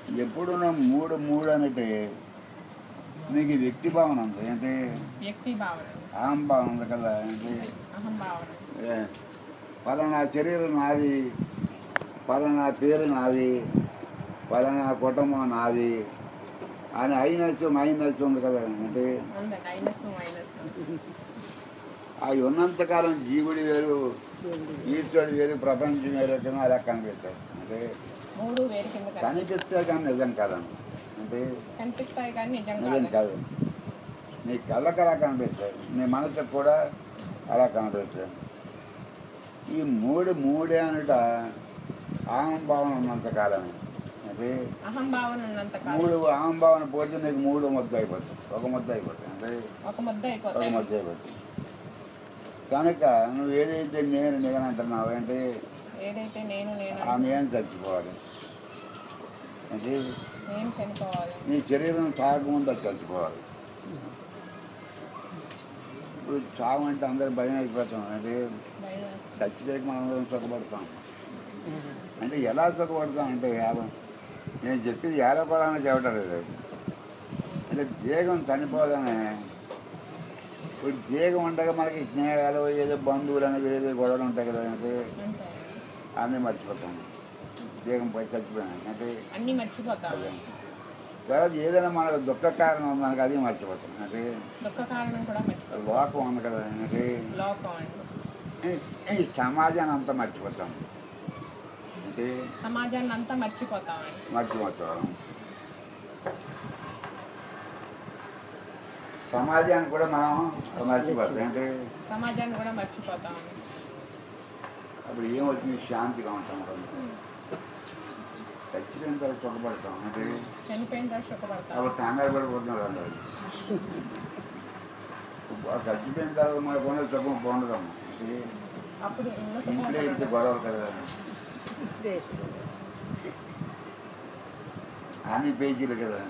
ఎప్పుడు నువ్వు మూడు మూడు అంటే నీకు వ్యక్తి భావన ఉంది ఏంటి వ్యక్తి భావన అహం భావన ఉంది కదా ఏంటి అహం భావన ఏ, పలానా శరీరం నాది పలానా పేరు నాది పలానా కుటుంబం నాది అని అయినచ్చు మైనచ్చు ఉంది కదా అంటే ఉంది మైనస్ మైనస్ అవి ఉన్నంతకాలం జీవుడి వేరు ఈశ్వరుడు వేరు ప్రపంచం వేరు కింద అలా కనిపిస్తాయి అంటే మూడు వేరు కింద కనిపి- కనిపిస్తే కానీ నిజం కాదండి అంటే కనిపిస్తాయి కానీ నిజం నిజం కాదు కాదు నీ కళ్ళకి అలా కనిపిస్తాయి నీ మనసుకు కూడా అలా కనిపిస్తాయి ఈ మూడు మూడే అనట ఆహం భావన ఉన్నంతకాలం అంటే అహం భావన ఉన్నంత కాలం మూడు ఆహం భావన పోతే నీకు మూడు ముద్ద అయిపోతుంది ఒక ముద్ద అయిపోతుంది అంటే ఒక ముద్ద ఒక అయిపోతాయి ముద్ద అయిపోతుంది కనుక నువ్వు ఏదైతే నేను నేను అంటున్నావు అంటే ఏదైతే నేను నేను ఆ నేను చచ్చిపోవాలి అంటే నేను చనిపోవాలి నీ శరీరం చావకముందు అది చచ్చిపోవాలి ఇప్పుడు చావు అంటే అందరు భయం అయిపోతాం అంటే భయం చచ్చిపోయి మనం అందరం సుఖపడతాం అంటే ఎలా సుఖపడతాం అంటే ఏల నేను చెప్పింది ఏలపడాలని చెప్పటం లేదు అంటే దేహం చనిపోగానే ఇప్పుడు దేహం ఉండగా మనకి స్నేహాలు ఏదో బంధువులు అని వేరే గొడవలు ఉంటాయి కదా అంటే అంటే అన్నీ మర్చిపోతాం దేహం పై చచ్చిపోయినా అంటే అన్నీ మర్చిపోతాము అదే. తర్వాత ఏదైనా మనకు దుఃఖ కారణం ఉంది మనకి అది మర్చిపోతాం అంటే దుఃఖ కారణం కూడా మర్చిపోతాం లోకం ఉంది కదా అంటే లోకం అంటే ఈ సమాజాన్ని అంతా మర్చిపోతాం అంటే సమాజాన్ని అంతా మర్చిపోతామండి మర్చిపోతాం సమాజాన్ని కూడా మనం మర్చిపోతాం అంటే సమాజాన్ని కూడా మర్చిపోతామండి అప్పుడు ఏమవుతుంది శాంతిగా ఉంటాం కదా చచ్చిపోయిన తర్వాత సుఖపడతాం అంటే చనిపోయిన తర్వాత సుఖపడతాం అప్పుడు కంగారు పడిపోతున్నారు అందరు ఇప్పుడు చచ్చిపోయిన తర్వాత మనకు ఉన్న సుఖం పొందడం అంటే అప్పుడు ఉన్న సుఖం ఇంట్లో ఇంటి పొందడం. గొడవలు కదా అన్ని పేజీలు కదా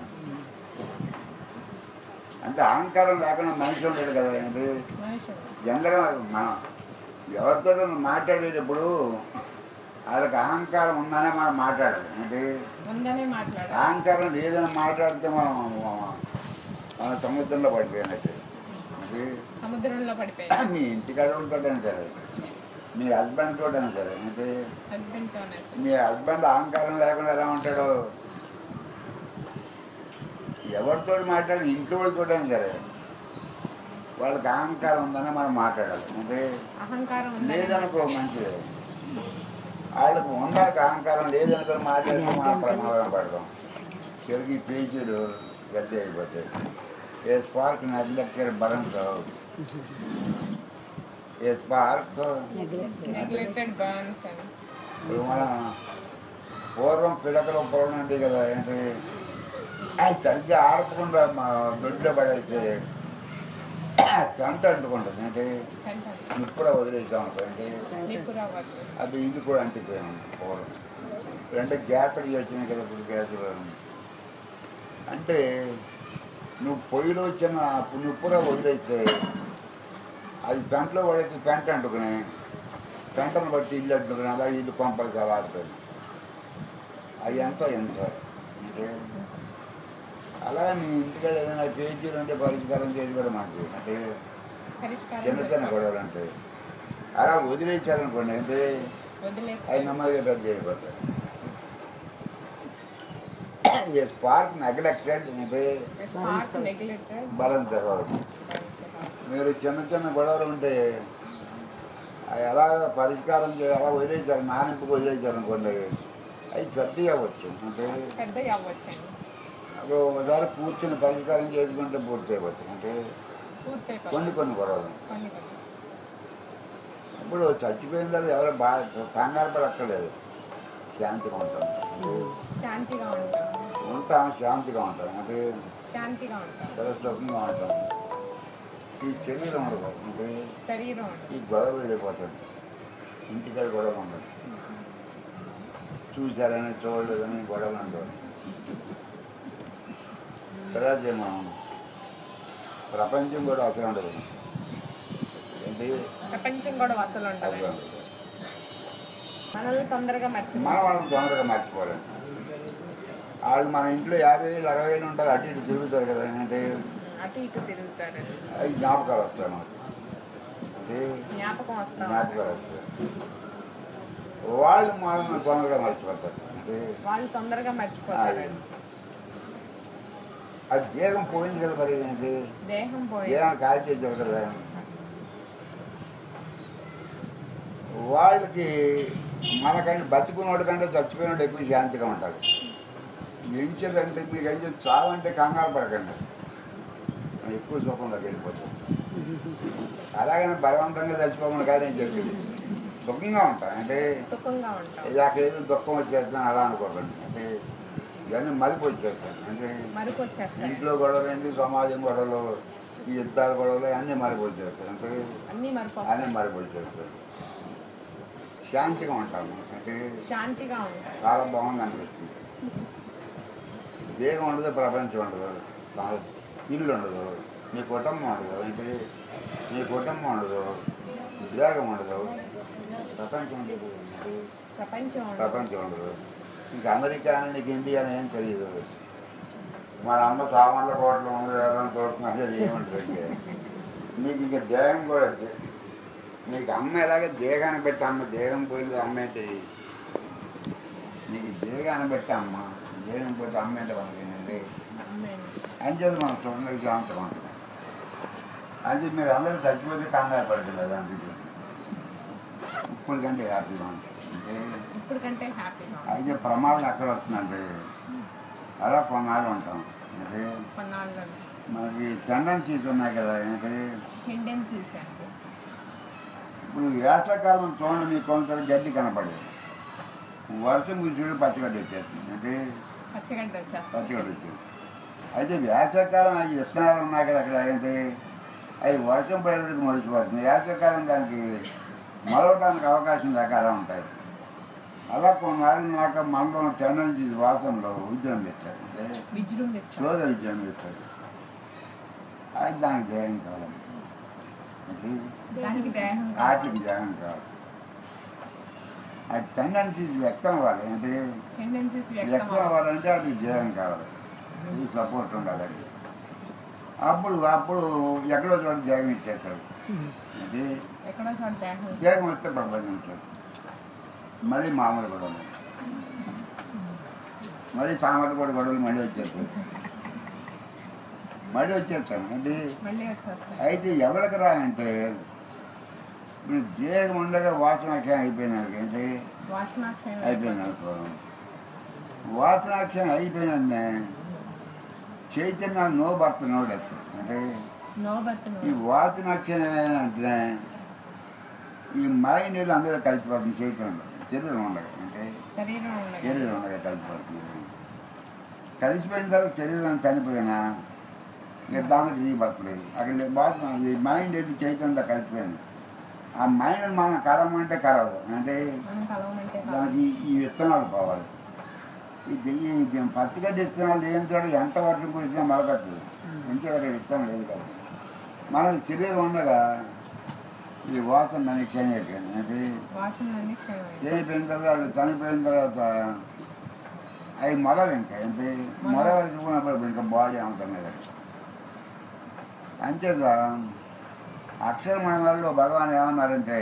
అంటే అహంకారం లేకుండా మనిషి ఉండేది కదా అంటే మనుషుడు జనరల్గా మనం ఎవరితో మాట్లాడేటప్పుడు వాళ్ళకి అహంకారం ఉందనే మనం మాట్లాడాలి అంటే ఉందనే మాట్లాడాలి అహంకారం లేదని మాట్లాడితే మనం మన సముద్రంలో పడిపోయినట్టు అంటే సముద్రంలో పడిపోయాయి మీ ఇంటికాడ ఉంటుంటైనా సరే మీ హస్బెండ్ తోటైనా సరే అంటే హస్బెండ్ తోనే మీ హస్బెండ్ అహంకారం లేకుండా ఎలా ఉంటాడో ఎవరితో మాట్లాడి ఇంట్లో వాళ్ళతోటైనా సరే వాళ్ళకి అహంకారం ఉందని మనం మాట్లాడాలి అంటే అహంకారం ఉందని లేదనుకో మంచిది వాళ్ళకు ఉన్నకి అహంకారం లేదనుకో మాట్లాడితే మనం ప్రమాదం పడతాం చివరికి ఈ పేజీలు గద్దె అయిపోతాయి ఏ స్పార్క్ నెగ్లెక్టెడ్ బలంతో ఏ స్పార్క్ నెగ్లెక్టెడ్ బర్న్స్ అని ఇప్పుడు మనం పూర్వం పిడకలు పొలం ఉంటాయి కదా ఏంటి అది సరిగ్గా ఆడకుండా మా దొడ్లో పడేస్తే గంట అంటుకుంటుంది అంటే కంటాను ఇప్పుడు వదిలేసాం అంటే నిప్పు రావద్దు అది ఇది కూడా అంటిపోయాం పూర్వం అంటే గ్యాసులు వచ్చినాయి కదా ఇప్పుడు గ్యాసులు అంటే నువ్వు పొయ్యిలో వచ్చిన నిప్పుగా వదిలేస్తే అది పెంటలో పడేసి పెంట అంటుకుని పెంటను బట్టి ఇల్లు అంటుకుని అలా ఇల్లు పంపలు చలాడుతుంది అది ఎంత ఎంత అంటే అలా మీ ఇంటికాడ ఏదైనా పేజీలు ఉంటే పరిష్కారం చేసి కూడా మంచిది అంటే పరిష్కారం చిన్న చిన్న గొడవలు అంటే అలా వదిలేశారనుకోండి అంటే అవి వదిలేస్తే నెమ్మదిగా పెద్ద అయిపోతాయి ఈ స్పార్క్ నెగ్లెక్టెడ్ అంటే స్పార్క్ నెగ్లెక్టెడ్ బలం తెరవదు మీరు చిన్న చిన్న గొడవలు ఉంటే అవి ఎలా పరిష్కారం చేయాలి అలా వదిలేశారు నానింపుకు వదిలేశారు అనుకోండి అవి పెద్ద అవ్వచ్చు అంటే పెద్ద అవ్వచ్చండి అప్పుడు ఒకసారి కూర్చొని పరిష్కారం చేసుకుంటే పూర్తి అయిపోవచ్చు అంటే పూర్తయిపోతుంది కొన్ని కొన్ని గొడవలు కొన్ని కొన్ని ఇప్పుడు చచ్చిపోయిన తర్వాత ఎవరు బాగా కంగారు పడక్కర్లేదు శాంతిగా ఉంటాం శాంతిగా ఉంటాం ఉంటాం శాంతిగా ఉంటాం అంటే శాంతిగా ఉంటాం చాలా సుఖంగా ఉంటాం ఈ శరీరం ఉండదు అంటే శరీరం ఉండదు ఈ గొడవ వెళ్ళిపోతుంది ఇంటికాడ గొడవ ఉండదు చూశారని చూడలేదని గొడవలు ఉండవు తర్వాత మనం ప్రపంచం కూడా అసలు ఉండదు ఏంటి ప్రపంచం కూడా అసలు అసలు ఉండదు ఉండదు మనల్ని తొందరగా మన మర్చిపోతాం వాళ్ళని తొందరగా మర్చిపోలేం వాళ్ళు మన ఇంట్లో యాభై వేలు అరవై వేలు ఉంటారు అటు ఇటు తిరుగుతారు కదా అంటే అటు ఇటు తిరుగుతారు అవి జ్ఞాపకాలు వస్తాయి మాకు అంటే జ్ఞాపకం వస్తాం జ్ఞాపకాలు వస్తాయి వాళ్ళు మనల్ని తొందరగా మర్చిపోతారు అంటే వాళ్ళు తొందరగా మర్చిపోతారు అది దేహం పోయింది కదా మరి ఏంటి దేహం పోయి దేహం కాల్చేది కదా వాళ్ళకి మనకంటే బతుకున్నోడి కంటే చచ్చిపోయినోడు ఎక్కువ శాంతిగా ఉంటాడు ఏం చేద్దంటే మీకు అయితే చావంటే కంగారు పడకండి ఎక్కువ సుఖంలోకి వెళ్ళిపోతుంది అలాగని బలవంతంగా చచ్చిపోమని కాదు నేను చెప్పింది సుఖంగా ఉంటాం అంటే సుఖంగా ఉంటాం ఇలాకేదో దుఃఖం వచ్చేస్తాను అలా అనుకోకండి అంటే ఇవన్నీ మలిపి వచ్చేస్తాను అంటే మరుపు వచ్చేస్తాయి ఇంట్లో గొడవలు ఏంటి సమాజం గొడవలు ఈ యుద్ధాల గొడవలు అన్నీ మారిపోతాయి అంటే అన్ని మరుపు అన్నీ వస్తాయి మారిపోతాయి శాంతిగా ఉంటాము అంటే శాంతిగా ఉంటాయి చాలా బాగుంది అనిపిస్తుంది దేహం ఉండదు ప్రపంచం ఉండదు సా- ఇల్లు ఉండదు మీ కుటుంబం ఉండదు అంటే మీ కుటుంబం ఉండదు ఉద్యోగం ఉండదు ప్రపంచం ఉండదు అంటే ప్రపంచం ఉండదు. ప్రపంచం ఉండదు ఇంకా అమెరికా అని నీకు ఇండియా అని ఏం తెలియదు మన అమ్మ సామాన్ల కోట్లు ఉంది ఎవరైనా చూస్తున్నది అది ఏముంటుంది నీకు ఇంకా దేహం కూడా ఉంది. నీకు అమ్మ ఎలాగ దేహాన్ని పెట్టి అమ్మ దేహం పోయింది అమ్మ ఏంటి నీకు దేహాన్ని పెట్టి అమ్మ దేహం పోతే అమ్మ ఏంటి మనకేంటండి అమ్మేను. అంచేది మనం చూడండి జాగ్రత్తగా ఉంటాం అది మీరు అందరూ చచ్చిపోతే కంగారు పడుతుంది అందుకే ఇప్పుడు కంటే హ్యాపీగా ఉంటాం అంటే ఇప్పుడు కంటే హ్యాపీగా ఉంటాం అయితే ప్రమాదం ఎక్కడ వస్తుందంటే అలా కొన్నాళ్ళు ఉంటాం అంటే కొన్నాళ్ళు మనకి టెండెన్సీస్ ఉన్నాయి కదా అంటే టెండెన్సీస్ అండి ఇప్పుడు వేసవకాలం చూడండి మీకు కొంచెం గడ్డి కనపడదు వర్షం కూర్చుని పచ్చగడ్డి వచ్చేస్తుంది అంటే పచ్చగడ్డ వచ్చేస్తాం పచ్చగడ్డి వచ్చేది అయితే వేసవకాలం అవి విత్తనాలు ఉన్నాయి కదా అక్కడ అంటే అవి వర్షం పడేటికి మొలిచిపోతుంది వేసవకాలం దానికి మొలవడానికి అవకాశం దాకా అలా ఉంటాయి అలా కొన్నాళ్ళు నాక మనలో టెండెన్సీ వాసనలో ఉద్యోగం పెట్టారు అంటే విజృంభిస్తాం స్లోగా ఉద్యోగం పెట్టారు అది దానికి ధైర్యం కావాలి అది దానికి దేహం ఆర్థిక ధైర్యం కావాలి ఆ టెండెన్సీస్ వ్యక్తం అవ్వాలి అంటే టెండెన్సీస్ వ్యక్తం వ్యక్తం అవ్వాలంటే అది ధైర్యం కావాలి ఇది సపోర్ట్ ఉండాలండి అప్పుడు అప్పుడు ఎక్కడో చోట ధైర్యం ఇచ్చేస్తాడు అది ఎక్కడో చోట దేహం ధైర్యం వస్తే ప్రపంచించాడు మళ్ళీ మామూలు గొడవలు మళ్ళీ సామాన్లు కూడా గొడవలు మళ్ళీ వచ్చేస్తాయి మళ్ళీ వచ్చేస్తాను అంటే మళ్ళీ వచ్చేస్తాయి అయితే ఎవరికి రా అంటే ఇప్పుడు దేహం ఉండగా వాసనాక్షయం అయిపోయినాక అంటే వాసనాక్షయం అయిపోయింది అనుకో వాసనాక్షయం అయిపోయినంటే చైతన్యం నో భర్త నోడెత్తు అంటే నోబర్త్ ఈ వాసనాక్షయం అంటే ఈ మైండ్ నీళ్ళు అందరూ కలిసిపోతుంది చైతన్యం శరీరం ఉండగా అంటే శరీరం ఉండగా శరీరం ఉండగా కలిసిపోతుంది కలిసిపోయిన తర్వాత శరీరం చనిపోయినా ఇంకా దానికి తీయబడతలేదు అక్కడ వాసన ఈ మైండ్ ఏది చైతన్యంలో కలిసిపోయింది ఆ మైండ్ మనం కలవమంటే కలవదు అంటే మనం కలవమంటే కాదు. దానికి ఈ విత్తనాలు పోవాలి ఇది ఈ పచ్చిగడ్డి విత్తనాలు ఏం చూడ ఎంత వర్షం కురిసినా మొలకట్లేదు ఇంకే విత్తనం లేదు కదా మనకి శరీరం ఉండగా ఈ వాసన దానికి చేంజ్ అయిపోయింది అంటే వాసనలన్నీ క్షయమైంది చేయిపోయిన తర్వాత వాళ్ళు చనిపోయిన తర్వాత అవి మొలలు ఇంకా అంటే మొల వరకున్నప్పుడు ఇంకా బాడీ అవసరం లేదు అంతేత అక్షరమణంలో భగవాన్ ఏమన్నారంటే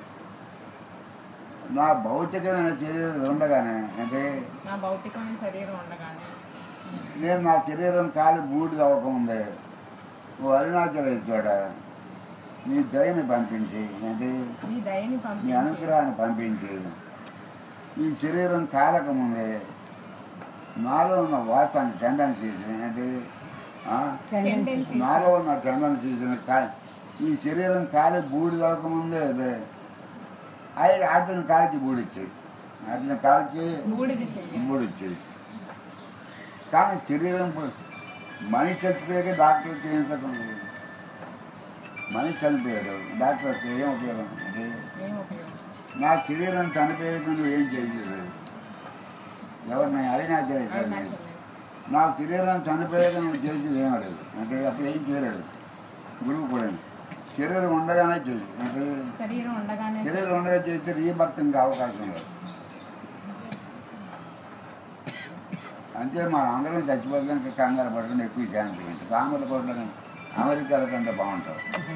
నా భౌతికమైన శరీరం ఉండగానే అంటే నా భౌతికమైన శరీరం ఉండగానే నేను నా శరీరం కాలి బూడిద అవ్వకముందే ఓ అరుణాచలేశ్వర నీ దయని పంపించి అంటే నీ దయని నీ పంపించి అనుగ్రహాన్ని పంపించి ఈ శరీరం కాలకముందే నాలో ఉన్న వాస్తాన్ని టెండెన్సీస్ అంటే ఆ, Tendencies. నాలో ఉన్న టెండెన్సీస్ ఈ శరీరం కాలి బూడి దొరకముందే అవి వాటిని కాల్చి బూడిచ్చాయి వాటిని కాల్చి బూడిది చెయ్యి బూడిచ్చాయి కానీ శరీరం పో- మనిషి చచ్చిపోయాక డాక్టర్ చేయించడం లేదు. మనిషి చనిపోయాడు డాక్టర్ వస్తే ఏం ఉపయోగం అంటే ఏం ఉపయోగం నా శరీరం చనిపోయేది నువ్వు ఏం చేయలేదు ఎవరిని అరుణాచల్ అరుణాచలం. నా శరీరం చనిపోయేది నువ్వు చేసేది ఏం లేదు అంటే అప్పుడు ఏం చేయలేడు గురువు కూడా శరీరం ఉండగానే చేయి అంటే శరీరం ఉండగానే శరీరం ఉండగా చేస్తే రీబర్త్ ఇంకా అవకాశం లేదు అంటే మన అందరం చచ్చిపోతానికి కంగారు పడుతుంది ఎక్కువ ఛాన్స్ ఏంటి కామల కోట్ల అమెరికాల కంటే బాగుంటాం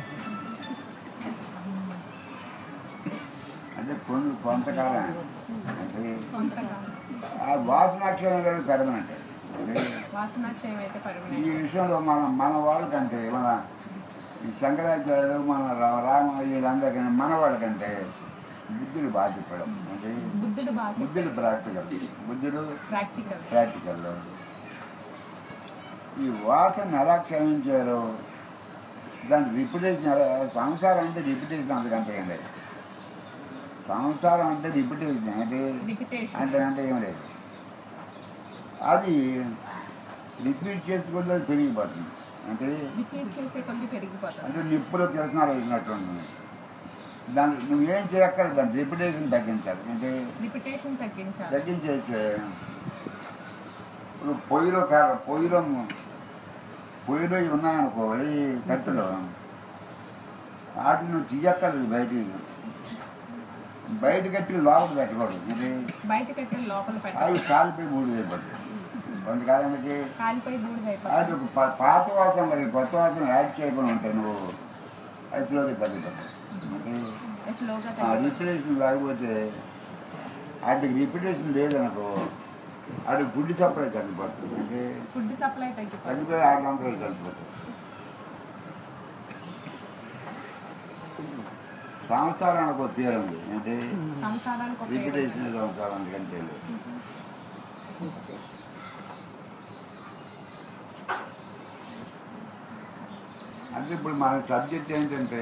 అంటే కొన్ని కొంతకాలం అంటే కొంతకాలం ఆ వాసనాక్షరాలు పెరగనంటే వాసనాక్షయం అయితే ఈ పర్మనెంట్ విషయంలో మన మన వాళ్ళకంటే మన ఈ శంకరాచార్యులు మన రా- రామ వీళ్ళందరికీ మన వాళ్ళకంటే బుద్ధుడు బాగా చెప్పడం అంటే బుద్ధుడు బాగా బుద్ధుడు ప్రాక్టికల్ బుద్ధుడు ప్రాక్టికల్ ప్రాక్టికల్లో ఈ వాసన ఎలా క్షమించారో దాని రిపిటేషన్ ఎలా సంసారం అంటే రిపిటేషన్ అంతకంటే ఏం లేదు సంసారం అంటే రిపిటేషన్ అంటే రిపిటేషన్ అంటే అంటే ఏం లేదు అది రిపీట్ చేసుకుంటే అది పెరిగిపోతుంది అంటే రిపీట్ చేసే కొద్ది పెరిగిపోతుంది అంటే నిప్పులో కిరసనాలు వేసినట్టు ఉంటుంది దాన్ని నువ్వేం చేయక్కర్లేదు దాని రిపిటేషన్ తగ్గించాలి అంటే రిపిటేషన్ తగ్గించాలి తగ్గించేస్తే ఇప్పుడు పొయ్యిలో కాడ పొయ్యిలో పొయ్యిలో ఇవి ఉన్నాయనుకో ఈ కట్టెలు వాటిని నువ్వు తీయక్కర్లేదు బయటికి బయట కట్టి లోపల పెట్టకూడదు ఇది బయట కట్టే లోపల పెట్టాలి అవి కాలిపోయి మూడు వేయబడి కొంతకాలానికి కాలిపై బూడిద అది అయిపోతుంది ఒక పా- పాత వాసన మరి కొత్త వాసన యాడ్ చేయకుండా ఉంటాయి నువ్వు అది స్లోగా తగ్గుతాయి స్లోగా ఆ తగ్గి రిపిటేషన్ లేకపోతే వాటికి రిపిటేషన్ లేదనుకో అది ఫుడ్ సప్లై తగ్గిపోతుంది అంటే ఫుడ్ సప్లై తగ్గిపోతుంది తగ్గిపోయి ఆటంకాలు తగ్గిపోతాయి సంవత్సరానికి ఒక పేరు ఉంది అంటే సంసారానికి ఒక పేరు ఉంది. రిపిటేషన్ సంవత్సరానికి కంటే లేదు అంటే ఇప్పుడు మన సబ్జెక్ట్ ఏంటంటే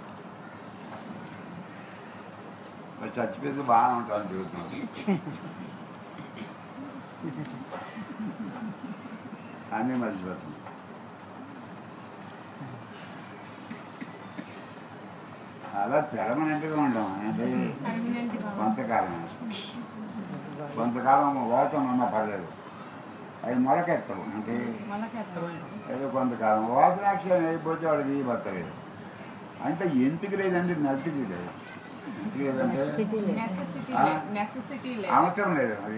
మరి చచ్చిపోతే బాగానే ఉంటాను చూస్తున్నాం అన్నీ మర్చిపోతుంది అలా పెరమనెంట్గా ఉంటాం అంటే పర్మనెంట్ గా కొంతకాలం కొంతకాలం వాతం ఉన్నా పర్లేదు అది మొలకెత్తవు అంటే మొలకెత్తాలి ఏదో కొంతకాలం వాసనాక్షరం అయిపోతే వాడికి ఈ బతలేదు అంటే ఎందుకు లేదంటే నచ్చకి లేదు ఎందుకు లేదంటే నెసెసిటీ ఆ? నెసెసిటీ లేదు అవసరం లేదు అది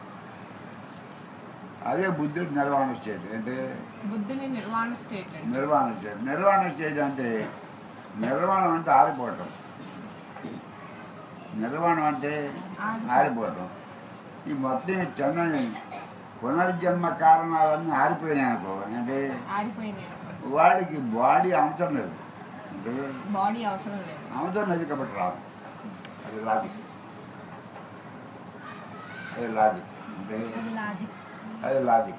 అదే బుద్ధుడు నిర్వహణ స్టేట్ అంటే బుద్ధుని నిర్వాణ స్టేట్ అండి నిర్వహణ స్టేట్ నిర్వహణ స్టేట్ అంటే నిర్వహణం అంటే ఆరిపోవటం నిర్వహణం అంటే ఆరిపోవటం ఈ మొత్తం చెన్నై పునర్జన్మ కారణాలన్నీ ఆరిపోయినాయి అనుకో అంటే ఆడిపోయినాయి వాడికి బాడీ అవసరం లేదు అంటే బాడీ అవసరం లేదు అవసరం లేదు కాబట్టి రాదు అది లాజిక్ అది లాజిక్ అంటే అది లాజిక్ అది లాజిక్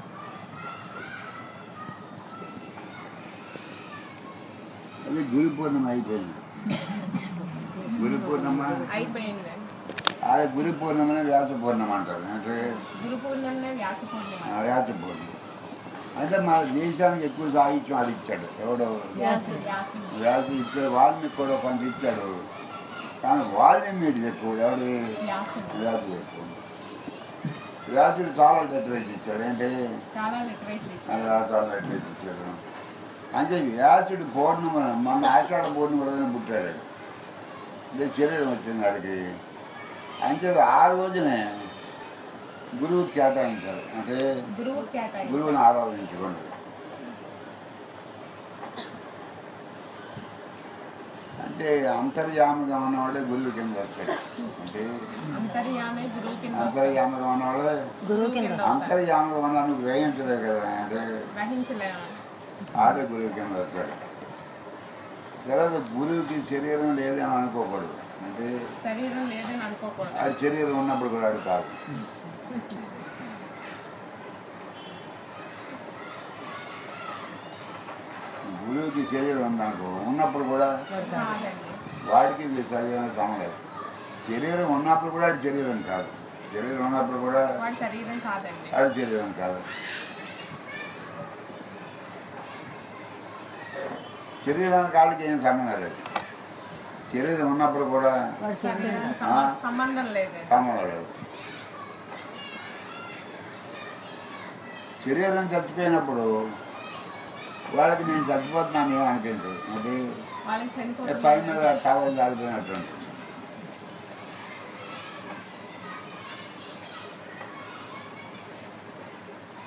అది గురు పూర్ణిమ అయిపోయింది గురు పూర్ణిమ అయిపోయింది అది గురు పూర్ణిమని వ్యాస పూర్ణిమ అంటారు అంటే గురు పూర్ణిమనే వ్యాస పూర్ణిమ ఆ, వ్యాస పూర్ణిమ అంటే మన దేశానికి ఎక్కువ సాహిత్యం అది ఇచ్చాడు ఎవడో వ్యాసుడు వ్యాసుడు వ్యాసు ఇచ్చాడు వాళ్ళని కూడా కొంత ఇచ్చాడు కానీ వాళ్ళని మీరు ఎక్కువ ఎవడు వ్యాసుడు వ్యాసు ఎక్కువ వ్యాసుడు చాలా లిటరేచర్ ఇచ్చాడు ఏంటి చాలా లిటరేచర్ అది ఇచ్చారు చాలా లిటరేచర్ ఇచ్చాడు అంటే వ్యాసుడు పౌర్ణిమ మన ఆషాఢ పౌర్ణిమ రోజున పుట్టాడు ఇదే శరీరం వచ్చింది వాడికి అంటే ఆ రోజునే గురువు కేటాయించారు అంటే గురువు కేటాయి గురువుని ఆరాధించుకోండి అంటే అంతర్యామగా ఉన్నవాళ్ళే గురువు కింద వస్తాడు అంటే అంతర్యామే గురువు కింద అంతర్యామగా ఉన్నవాళ్ళే గురువు కింద వస్తారు. అంతర్యామగా ఉన్న నువ్వు గ్రహించలేవు కదా అంటే గ్రహించలేము ఆడే గురువు కింద వస్తాడు తర్వాత గురువుకి శరీరం లేదని అనుకోకూడదు అంటే శరీరం లేదని అనుకోకూడదు అది శరీరం ఉన్నప్పుడు కూడా అది కాదు గురువుకి శరీరం ఉందనుకో ఉన్నప్పుడు కూడా కాదండి వాడికి ఇది శరీరం సమలేదు శరీరం ఉన్నప్పుడు కూడా అది శరీరం కాదు శరీరం ఉన్నప్పుడు కూడా వాడి శరీరం కాదండి అది శరీరం కాదు శరీరానికి కాళ్ళకి ఏం సంబంధం లేదు శరీరం ఉన్నప్పుడు కూడా శరీరం ఆ. సంబ- సంబంధం లేదండి సంబంధం లేదు శరీరం చచ్చిపోయినప్పుడు వాళ్ళకి నేను చచ్చిపోతున్నాను ఏమో అనిపించదు అది వాళ్ళకి ఏ పై మీద చనిపోతుంది టవల్ జారిపోయినట్టు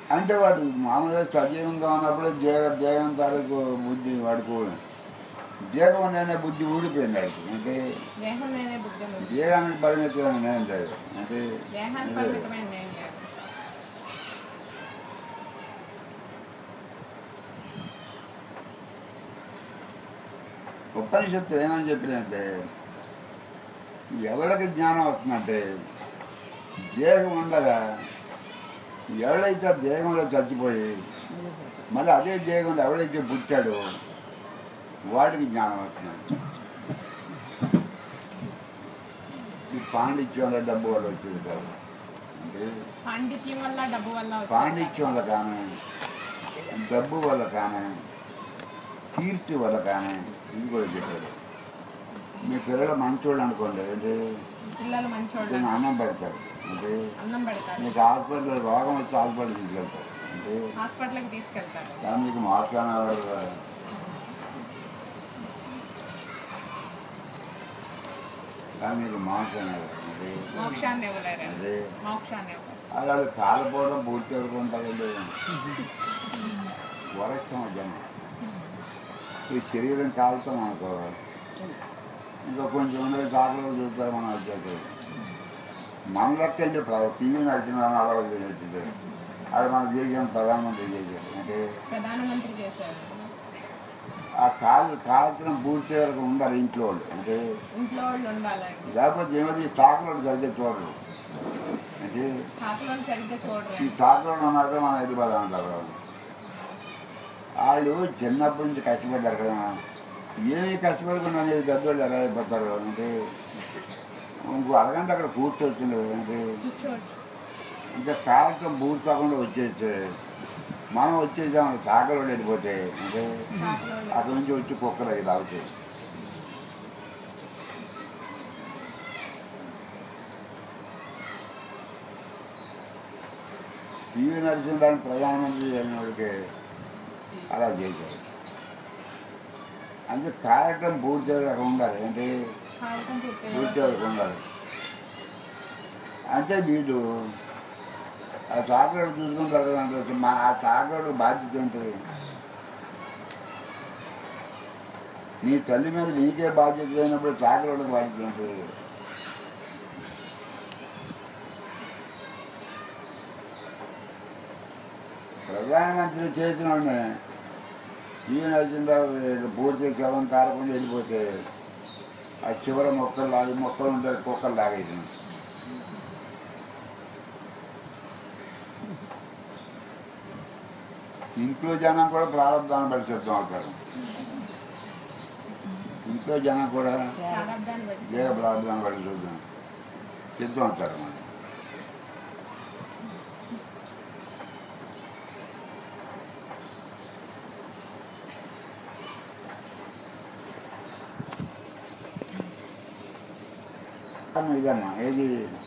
అంటే వాడు మామూలుగా సజీవంగా ఉన్నప్పుడు దేహ దేహం తాలూకు బుద్ధి వాడుకో దేహం అనే బుద్ధి ఊడిపోయింది వాడికి అంటే దేహం నేనే బుద్ధి ఉంది దేహానికి పరిమితమైన నేను లేదు అంటే దేహానికి లేదు. పరిమితమైన నేను లేదు ఉపనిషత్తు ఏమని చెప్పిందంటే ఎవరికి జ్ఞానం వస్తుందంటే దేహం ఉండగా ఎవడైతే ఆ దేహంలో చచ్చిపోయి మళ్ళీ అదే దేహంలో ఎవడైతే పుట్టాడో వాడికి జ్ఞానం వస్తుంది ఈ పాండిత్యంలో డబ్బు వల్ల వచ్చేది కాదు అంటే పాండిత్యం వల్ల డబ్బు వల్ల వచ్చేది పాండిత్యం వల్ల కానీ డబ్బు వల్ల కానీ కీర్తి వల్ల కానీ ఇది కూడా చెప్పారు మీ పిల్లలు మంచోళ్ళు అనుకోండి అంటే పిల్లలు మంచోళ్ళు నేను అన్నం పెడతారు అంటే అన్నం పెడతారు మీకు హాస్పిటల్ రోగం వచ్చి హాస్పిటల్ తీసుకెళ్తారు అంటే హాస్పిటల్కి తీసుకెళ్తారు కానీ మీకు మార్చాన కానీ మీకు మార్చాన అంటే మోక్షాన్ని ఇవ్వలేరు అదే మోక్షాన్ని ఇవ్వలేరు అది వాళ్ళు కాలిపోవడం పూర్తి వరకుంటారండి వరష్టం జనం ఈ శరీరం కాలుతాం అనుకో ఇంకా కొంచెం ఉండే సార్లు చూస్తారు మనం వచ్చేది మన లెక్క ఏంటి టీవీ నడిచిన అలవాటు చేసింది అది మన దేశం ప్రధానమంత్రి చేశారు అంటే ప్రధానమంత్రి చేశారు ఆ కాలు కాల్చడం పూర్తి వరకు ఉండాలి ఇంట్లో వాళ్ళు అంటే ఇంట్లో వాళ్ళు ఉండాలండి లేకపోతే ఏమది చాకులు జరిగే చూడరు అంటే కాకులను సరిగ్గా ఈ చూడరు చాకులు ఉన్నాక మన ఎదిపోదాం అంటారు వాళ్ళు వాళ్ళు చిన్నప్పటి నుంచి కష్టపడ్డారు కదా ఏమి కష్టపడకుండా అనేది పెద్దోళ్ళు ఎలా అయిపోతారు అంటే ఇంకో అరగంట అక్కడ కూర్చొచ్చింది అంటే కూర్చోవచ్చు ఇంకా కార్యక్రమం పూర్తకుండా వచ్చేస్తే మనం వచ్చేసాం చాకలు వెళ్ళిపోతే అంటే కాకులు అక్కడి నుంచి వచ్చి కుక్కలు అవి లాగుతాయి టీవీ నరసింహరావు ప్రధానమంత్రి అయినోడికి అలా చేశారు అంటే కార్యక్రమం పూర్తి అయ్యాక ఉండాలి అంటే కావటం పూర్తి పూర్తి అయ్యాక ఉండాలి అంటే వీళ్ళు ఆ చాకలేడు చూసుకుంటారు అంటే మా ఆ చాకలేడు బాధ్యత ఏంటి నీ తల్లి మీద నీకే బాధ్యత లేనప్పుడు చాకలేడు బాధ్యత ఏంటి ప్రధానమంత్రి చేసిన ఈ నరసింహరావు పూర్తి శవం కారకుండా వెళ్ళిపోతే ఆ చివర మొక్కలు లాగి మొక్కలు ఉంటాయి కుక్కలు లాగేసి ఇంట్లో జనం కూడా ప్రారంభాన్ని బట్టి సిద్ధం అవుతారు ఇంట్లో జనం కూడా ప్రారంభాన్ని బట్టి దేహ ప్రారంభాన్ని బట్టి చూద్దాం సిద్ధం అవుతారు అన్నమాట ఇదమ్మా ఏది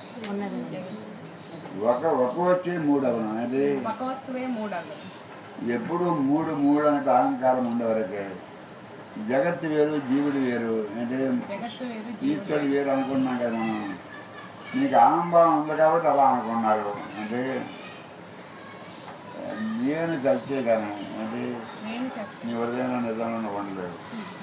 ఒక ఒక వచ్చి మూడు అవును అది ఒక వస్తువే మూడదు ఎప్పుడు మూడు మూడు అనే అహంకారం ఉండేవరకే జగత్తు వేరు జీవుడు వేరు అంటే జగత్తు వేరు ఈశ్వరుడు జీవుడు వేరు అనుకున్నాం కదా మనం నీకు అహంభావం ఉంది కాబట్టి అలా అనుకున్నారు అంటే నేను చచ్చే కానీ అంటే నేను చేస్తాను నీ హృదయంలో నిజంలో ఉండలేదు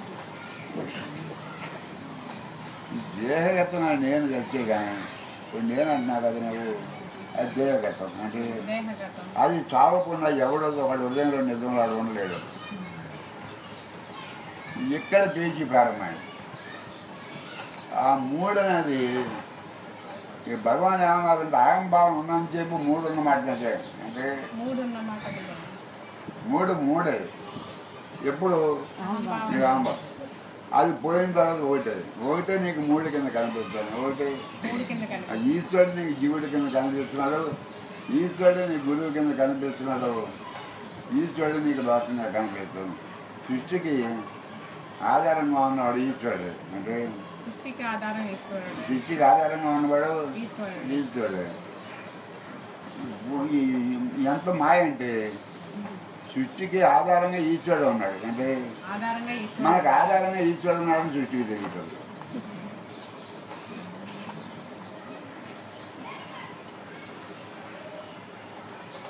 దేహగతమైన నేను చచ్చే కానీ ఇప్పుడు నేను అంటున్నా కదా నువ్వు అది దేహగతం అంటే దేహగతం అది చావకుండా ఎవడో ఒకటి హృదయంలో నిజంలో వాడు ఉండలేడు ఇక్కడ పేజీ ప్రారంభమైంది ఆ మూడు అనేది ఈ భగవాన్ ఏమన్నారంటే అహంభావం ఉన్నని చెప్పి మూడు ఉన్నమాట అంటే అంటే మూడు ఉన్నమాట నిజం. మూడు మూడే ఎప్పుడు నీకు అహంభావం అది పోయిన తర్వాత ఒకటే ఒకటే నీకు మూడు కింద కనిపిస్తాను ఒకటి మూడు కింద ఆ కనిపి ఈశ్వరుడు నీకు జీవుడి కింద కనిపిస్తున్నాడు ఈశ్వరుడు నీ గురువు కింద కనిపిస్తున్నాడు ఈశ్వరుడు నీకు లోకంగా కనిపిస్తుంది సృష్టికి ఆధారంగా ఉన్నవాడు ఈశ్వరుడు అంటే సృష్టికి ఆధారం ఈశ్వరుడు సృష్టికి ఆధారంగా ఉన్నవాడు ఈశ్వరుడు ఈశ్వరుడు ఈ- ఎంత మాయ అంటే సృష్టికి ఆధారంగా ఈశ్వరుడు ఉన్నాడు అంటే ఆధారంగా ఈశ్వరుడు మనకు ఆధారంగా ఈశ్వరుడు ఉన్నాడని సృష్టికి తెలుగుతుంది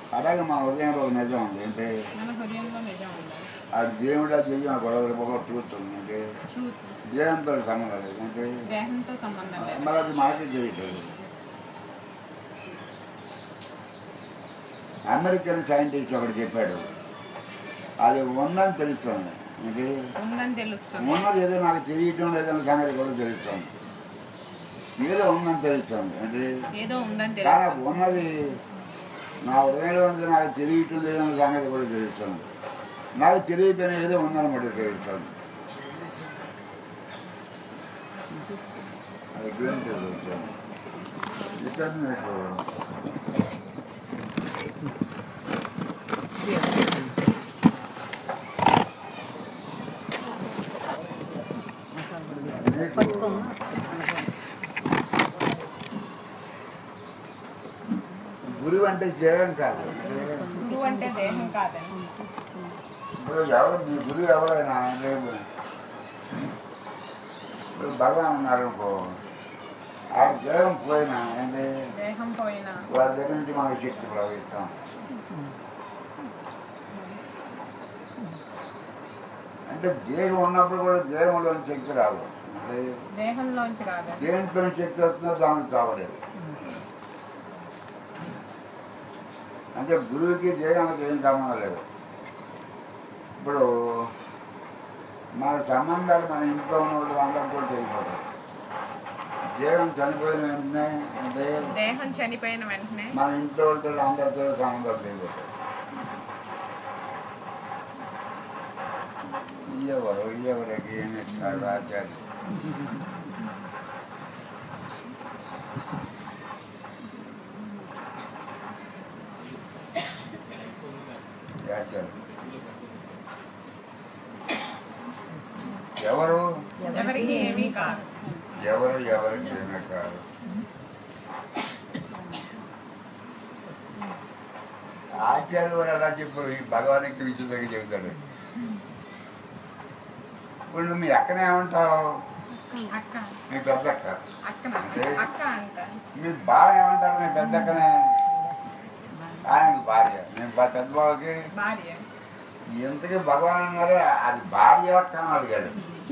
అలాగే మా హృదయంలో ఒక నిజం ఉంది అంటే మన హృదయంలో నిజం ఉండాలి ఆ దేవుడా దెయ్యం ఆ గొడవలు ఒక ట్రూత్ ఉంది అంటే ట్రూత్ దేహంతో సంబంధం లేదు అంటే దేహంతో సంబంధం లేదు మరి అది మనకి తెలియట్లేదు అమెరికన్ సైంటిస్ట్ ఒకటి చెప్పాడు అది ఉందని తెలుస్తుంది అంటే ఉందని తెలుస్తుంది ఉన్నది ఏదో నాకు తెలియటం లేదన్న సంగతి కూడా తెలుస్తుంది ఏదో ఉందని తెలుస్తుంది అంటే ఏదో ఉందని కానీ తెలుస్తుంది ఉన్నది నా హృదయంలో ఉన్నది నాకు తెలియటం లేదన్న సంగతి కూడా తెలుస్తుంది నాకు తెలియకపోయినా ఏదో ఉందన్నమాట తెలుస్తుంది అది గ్రీన్ తెలుస్తుంది ఇక్కడ మీకు మీకు గురువు అంటే జీవం కాదు గురువు అంటే దేహం కాదండి ఇప్పుడు ఎవరు మీ గురువు ఎవరైనా రేపు ఇప్పుడు భగవాన్ ఉన్నారు అనుకో ఆ దేహం పోయినా ఏంటి దేహం పోయినా వారి దగ్గర నుంచి మనకు శక్తి ప్రవహిస్తాం అంటే దేహం ఉన్నప్పుడు కూడా దేహంలో శక్తి రాదు అంటే దేహంలోంచి రాదండి దేంట్లో శక్తి వస్తుందో దానికి చావలేదు అంటే గురువుకి దేహానికి ఏం సంబంధం లేదు ఇప్పుడు మన సంబంధాలు మన ఇంట్లో ఉన్న వాళ్ళు అందరితో వెళ్ళిపోతారు దేహం చనిపోయిన వెంటనే అంటే దేహం చనిపోయిన వెంటనే మన ఇంట్లో వాళ్ళతో అందరితో సంబంధాలు వెళ్ళిపోతారు ఎవరు ఎవరికి ఏమి ఇస్తాడు ఆచార్య ఆచార్య ఎవరు ఎవరికి ఏమీ కాదు ఎవరు ఎవరికి ఏమీ కాదు ఆచార్యులు వారు అలా చెప్పారు ఈ భగవానికి విచిత్రంగా చెబుతాడు ఇప్పుడు నువ్వు మీ అక్కనే ఏమంటావు అక్క మీ పెద్దక్క అక్కన అక్క అంట మీ బావ ఏమంటారు మీ పెద్దక్కనే ఆయనకి భార్య మేము పెద్ద బావకి భార్య ఎంతకీ భగవాన్ అన్నారు అది భార్య అక్క అని అడిగాడు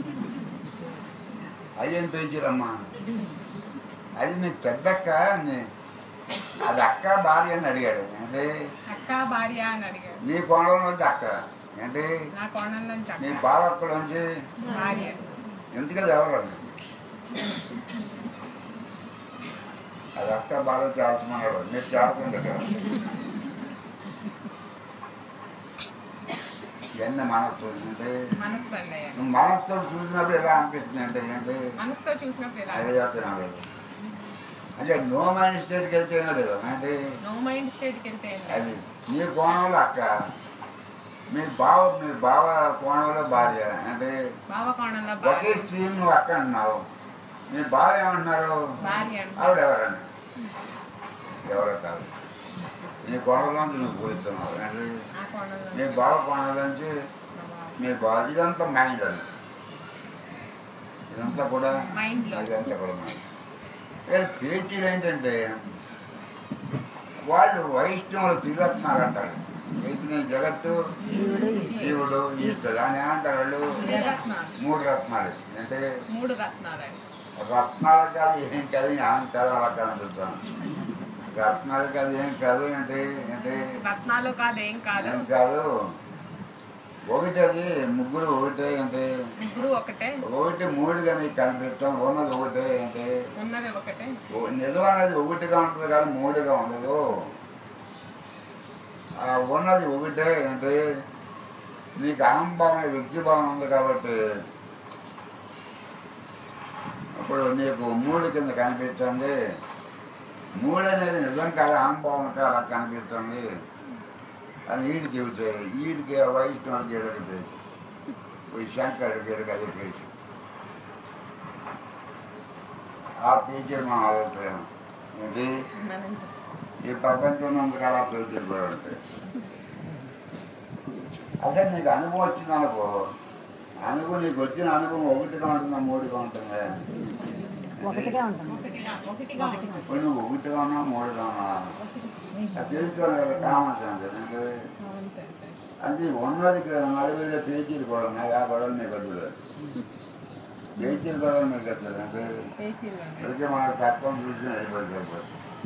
అయ్యేం పేచీరమ్మా అది మీ పెద్దక్క అని- అది అక్క భార్య అని అడిగాడు అంటే అక్క భార్య అని అడిగాడు మీ కోణంలో నుంచి అక్క ఏంటి నా కోణం నుంచి మీ అక్క బావ అక్కడ నుంచి భార్య ఎందుకది ఎవరు అండి అది అక్క బాగా చేస్తున్నాడు మీరు చేస్తుంది కదా ఇవన్నీ మనస్సు అంటే మనస్సు అండి నువ్వు మనస్సుతో చూసినప్పుడు ఎలా అనిపిస్తుంది అంటే ఏంటి మనసుతో చూసినప్పుడు ఇలా అదే చేస్తున్నాడు అంటే నో మైండ్ స్టేట్కి వెళ్తే ఏమీ లేదు అంటే నో మైండ్ స్టేట్కి వెళ్తే ఏం లేదు. అది మీ కోణంలో అక్క మీ బావ మీ బావ కోణంలో భార్య అంటే బావ కోణంలో ఒకే భార్య స్త్రీ నువ్వు అక్క అన్నావు మీ భార్య ఏమంటున్నారు భార్య అంట ఆవిడ ఎవరండి ఎవరో కాదు నీ కోణంలోంచి నువ్వు పోతున్నావు అంటే నా కోణంలో మీ బావ కోణంలోంచి నా బావ. మీ బావ ఇదంతా మైండ్ అది ఇదంతా కూడా Mind లో. ఇదంతా కూడా మైండ్ ఇక్కడ పేచీలు ఏంటంటే వాళ్ళు వైష్ణవులు త్రిరత్నాలు అంటారు చైతన్య జగత్తు శివుడు ఈశ్వరుడు అని ఏమంటారు వాళ్ళు త్రిరత్నాలు మూడు రత్నాలు అంటే మూడు రత్నాలండి రత్నాలు కాదు ఏం కాదు అహంకారం అలా కనిపిస్తాను రత్నాలు కాదు ఏం కాదు అంటే అంటే రత్నాలు కాదు ఏం కాదు ఏం కాదు ఒకటి అది ముగ్గురు ఒకటే అంటే ముగ్గురు ఒకటే ఒకటి మూడుగా నీకు కనిపిస్తాం ఉన్నది ఒకటే అంటే ఉన్నది ఒకటే ఓ- నిజమనేది ఒకటిగా ఉంటుంది కానీ మూడుగా ఉండదు ఆ ఉన్నది ఒకటే అంటే నీకు అహంభావం వ్యక్తి భావం ఉంది కాబట్టి ఇప్పుడు నీకు మూడు కింద కనిపిస్తుంది మూడు అనేది నిజం కాదు అహంభావం అలా కనిపిస్తుంది అని ఈడు చెబితే ఈడికి వైష్ణవుడికి ఏడు పేరు ఈ శంకరుడికి ఏడు అదే పేరు ఆ పేజీ మా ఆలోచన ఇది ఈ ప్రపంచంలో అంతకాల పేజీలు కూడా ఉంటాయి అసలు నీకు అనుభవం వచ్చింది అనుకో అనుభవం నీకు వచ్చిన అనుభవం ఒకటిగా ఉంటుందా మూడుగా ఉంటుందా ఒకటిగా ఉంటుంది ఒకటిగా ఒకటిగా ఉంటుంది ఇప్పుడు నువ్వు ఒకటిగా ఉన్నా మూడుగా ఉన్నా ఒకటి- అది తెలుసుకోవాలి కామన్ అంటే అవును సార్ సార్ అది ఉన్నది నలభై పేజీలు కూడా ఉన్నాయి ఆ గొడవలు మీకు వద్దు పేజీలు గొడవలు మీకు వద్దు అంటే పేసీలు ఉన్నాయి. ఇప్పటికే మన తత్వం చూసి అయిపోతుంది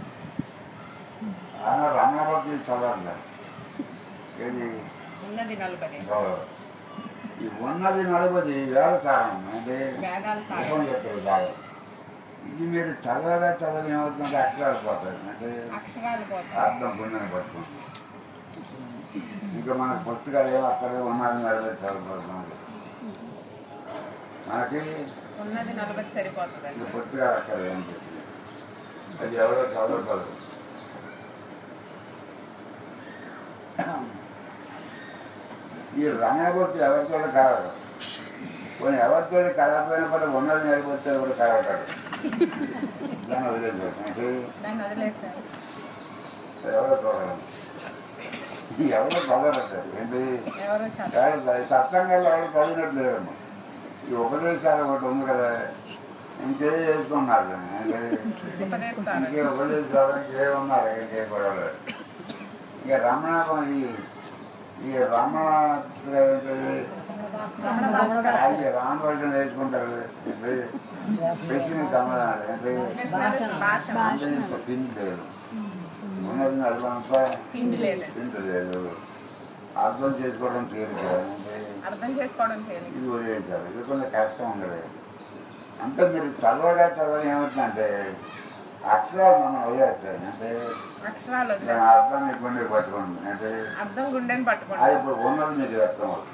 ఆయన రమణభక్తి చదవాలి ఏది ఉన్నది నలభై ఈ ఉన్నది నలభది వేల సారం అంటే వేదాలు సాయం ఉపం చెప్తారు బాగా ఇది మీరు చదవగా చదవగా ఏమవుతుందంటే అక్షరాలు పోతాయి అంటే అక్షరాలు పోతాయి అర్థం పుణ్యాన్ని పట్టుకుంటుంది ఇంకా మన పుస్తకాలు ఏమో అక్కడే ఉన్నది నలభై చదవబడుతుంది మనకి ఉన్నది నలభై ఈ సరిపోతుంది పుస్తకాలు అక్కడ ఏం చెప్పింది అది ఎవరో చదవగలరు ఈ రంగభక్తి ఎవరితో కాదు కొన్ని ఎవరితో కలపైన పని ఉన్నది నడిపోతే కూడా కలవటాడు దాన్ని వదిలేదు అంటే దాన్ని వదిలేస్తారు ఎవరో చూడాలి ఎవరో చదవట్లేదు ఏంటి ఎవరో చదువు ఎవరు సత్సంగాల్లో ఎవరు చదివినట్టు లేరమ్మా ఈ ఉపదేశాలు ఒకటి ఉంది కదా ఇంకేం చేసుకున్నారు అంటే ఉపదేశాలు ఇంకే ఉపదేశాలు ఇంకేమున్నారు ఇంకే గొడవలు ఇక రమణ ఈ ఈ రమణ రమణ భాస్కర్ అది రామభజన నేర్చుకుంటారు ఏంటి ప్రశ్న సమాధానాలు ఏంటి ప్రశ్నలు భాష అంటే ఇంత పిండి లేదు ఉన్నది నలభంతా పిండి లేదు పిండి లేదు అర్థం చేసుకోవడం తేలిక అంటే అర్థం చేసుకోవడం తేలిక ఇది వదిలేశారు ఇది కొంచెం కష్టం ఉండదు అంటే మీరు చదవగా చదవడం ఏమవుతుందంటే అక్షరాలు మనం వదిలేస్తాయి అంటే అక్షరాలు దాని వదిలేదు అర్థం ఇబ్బంది పట్టుకోండి అంటే అర్థం గుండెని అది పట్టుకుంటాం ఇప్పుడు ఉన్నది మీకు అర్థం అవుతుంది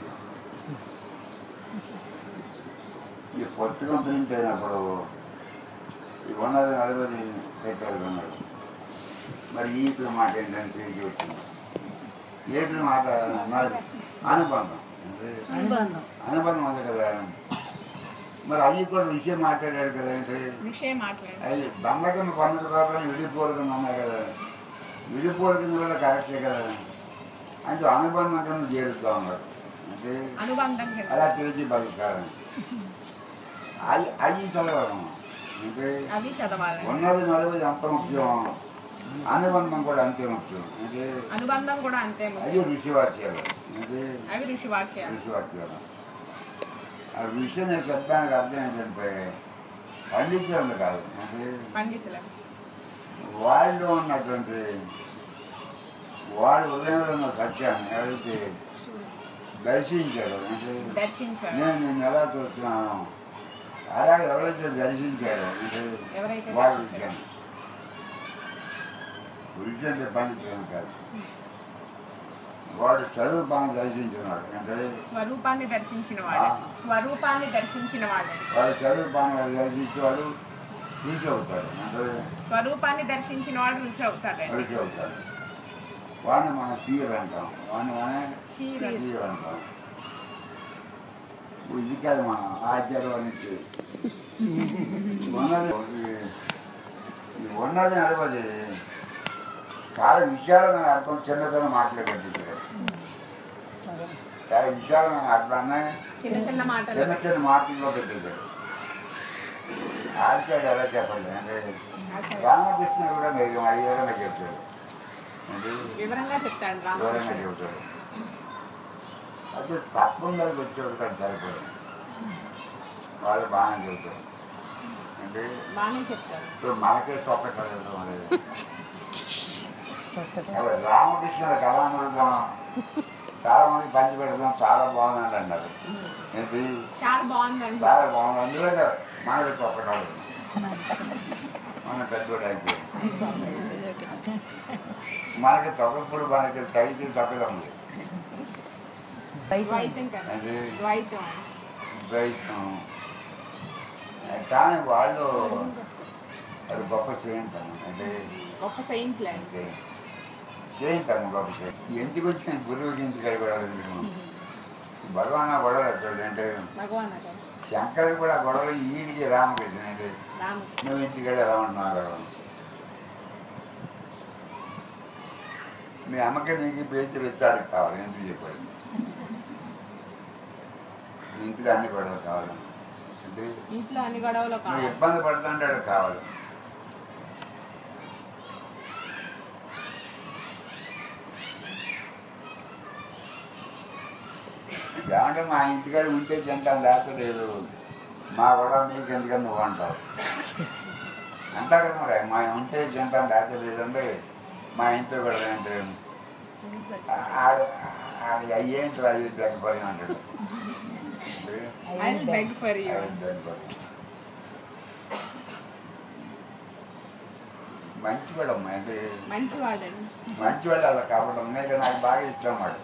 ఈ పుస్తకం ప్రింట్ అయినప్పుడు ఈ ఉన్నది నలభై పెట్టారు ఉన్నారు మరి ఈపి మాట ఏంటంటే తిరిగి వచ్చింది ఏపీ మాట అన్నది అనుబంధం అంటే అనుబంధం అనుబంధం ఉంది కదా మరి అది కూడా విషయం మాట్లాడాడు కదా ఏంటి విషయం మాట్లాడు అది బంగారం పన్నుకు రావడం విడిపోరుకుంది అన్నారు కదా విడిపోరుకుంది కూడా కరెక్టే కదా అంటే అనుబంధం కింద చేరుతూ ఉన్నారు అంటే అనుబంధం కింద అలా తెలిసి బతుకాలని అది అది చదవడం అంటే అవి చదవాలి ఉన్నది నలభై అంత ముఖ్యం అనుబంధం కూడా అంతే ముఖ్యం అంటే అనుబంధం కూడా అంతే ముఖ్యం. అది ఋషివాక్యాలు అంటే అవి ఋషి వాక్యాలు ఋషివాక్యాలు ఆ విషయం నేను శబ్దానికి అర్థం ఏంటంటే పండించడం కాదు అంటే పండితులు వాళ్ళు ఉన్నటువంటి వాడు ఉదయంలో ఉన్న సత్యాన్ని ఎవరైతే దర్శించారు అంటే దర్శించాడు నేను నిన్ను ఎలా చూస్తున్నాను అలా ఎవరైతే దర్శించారో అంటే ఎవరైతే వాడు దర్శించారో. విజ్ఞానం విద్య అంటే పండించడం కాదు వాడు చదువు బాగా దర్శించున్నాడు అంటే స్వరూపాన్ని దర్శించిన వాడు స్వరూపాన్ని దర్శించిన వాడు వాడు చదువు బాగా దర్శించేవాడు ఋషి అవుతాడు అంటే స్వరూపాన్ని దర్శించిన వాడు ఋషి అవుతాడు ఋషి అవుతాడు వాడిని మనం సీర్ అంటాం వాడిని మనం శీర్. సీర్ అంటాం ఇది కాదు మనం ఆచార్యం నుంచి ఉన్నది ఈ ఉన్నది నడవది చాలా విశాలమైన అర్థం చిన్నతనం మాట్లాడేది చాలా విశాలమైన అర్థాన్ని చిన్న చిన్న మాటలు చిన్న చిన్న మాటల్లో పెట్టేశాడు ఆచార్య ఎలా చెప్పండి అంటే రామకృష్ణ కూడా మీరు అడిగారని చెప్తాడు అంటే వివరంగా చెప్తాడు వివరంగా రామకృష్ణ చెబుతాడు అయితే తత్వం దగ్గరికి వచ్చేవాడు కానీ సరిపోదు వాళ్ళు బాగానే చెబుతారు అంటే బాగానే చెప్తాడు ఇప్పుడు మనకే తొక్క చదవడం అనేది ఎవరు రామకృష్ణుడు కళామృతం చాలా మంది పంచి పెడతాం చాలా బాగుందండి అన్నారు ఏంటి చాలా బాగుందండి చాలా బాగుంది అందులో మనకి తొక్క కాదు మన పెద్దోడు అయితే మనకి తొక్కప్పుడు మనకి తగితే తొక్కగా ఉంది ద్వైతం కదా అంటే ద్వైతం ద్వైతం కానీ వాళ్ళు అది గొప్ప చేయంటాను అంటే గొప్ప సెయింట్లు అండి అంటే చేయంటాము గొప్ప చేయం ఎందుకు వచ్చిన గురువుకి ఇంటికి అడగడాలి మేము భగవాన్ ఆ గొడవలు వచ్చాడు అంటే భగవాన్ అదే శంకరుడు కూడా ఆ గొడవలు ఈయనకి రామకృష్ణ అంటే రామ నువ్వు ఇంటికాడ ఎలా ఉంటున్నావు కదా మీ అమ్మకి నీకు పేచీలు వచ్చాడు కావాలి ఎందుకు చెప్పాడు నీ ఇంటికి అన్ని గొడవలు కావాలి అంటే ఇంట్లో అన్ని గొడవలు నువ్వు కావాలి ఇబ్బంది పడుతుంటాడు కావాలి ఏమంటే మా ఇంటికాడ ఉంటే తింటాం లేకపోతే లేదు మా కూడా మీకు ఎందుకని నువ్వు అంటావు అంటారు కదా మరి మా ఉంటే తింటాం లేకపోతే లేదంటే మా ఇంట్లో కూడా అంటే ఆడ ఆడ అయ్యేంటి అది దగ్గర అంటాడు ఐ బెగ్ ఫర్ యూ మంచివాడమ్మా అంటే మంచివాడండి మంచివాడు అలా కాబట్టి ఉన్నాయి నాకు బాగా ఇష్టం వాడు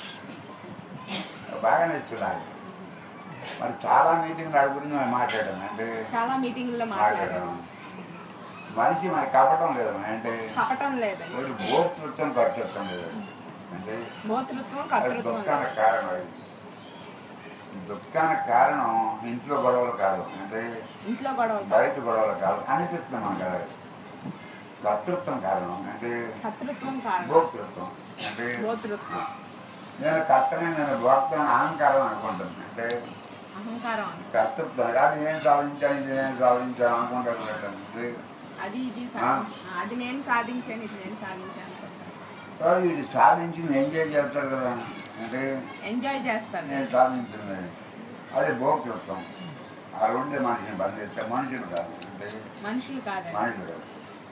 బాగానే ఇష్టం నాకు మరి చాలా మీటింగ్ వాడి గురించి మేము మాట్లాడాము అంటే చాలా మీటింగ్లో మాట్లాడాను మాట్లాడాము మనిషి మనకి కప్పటం లేదు అంటే కపటం లేదండి వీడు భోక్తృత్వం కట్టడం లేదు అంటే భోతృత్వం అది కర్తృత్వం దుఃఖానికి లేదు. కారణం అది దుఃఖానికి కారణం ఇంట్లో గొడవలు కాదు అంటే ఇంట్లో గొడవలు బయట గొడవలు కాదు అనిపిస్తుంది మనకు కదా కర్తృత్వం కారణం అంటే కర్తృత్వం కారణం భోక్తృత్వం అంటే భోతృత్వం నేను కర్తనే నేను భోక్తని అహంకారం అనుకుంటుంది అంటే అహంకారం అని కర్తృత్వం అది నేను సాధించాను ఇది నేను సాధించాను అనుకుంటాను అంటే అది ఇది సాధించ- అది నేను సాధించాను ఇది నేను సాధించాను అనుకుంటాను. కాదు వీడు సాధించింది ఎంజాయ్ చేస్తారు కదా అంటే ఎంజాయ్ చేస్తాను నేను సాధించింది అది భోక్తృత్వం ఆ రెండే మనిషిని బంధిస్తే మనుషులు కాదు అంటే మనుషులు కాదండి మనుషులు కాదు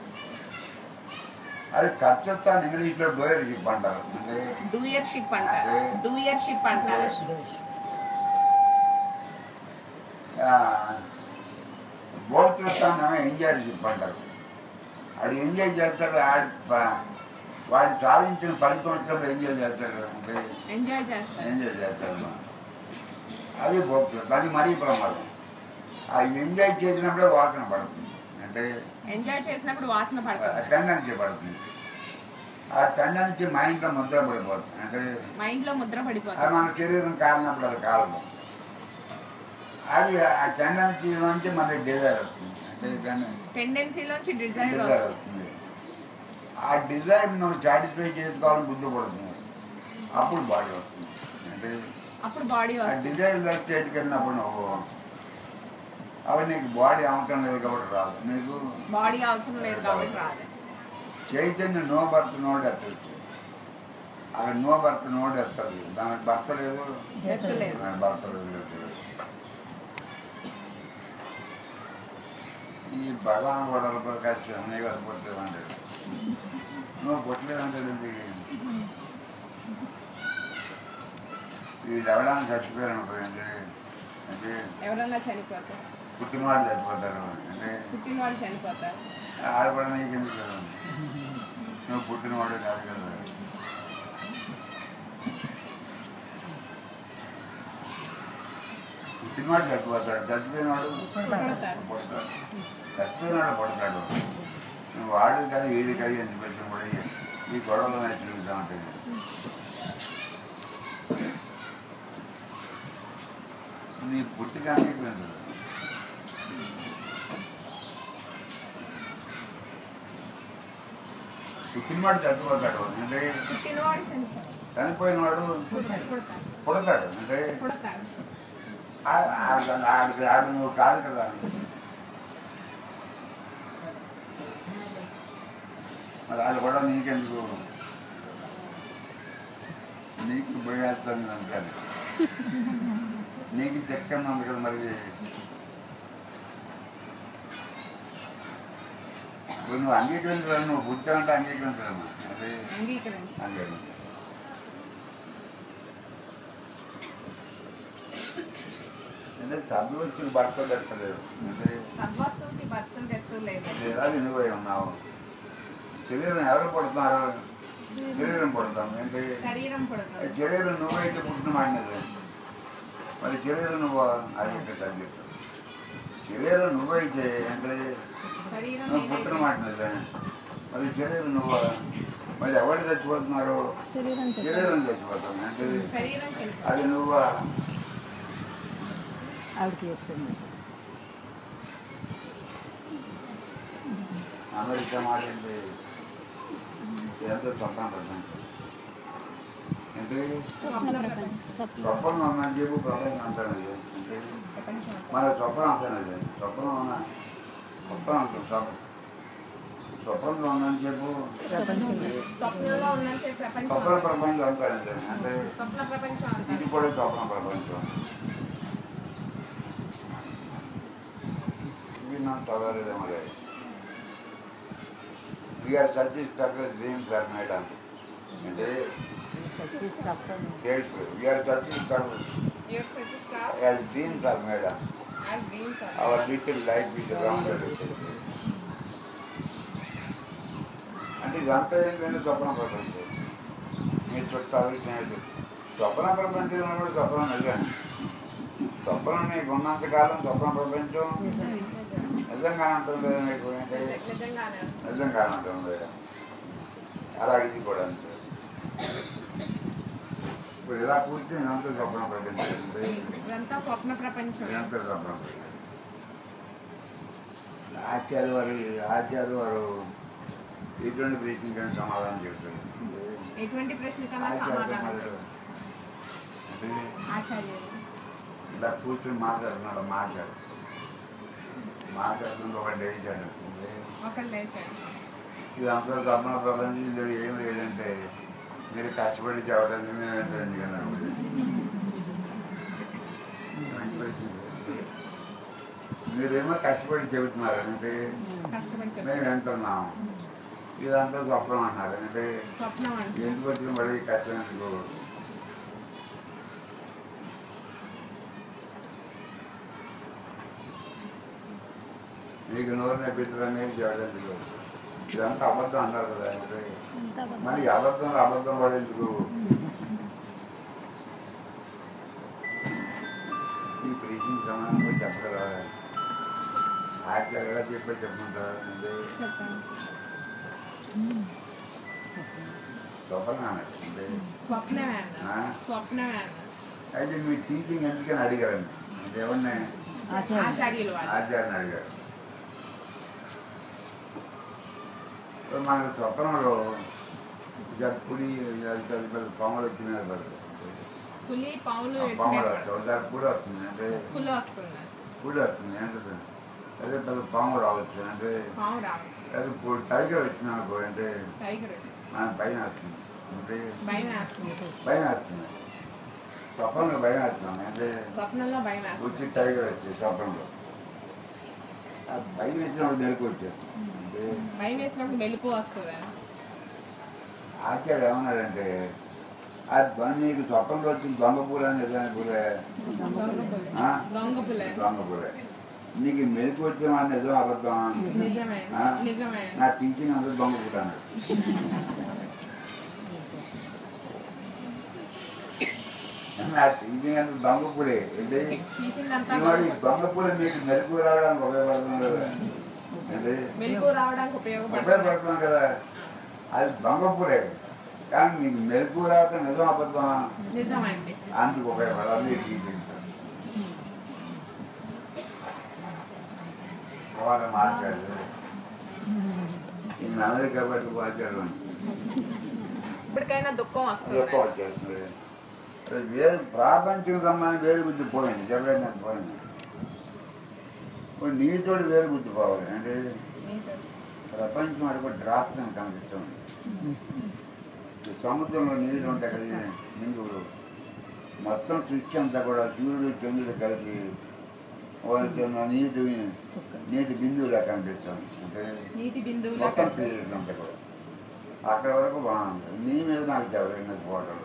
అది కర్తృత్వాన్ని ఇంగ్లీష్లో డోయర్షిప్ అంటారు అంటే డూయర్షిప్ అంటారు డూయర్షిప్ అంటారు భోక్తృత్వాన్ని ఎంజాయ్షిప్ అంటారు వాడు ఎంజాయ్ చేస్తాడు ఆడి ప- వాడు సాధించిన పది సంవత్సరాలు ఎంజాయ్ చేస్తాడు అంటే ఎంజాయ్ చేస్తాను ఎంజాయ్ చేస్తాడు అది భోక్తృత్వం అది మరీ ప్రమాదం ఆ ఎంజాయ్ చేసినప్పుడే వాసన పడుతుంది అంటే ఎంజాయ్ చేసినప్పుడు వాసన పడుతుంది టెండెన్సీ పడుతుంది ఆ టెండెన్సీ మైండ్లో ముద్ర పడిపోతుంది అంటే మైండ్ లో ముద్ర అది పడిపోతుంది మన శరీరం కాలినప్పుడు అది కాలదు అది ఆ టెండెన్సీ నుంచి మనకి డిజైర్ వస్తుంది అంటే టెండెన్సీ టెండెన్సీలోంచి డిజైర్ డిజైర్ వస్తుంది వస్తుంది ఆ డిజైర్ నువ్వు సాటిస్ఫై చేసుకోవాలని బుద్ధి పడుతుంది అప్పుడు బాడీ వస్తుంది అంటే అప్పుడు బాడీ ఆ వస్తుంది డిజైర్ స్టేట్కి వెళ్ళినప్పుడు నువ్వు అవి నీకు బాడీ అవసరం లేదు కాబట్టి రాదు నీకు బాడీ అవసరం లేదు కాబట్టి రాదు చైతన్య నో భర్త నోడు ఎత్తచ్చు అక్కడ నో భర్త నోడు ఎత్తదు దానికి భర్త లేదు ఎత్తలేదు దానికి భర్త లేదు ఎత్తలేదు. ఈ భగవాన్ గొడవల ప్రకాశం నీ కదా పుట్టలేదు అంటాడు నువ్వు పుట్టలేదు అంటాడు వీళ్ళు ఎవడానికి చచ్చిపోయారు అనుకోండి అంటే ఎవరన్నా చనిపోతారు పుట్టినవాళ్ళు చచ్చిపోతారు అంటే పుట్టిన వాళ్ళు చనిపోతారు ఆడపడ నీకు ఎందుకు నువ్వు పుట్టినవాడు కాదు కదా పుట్టినవాడు చచ్చిపోతాడు చచ్చిపోయినవాడు పుడతారు పడతాడు చచ్చిపోయినాడు పడతాడు నువ్వు వాడు కదా ఏడు కదా ఎందుకు పెట్టిన కూడా ఈ గొడవలు అనేది తిరుగుతూ ఉంటుంది నీ పుట్టిక అంగీకరించదు పుట్టినవాడు చచ్చిపోతాడు అంటే పుట్టినవాడు చనిపోతారు చనిపోయినవాడు పుడతారు పుడతాడు అంటే పుడతారు ఆ- ఆ- ఆడికి ఆడు నువ్వు కాదు కదా మరి వాళ్ళు కూడా నీకెందుకు నీకు పోయేస్తుంది అంటారు నీకు చెక్కని ఉంది కదా మరి ఇప్పుడు నువ్వు అంగీకరించలేదు నువ్వు పుట్టావంటే అంగీకరించలేమ్మా అదే అంగీకరించి అంగీకరించ అంటే చదువు వచ్చి భర్త పెట్టలేదు అంటే సద్వస్తువుకి భర్తలు ఎత్తు లేదు లేదా నువ్వే ఉన్నావు శరీరం ఎవరు పడుతున్నారు శరీరం పడతాం ఏంటి శరీరం పుడతారు శరీరం నువ్వైతే పుట్టిన మాడినది మరి శరీరం నువ్వు అది ఇంకా సబ్జెక్ట్ శరీరం నువ్వైతే అంటే శరీరం నువ్వు పుట్టిన ఏదైతే మాడినది మరి శరీరం నువ్వు మరి ఎవరు చచ్చిపోతున్నారు శరీరం శరీరం చచ్చిపోతాం అంటే శరీరం చనిపోతుంది అది నువ్వు ఆవిడకి ఒకసారి అమెరికా మారింది ఎంతో స్వప్నం ప్రపంచం అంటే స్వప్న ప్రపంచం స్వప్న స్వప్నం ఉందని చెప్పి ప్రపంచం అంటానది అంటే మన స్వప్నం అంటానది స్వప్నం ఉన్న స్వప్నం అంటాం స్వప్నం స్వప్నంలో ఉందని చెప్పు స్వప్నంలో ఉన్నంత ప్రపంచం స్వప్న ప్రపంచం అంతా అంటే అంటే స్వప్న ప్రపంచం ఇది అంటారు కూడా స్వప్న ప్రపంచం ఇది నా చదవలేదే మరి we are suggest dreams are madam అంటే we are suggest Your sister as dreams are madam as dreams are. Our little life is rounded అంటే ఇదంతా ఏంటంటే స్వప్న ప్రపంచం మీ చుట్టాలు స్నేహితులు స్వప్న ప్రపంచం ఉన్నప్పుడు స్వప్నం నిజాను స్వప్నం నీకు ఉన్నంతకాలం స్వప్న ప్రపంచం నిజంగానే ఉంటుంది కదా నీకు ఏంటి నిజంగానే నిజంగానే ఉంటుంది అలా ఇది కూడా అంతే ఇప్పుడు ఇలా కూర్చొని ఇదంతా స్వప్న ప్రపంచం ఉంది. ఇదంతా స్వప్న ప్రపంచం ఇదంతా స్వప్న ప్రపంచం ఆచార్య వారు ఆచార్య వారు ఇటువంటి ప్రశ్నకి సమాధానం చెప్తారు ఎటువంటి ప్రశ్న కన్నా ఆచార్య సమాధానం వారు అంటే ఆచార్యులు ఇలా కూర్చొని మాట్లాడుతున్నాడు మాట్లాడు మాట్లాడుతుంటే ఒకటి వేసాడు ఒకళ్ళు లేచారు ఇదంతా స్వప్న ప్రపంచం ఇందులో ఏం లేదంటే మీరు కష్టపడి చెప్పడానికి మేము ఏంటండి కదా మీరేమో కష్టపడి చెబుతున్నారు అంటే కష్టపడి మేము చెప్పారు వింటున్నాం ఇదంతా స్వప్నం అన్నారు అంటే స్వప్నం అంటే ఎందుకు వచ్చిన మళ్ళీ కష్టం ఎందుకు మీకు నోరు నెప్పించడం ఏం చేయడానికి ఇదంతా అబద్ధం అన్నారు కదా అంటే మరి అబద్ధం అబద్ధం పడేందుకు ఈ ప్రీతికి సమానం పోయి చెప్పగలరా ఆచార్య చెప్పే చెప్పుకుంటారా అంటే చెప్పండి స్వప్నం అంటే స్వప్నమే ఆ? అన్న స్వప్నమే అన్న అయితే మీ టీచింగ్ ఎందుకని అడిగారండి అంటే ఎవరిని ఆచార్యులు వాళ్ళు ఆచార్యని అడిగారు ఇప్పుడు మనకు స్వప్నంలో జరుపుడి పెద్ద పాములు వచ్చిన పులి పావులు పాములు ఎత్తుకెళ్ళిపోయారు. వస్తాయి జరుపుడి వస్తుంది అంటే పులి వస్తున్నారు పూడి వస్తుంది అంటే అదే పెద్ద పాము రావచ్చు అంటే పావు రావు అదే ఇప్పుడు టైగర్ వచ్చిన అనుకో అంటే టైగర్ మన భయం వస్తుంది అంటే భయం వేస్తుంది భయం వస్తుంది స్వప్నంలో భయం వేస్తున్నాం అంటే స్వప్నంలో భయం వేస్తుంది వచ్చి టైగర్ వచ్చి స్వప్నంలో ఆ భయం వేసినప్పుడు మెలకు వచ్చారు అంటే భయం వేసినప్పుడు మెలకు వస్తుంది ఆచార్య ఏమన్నాడంటే ఆ దొంగ నీకు స్వప్నంలో వచ్చిన దొంగ పూల నిజమైన పూలే దొంగ పులి ఆ? దొంగ పులి దొంగ పూలే నీకు మెలకు వచ్చిన వాడు నిజం అబద్ధం నిజమే ఆ? నిజమే నా టీచింగ్ అంతా దొంగ పూట అన్నాడు నా టీచింగ్ అంతా దొంగ పూలే ఏంటి టీచింగ్ అంతా ఇవాడు ఈ దొంగ పూల మీకు మెలకు రావడానికి ఉపయోగపడుతుంది కదా ఏంటి మెలకు రావడానికి ఉపయోగపడుతుంది ఉపయోగపడుతుంది కదా అది దొంగ పూలే కానీ మీకు మెలకు రావటం నిజం అబద్ధం నిజమండి అందుకు ఉపయోగపడాలి టీచింగ్ వాళ్ళు మాట్లాడదు ఇన్ని అమెరికా బట్టి మాట్లాడడం ఇప్పటికైనా దుఃఖం వస్తుంది ఎక్కువ వచ్చేస్తుంది అది వేరు ప్రాపంచిక సంబంధం వేరు బుద్ధి పోయింది చెప్పలేదు పోయింది ఇప్పుడు నీతోటి వేరు బుద్ధి పోవాలి అంటే ప్రపంచం అడుగు డ్రాప్ కనిపిస్తుంది ఈ సముద్రంలో నీళ్ళు ఉంటాయి కదా బిందువులు మొత్తం సృష్టి అంతా కూడా సూర్యుడు చంద్రుడు కలిపి వాళ్ళతో నీటి నీటి బిందువులా కనిపిస్తుంది అంటే నీటి బిందువులా మొత్తం క్లియర్ ఉంటాయి కూడా అక్కడ వరకు బాగుంది నీ మీద నాకు చెప్పలేదు ఫోటోలు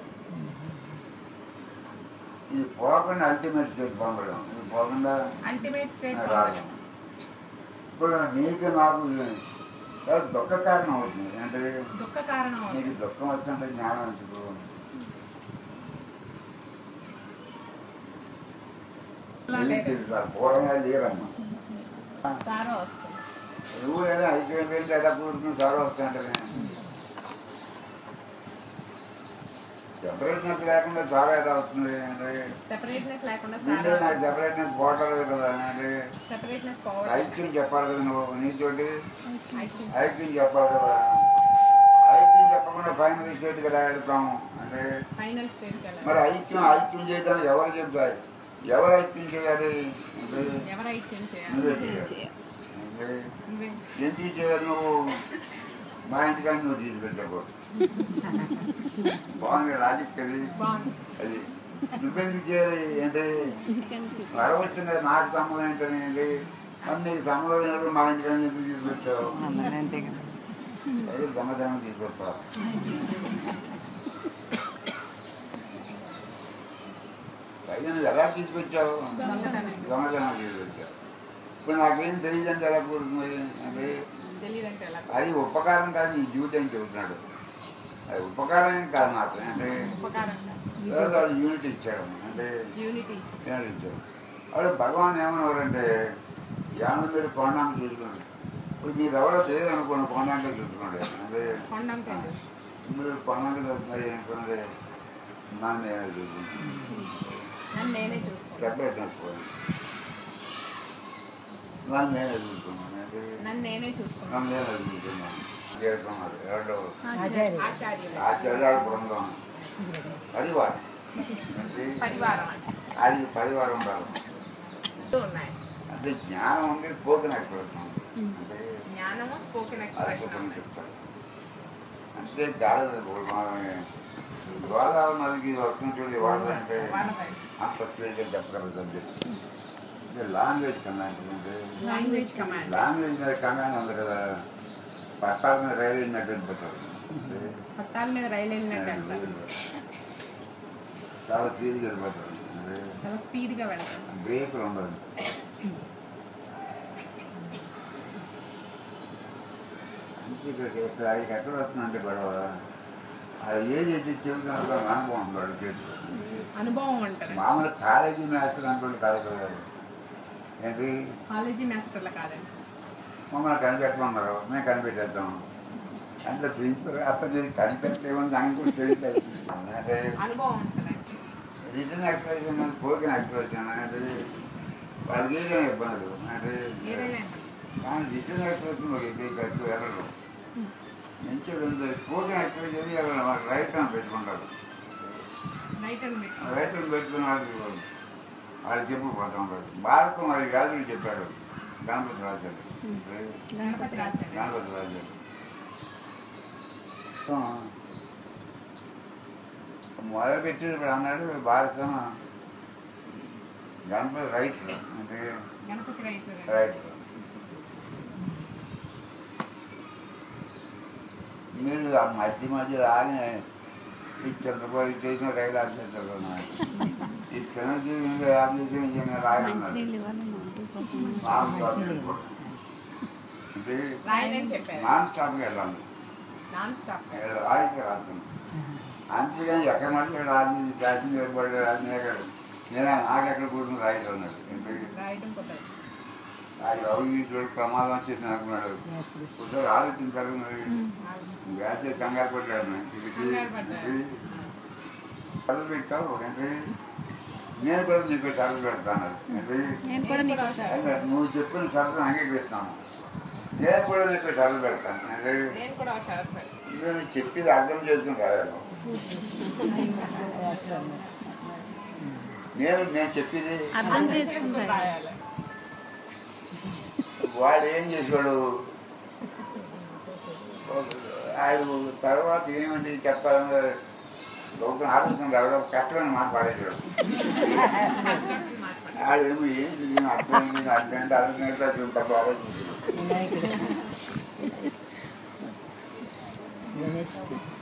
ఇది పోకుండా అల్టిమేట్ స్టేట్ పంపడం ఇది పోకుండా అల్టిమేట్ స్టేట్ రాదు ఇప్పుడు నీకు నాకు చాలా దుఃఖ కారణం అవుతుంది అంటే దుఃఖ కారణం నీకు అవుతుంది దుఃఖం వచ్చింటే జ్ఞానం ఎందుకు నీకు తెలుసా? పూర్వంగా లేరమ్మా సారో వస్తుంది నువ్వు లేదా అయిపోయింది ఎలా కూర్చుని సార్ వస్తుంటే సెపరేట్నెస్ లేకుండా చాలా ఎలా వస్తుంది అంటే సెపరేట్నెస్ లేకుండా నిండే సారో నాకు సెపరేట్నెస్ పోవట్లేదు కదా అంటే సెపరేట్నెస్ పోవడం ఐక్యం చెప్పాలి కదా నువ్వు నీతోటి ఐక్యం. ఐక్యం చెప్పాలి కదా ఐక్యం చెప్పకుండా ఫైనల్ స్టేట్కి రాయడతాము అంటే ఫైనల్ స్టేజ్ కదా మరి ఐక్యం ఐక్యం చేయడానికి ఎవరు చెప్తారు ఎవరు ఐక్యం చేయాలి అంటే ఎవరు ఐక్యం చేయాలి నువ్వే చేయాలి అంటే అంటే నువ్వే ఎందుకు ఇచ్చేవారు నువ్వు మా ఇంటికాడ నువ్వు తీసుకొచ్చావు బాగుంది లాజిక్ అది బాగుంది అది నువ్వెందుకు చేయాలి అంటే పరవచ్చింది కదా నాకు సంబంధం ఏంటండి మరి నీకు సంబంధం లేదు మా ఇంటికాడ ఎందుకు తీసుకొచ్చావు అంతే కదా అది సమాధానం తీసుకొస్తావు పైగా నువ్వు ఎలా తీసుకొచ్చావు దొంగతనం సమాధానం తీసుకొచ్చావు ఇప్పుడు నాకేం తెలియదంటే ఎలా కూడుతుంది అంటే తెలియదంటే ఎలా అది ఉపకారం కాదు నీ జీవితం చెబుతున్నాడు అది ఉపకారం ఏం కాదు నాకు అంటే ఉపకారం ఏదో వాడు యూనిట్ ఇచ్చాడు అంటే యూనిటీ యూనిట్ ఇచ్చాడు వాడు భగవాన్ ఏమన్నారంటే యాన మీరు కొండానికి చూసుకోండి ఇప్పుడు మీరు ఎవరో తెలియదు అనుకోండి కొండానికి చూసుకోండి అంటే కొండం పెండు మీరు కొండానికి చూస్తున్నాయి అనుకోండి నన్ను నేనే చూసుకుంటాను నన్ను నేనే చూస్తాను సెపరేట్ చేసుకోండి నన్ను నేనే చూసుకున్నాను అంటే నన్ను నేనే చూసుకున్నాను నన్ను నేనే చూసుకున్నాను చేరుకున్నారు ఎవరో ఆచార్య ఆచార్యులు ఆచార్యాల బృందం పరివారం అంటే పరివారం అంటే అది పరివారం ఉండాలి రెండు ఉన్నాయి అంటే జ్ఞానం ఉంది స్పోకెన్ ఎక్స్ప్రెషన్ అంటే జ్ఞానము స్పోకెన్ అది ఎక్స్ప్రెషన్ స్పోకెన్ చెప్తారు అంటే గాలి గోదావరి నదికి వస్తుంది చూడు వాటర్ అంటే అంత స్పీడ్గా చెప్పగలుగుతుంది చెప్పి అంటే లాంగ్వేజ్ కమాండ్ అంటే లాంగ్వేజ్ కమాండ్ లాంగ్వేజ్ మీద కమాండ్ ఉంది కదా పట్టాల మీద రైలు వెళ్ళినట్టు వెళ్ళిపోతారు అంటే పట్టాల మీద రైలు వెళ్ళినట్టు వెళ్తారు చాలా స్పీడ్గా వెళ్ళిపోతారు అంటే చాలా స్పీడ్ గా వెళ్తారు బ్రేకులు ఉండదు అంటే ఇక్కడికి ఇక్కడ ఆయనకి ఎక్కడ వస్తుందంటే గొడవ అది ఏది అయితే చెబుతున్నా అనుభవం ఉన్నాడు చేతిలో అనుభవం అంటారు మామూలు కాలేజీ మాస్టర్ అనుకోండి కాదు కదా ఏంటి కాలేజీ మాస్టర్ల కాదండి మమ్మల్ని కనిపెట్టమన్నారు మేము కనిపెట్టేద్దాం అంటే ప్రిన్సిపల్ అసలు కనిపెట్టలేమని దానికి కూడా తెలియదు అంటే అనుభవం ఉంటుందండి రిటర్న్ ఎక్స్ప్రెషన్ స్పోకెన్ ఎక్స్ప్రెషన్ అంటే వాళ్ళకి ఏదైనా ఇబ్బందులు అంటే ఏదైనా కానీ రిటర్న్ ఎక్స్ప్రెషన్ ఇది ఖర్చు వెళ్ళరు మంచి స్పోకెన్ ఎక్స్ప్రెషన్ వెళ్ళరు వాళ్ళు రైట్ అని పెట్టుకుంటారు నైట్ అని పెట్టి రైట్ అని పెట్టుకుని వాళ్ళకి వాళ్ళు చెప్పుకుంటూ ఉంటారు భారతం అది కాదు చెప్పాడు గణపతి రాజాడు గణపతి రాశాడు గణపతి రాజాడు సో, మొదలుపెట్టినప్పుడు అన్నాడు భారతం గణపతి రైట్ అంటే గణపతి రైతు రైట్ మీరు ఆ మధ్య మధ్య రాని ఈ చంద్రబాబు చేసిన రైలు ఆఫీసర్ ఈ చంద్రబాబు ఆఫీసర్ రాయన్నారు మంచినీళ్ళు ఇవ్వాలి మాకు కొంచెం నాన్ మంచినీళ్ళు స్టాప్ అంటే రాయనని చెప్పారు నాన్ స్టాప్గా వెళ్ళాలి నాన్ స్టాప్ రాయికి రాస్తుంది అంతేగాని ఎక్కడ మళ్ళీ రాజు జాతి ఏర్పడి రాజు నేను నాకెక్కడ కూర్చుని రాయిలో ఉన్నాడు ఎందుకంటే రాయడం కుదరదు అది అవినీతిలో ప్రమాదం వచ్చేసి అనుకున్నాడు Yes, yes. ఒకసారి ఆలోచించారు వ్యాధి కంగారు పడ్డాడు ఇది కంగారు పడ్డాడు. చదువు పెట్టావు అంటే నేను కూడా నీకు చదువు పెడతాను అంటే నేను కూడా నీకు షాప్ అంటే నువ్వు చెప్పిన చదువు అంగీకరిస్తాను నేను కూడా నీకు చదువు పెడతాను అంటే నేను కూడా ఒక షరత్ పెడతాను నేను చెప్పేది అర్థం చేసుకుని రాయాలి నేను నేను చెప్పేది అర్థం చేసుకుంటాడు రాయాలి వాడు ఏం చేసాడు ఆయన తర్వాత ఏమంటే చెప్పాలని లోకం ఆలోచన రావడం కష్టమైన మాట పాడేసాడు ఆడేమో ఏంటి నేను అర్థం నేను అర్థం అంటే అర్థం అయితే అసలు తప్ప ఆలోచించాడు వినాయకుడు గణేష్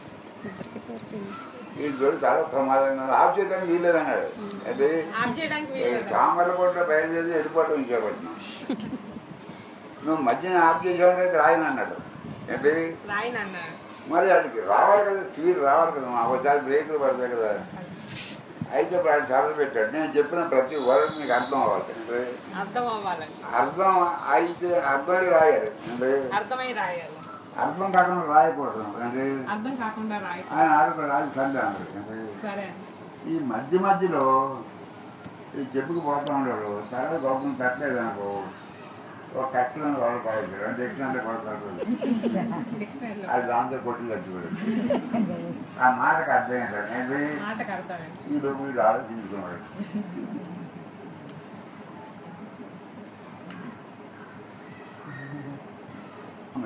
ఈ జోడు చాలా ప్రమాదంగా ఆఫ్ చేయడానికి వీల్లేదన్నాడు అయితే ఆఫ్ చేయడానికి వీలు సామర్లకోట బయలుదేరి వెళ్ళిపోవడం చేపట్టినాం నువ్వు మధ్యన ఆఫ్ చేసావంటే రాయను అన్నాడు అయితే రాయని అన్నారు మరి వాడికి రావాలి కదా స్పీడ్ రావాలి కదా మా ఒకసారి బ్రేకులు పడతాయి కదా అయితే ఇప్పుడు ఆయన చదువు పెట్టాడు నేను చెప్పిన ప్రతి వర్డ్ మీకు అర్థం అవ్వాలి అంటే అర్థం అవ్వాలని అర్థం అయితే అర్థమై రాయాలి అంటే అర్థమై రాయాలి అర్థం కాకుండా రాయకూడదు అంటే అర్థం కాకుండా రాయ ఆయన ఆడుకో రాజు సండే అన్నాడు అంటే సరే ఈ మధ్య మధ్యలో ఈ చెప్పుకు పోతా ఉన్నాడు తర్వాత గొప్పం కట్టలేదు అనుకో ఒక కట్టలను వాళ్ళు పడేది రెండు ఎట్లంటే కొడతాడు డిక్షనరీలో అది దాంతో కొట్టి చచ్చిపోయాడు ఆ మాటకు అర్థం ఏంటంటే మాటకు అర్థమే ఈ లోపు వీడు ఆలోచించుకున్నాడు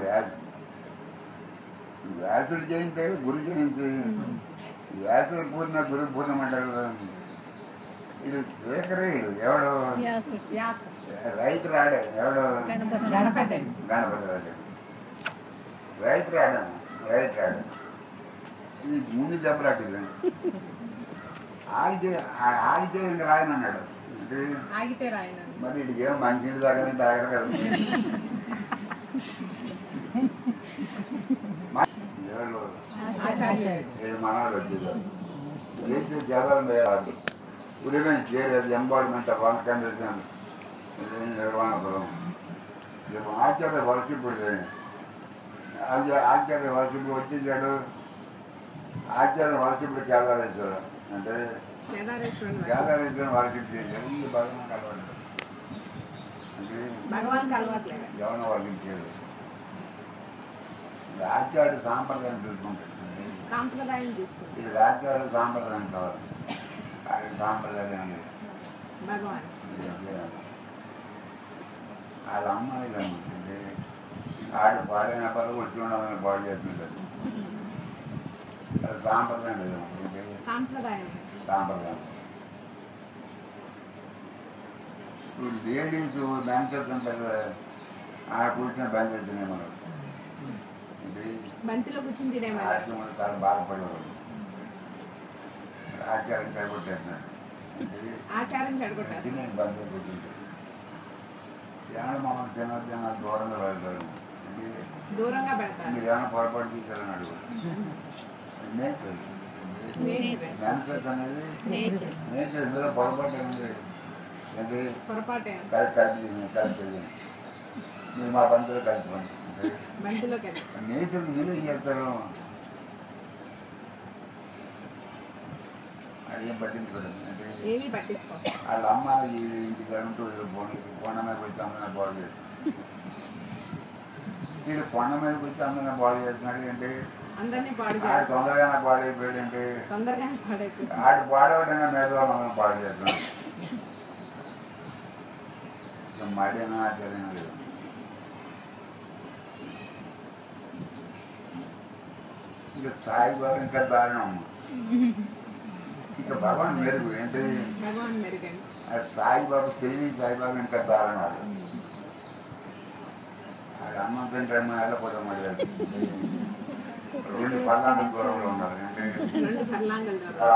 వ్యాధి వ్యాసుడు జయంతి గురు జయంతి వ్యాసుడు పూర్ణ గురు పూర్ణం అంటారు కదా. ఇది ఏకరే ఎవడు వ్యాస వ్యాస రైతు రాడే ఎవడు గణపతి గణపతి గణపతి రాజు రైతు రాడు రైతు రాడు ఇది ముందు దెబ్బలాంటిది ఆగితే ఆ- ఆగితే ఇంకా రాయనన్నాడు అంటే ఆగితే రాయనండి మరి ఇది ఏం మంచినీళ్ళు తాగని తాగరు కదా మా- ఎవరు? ఆచార్య ఏడు మనవాడు వచ్చేది చేసి జలాలు వేయాలి ఉరిమైన చేరేది ఎంబాడిమెంట్ ఆఫ్ వన్ కండిషన్ నిర్వహణపురం ఆచార్య వర్షిప్పుడు ఆచార్య వర్షిప్పుడు వచ్చిందాడు ఆచార్య వర్షిప్పుడు కేదారేశ్వర అంటే కేదారేశ్వరుని కేదారేశ్వరం వర్షిప్ చేశారు ఈ భగవాన్ కలవాడు అంటే భగవాన్ అలవాట్లేదు ఎవరినో వర్షించారు ఆచార్య సాంప్రదాయం చూసుకుంటాడు సాంప్రదాయం తీసుకుంది ఇది ఆచార్య సాంప్రదాయం కావాలి ఆయన సాంప్రదాయం లేదు. భగవాన్ ఇది అట్లే. వాళ్ళ అమ్మాయి అంటే ఆడు పాడైన పదవి వచ్చి ఉండాలని పాడు చేస్తుంటారు అది సాంప్రదాయం లేదు ఇది సాంప్రదాయం సాంప్రదాయం ఇప్పుడు లేడీస్ డాన్సర్స్ ఉంటారు కదా, ఆ కూర్చొని బయలుదేరుతున్నాయి మనం ఇది బంతిలో కూర్చుని తినేవారు ఆశ్రమంలో చాలా బాధపడేవాడు ఆచారం కైగొట్టేస్తున్నాడు ఆచారం చెడగొట్టారు తినే బంధువులు కూర్చుంటాడు ఏమన్నా మమ్మల్ని తినదు తినదు దూరంగా వెళ్తారు ఇది దూరంగా పెడతారు మీరు ఏమైనా పొరపాటు తీశారని అడుగు నేచర్ నేచర్. డాన్సర్స్ అనేది నేచర్ నేచర్ ఇందులో పొరపాటు ఏముంది అంటే పొరపాటే కలిసి కలిసి తిని, కలిసి తిని. మీరు మా బంధువులు కలిసి పండి బంతిలోకి వెళ్ళి నేచర్ మీరు ఏం చేస్తారు అది ఏం పట్టించుకోలేదు అంటే ఏమీ పట్టించుకో వాళ్ళ అమ్మ ఈ ఇంటికి అంటూ పోనీ కొండ మీద వచ్చి అందరినీ బాగు చేస్తుంది వీడు కొండ మీద వచ్చి అందరినీ బాగు చేస్తున్నాడు అంటే అందరినీ పాడు ఆడు చేస్తారు తొందరగానే పాడైపోయాడు అంటే తొందరగా పాడైపోయి ఆడు పాడవడంగా మీద వాళ్ళని పాడు చేస్తున్నాడు ఇక మడిన ఆశ్చర్యం లేదు ఇక సాయిబాబా ఇంకా దారుణం అమ్మ ఇక భగవాన్ మెరుగు ఏంటి భగవాన్ మెరుగండి అది సాయిబాబా తెలివి సాయిబాబా ఇంకా దారుణాలు అది అన్నం తింటే వెళ్ళకపోవడం మరి రెండు పల్లాన దూరంలో ఉన్నారు అంటే రెండు పర్లాంగలు అది దూరం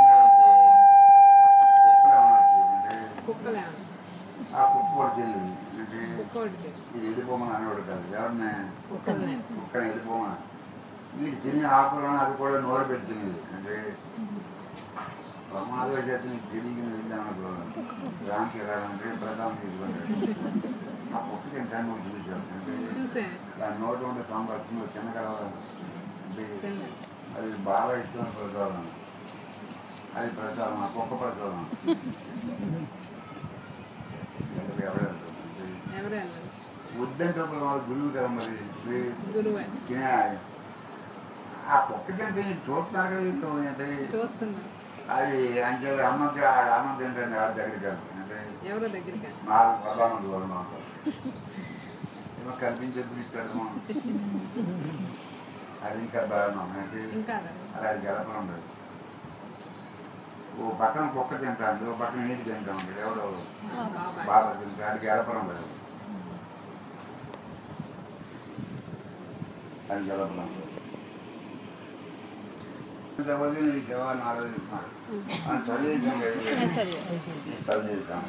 అన్నం తింటే కుక్కలే ఉన్నట్టు. అంటే కుక్కలే ఆ కుక్క కూడా తెలియదు అంటే కుక్కోడికి ఇది వెళ్ళిపోమని అనేవాడు కాదు ఎవరిని కుక్కలనే కుక్కని వెళ్ళిపోమని నీకు తినే ఆకులను అది కూడా నోరు పెట్టింది అంటే ప్రమాదం చేతి నీకు తిరిగి వెళ్ళాను రాంకి వెళ్ళాలంటే ప్రధానం తీసుకుంటాడు ఆ కుక్క తింటాను నువ్వు చూసావు అంటే చూసే దాని నోటు ఉండే తొంగ వచ్చింది తినగలవా అంటే తినలే. అది బాగా ఇష్టం ప్రసాదం అది ప్రసాదం ఆ కుక్క ప్రసాదం ఎవరు ఎవరు వెళ్తారు? అంటే ఎవరు వెళ్ళరు వద్దంటే ఒక గురువు కదా మరి ఇది గురువే తినే ఆ కుక్క తింటే చూస్తున్నారు కదా వీళ్ళు అంటే చూస్తున్నారు అది అంటే అన్నం తి- ఆ అన్నం తింటే ఆడ దగ్గరికి వెళ్తాను అంటే ఎవరో దగ్గరికి నాలుగు ప్రధాన దూరం ఉంటారు ఏమో కనిపించేది ఇస్తాడు అది ఇంకా దారుణం అంటే ఇంకా అది అది గడపడం ఉండదు ఓ పక్కన కుక్క తింటాడు ఓ పక్కన నీటి తింటా ఉంటాడు ఎవడో బాబాయ్ బాగా తింటాడు అది గడపడం లేదు అది గడపడం చదివి నీ దేవాన్ని ఆరాధిస్తున్నాడు అని చదివేసాం చదివా చదివేసాం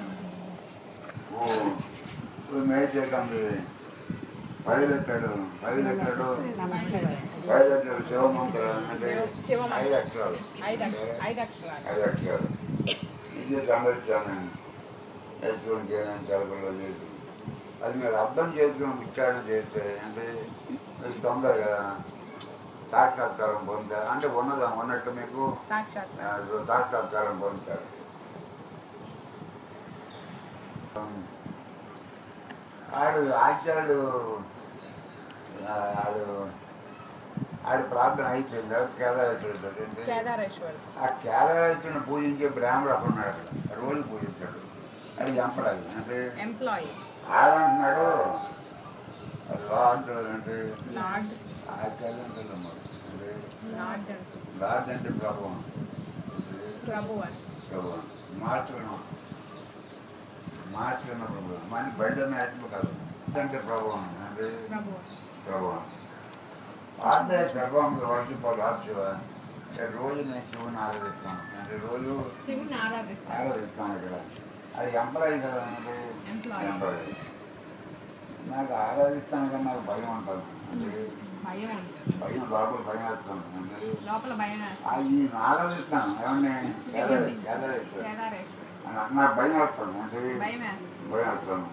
ఓ మేచేకంది పైలెట్టాడు పైలెట్టాడు పైలెట్టాడు శివమంత్రం అంటే శివమంత్రం. ఐదు అక్షరాలు ఐదు అక్ష- ఐదు అక్షరాలు ఐదు అక్షరాలు ఇది గమనించాను ఎటువంటి చేయని చదవలో చేసి అది మీరు అర్థం చేసుకుని ఉచ్చారణ చేస్తే అంటే మీకు తొందరగా సాక్షాత్కారం పొందుతారు అంటే ఉన్నదా ఉన్నట్టు మీకు సాక్షాత్ ఆ, సాక్షాత్కారం పొందుతారు ఆడు ఆచార్యుడు ఆ, ఆడు ఆడు ప్రార్థన అయిపోయింది తర్వాత కేదారేశ్వరుడు ఏంటి? కేదారేశ్వర్ ఆ కేదారేశ్వరుని పూజించే బ్రాహ్మడు అక్కడ ఉన్నాడు అక్కడ రోజు పూజించాడు అది చంపరాదు అంటే ఎంప్లాయీ ఆడంటున్నాడు లా అంటే అంటే లార్డ్ ఆచార్య అంటే నమ్మకం. అంటే లార్డ్ అంటే లార్డ్ అంటే ప్రభావం అంటే ప్రభు అని ప్రభావం మార్చడం మార్చడం ప్రభావం మన బయట నాయకులు కాదు అంటే ప్రభావం అంటే ప్రభు అని. ప్రభావం ఆత్మ ప్రభావం వర్షిపోవాలి ఆశివ రోజు నేను శివుని ఆరాధిస్తాను అంటే రోజు శివుని ఆరాధిస్తారు ఆరాధిస్తాను ఇక్కడ అది ఎంప్లాయీ కదా నాకు Employee. ఎంప్లాయీ నాకు ఆరాధిస్తాను కానీ నాకు భయం ఉంటుంది అంటే భయం ఉంటుంది భయం లోపల భయం వేస్తాను అంటే లోపల భయం ఆ వేస్తుంది ఈ ఆరాధిస్తాను ఏమన్నా ఎదరేస్తాను కేదారేశ్వరి నాకు భయం వేస్తాను అంటే భయం వేస్తుంది భయం వేస్తాను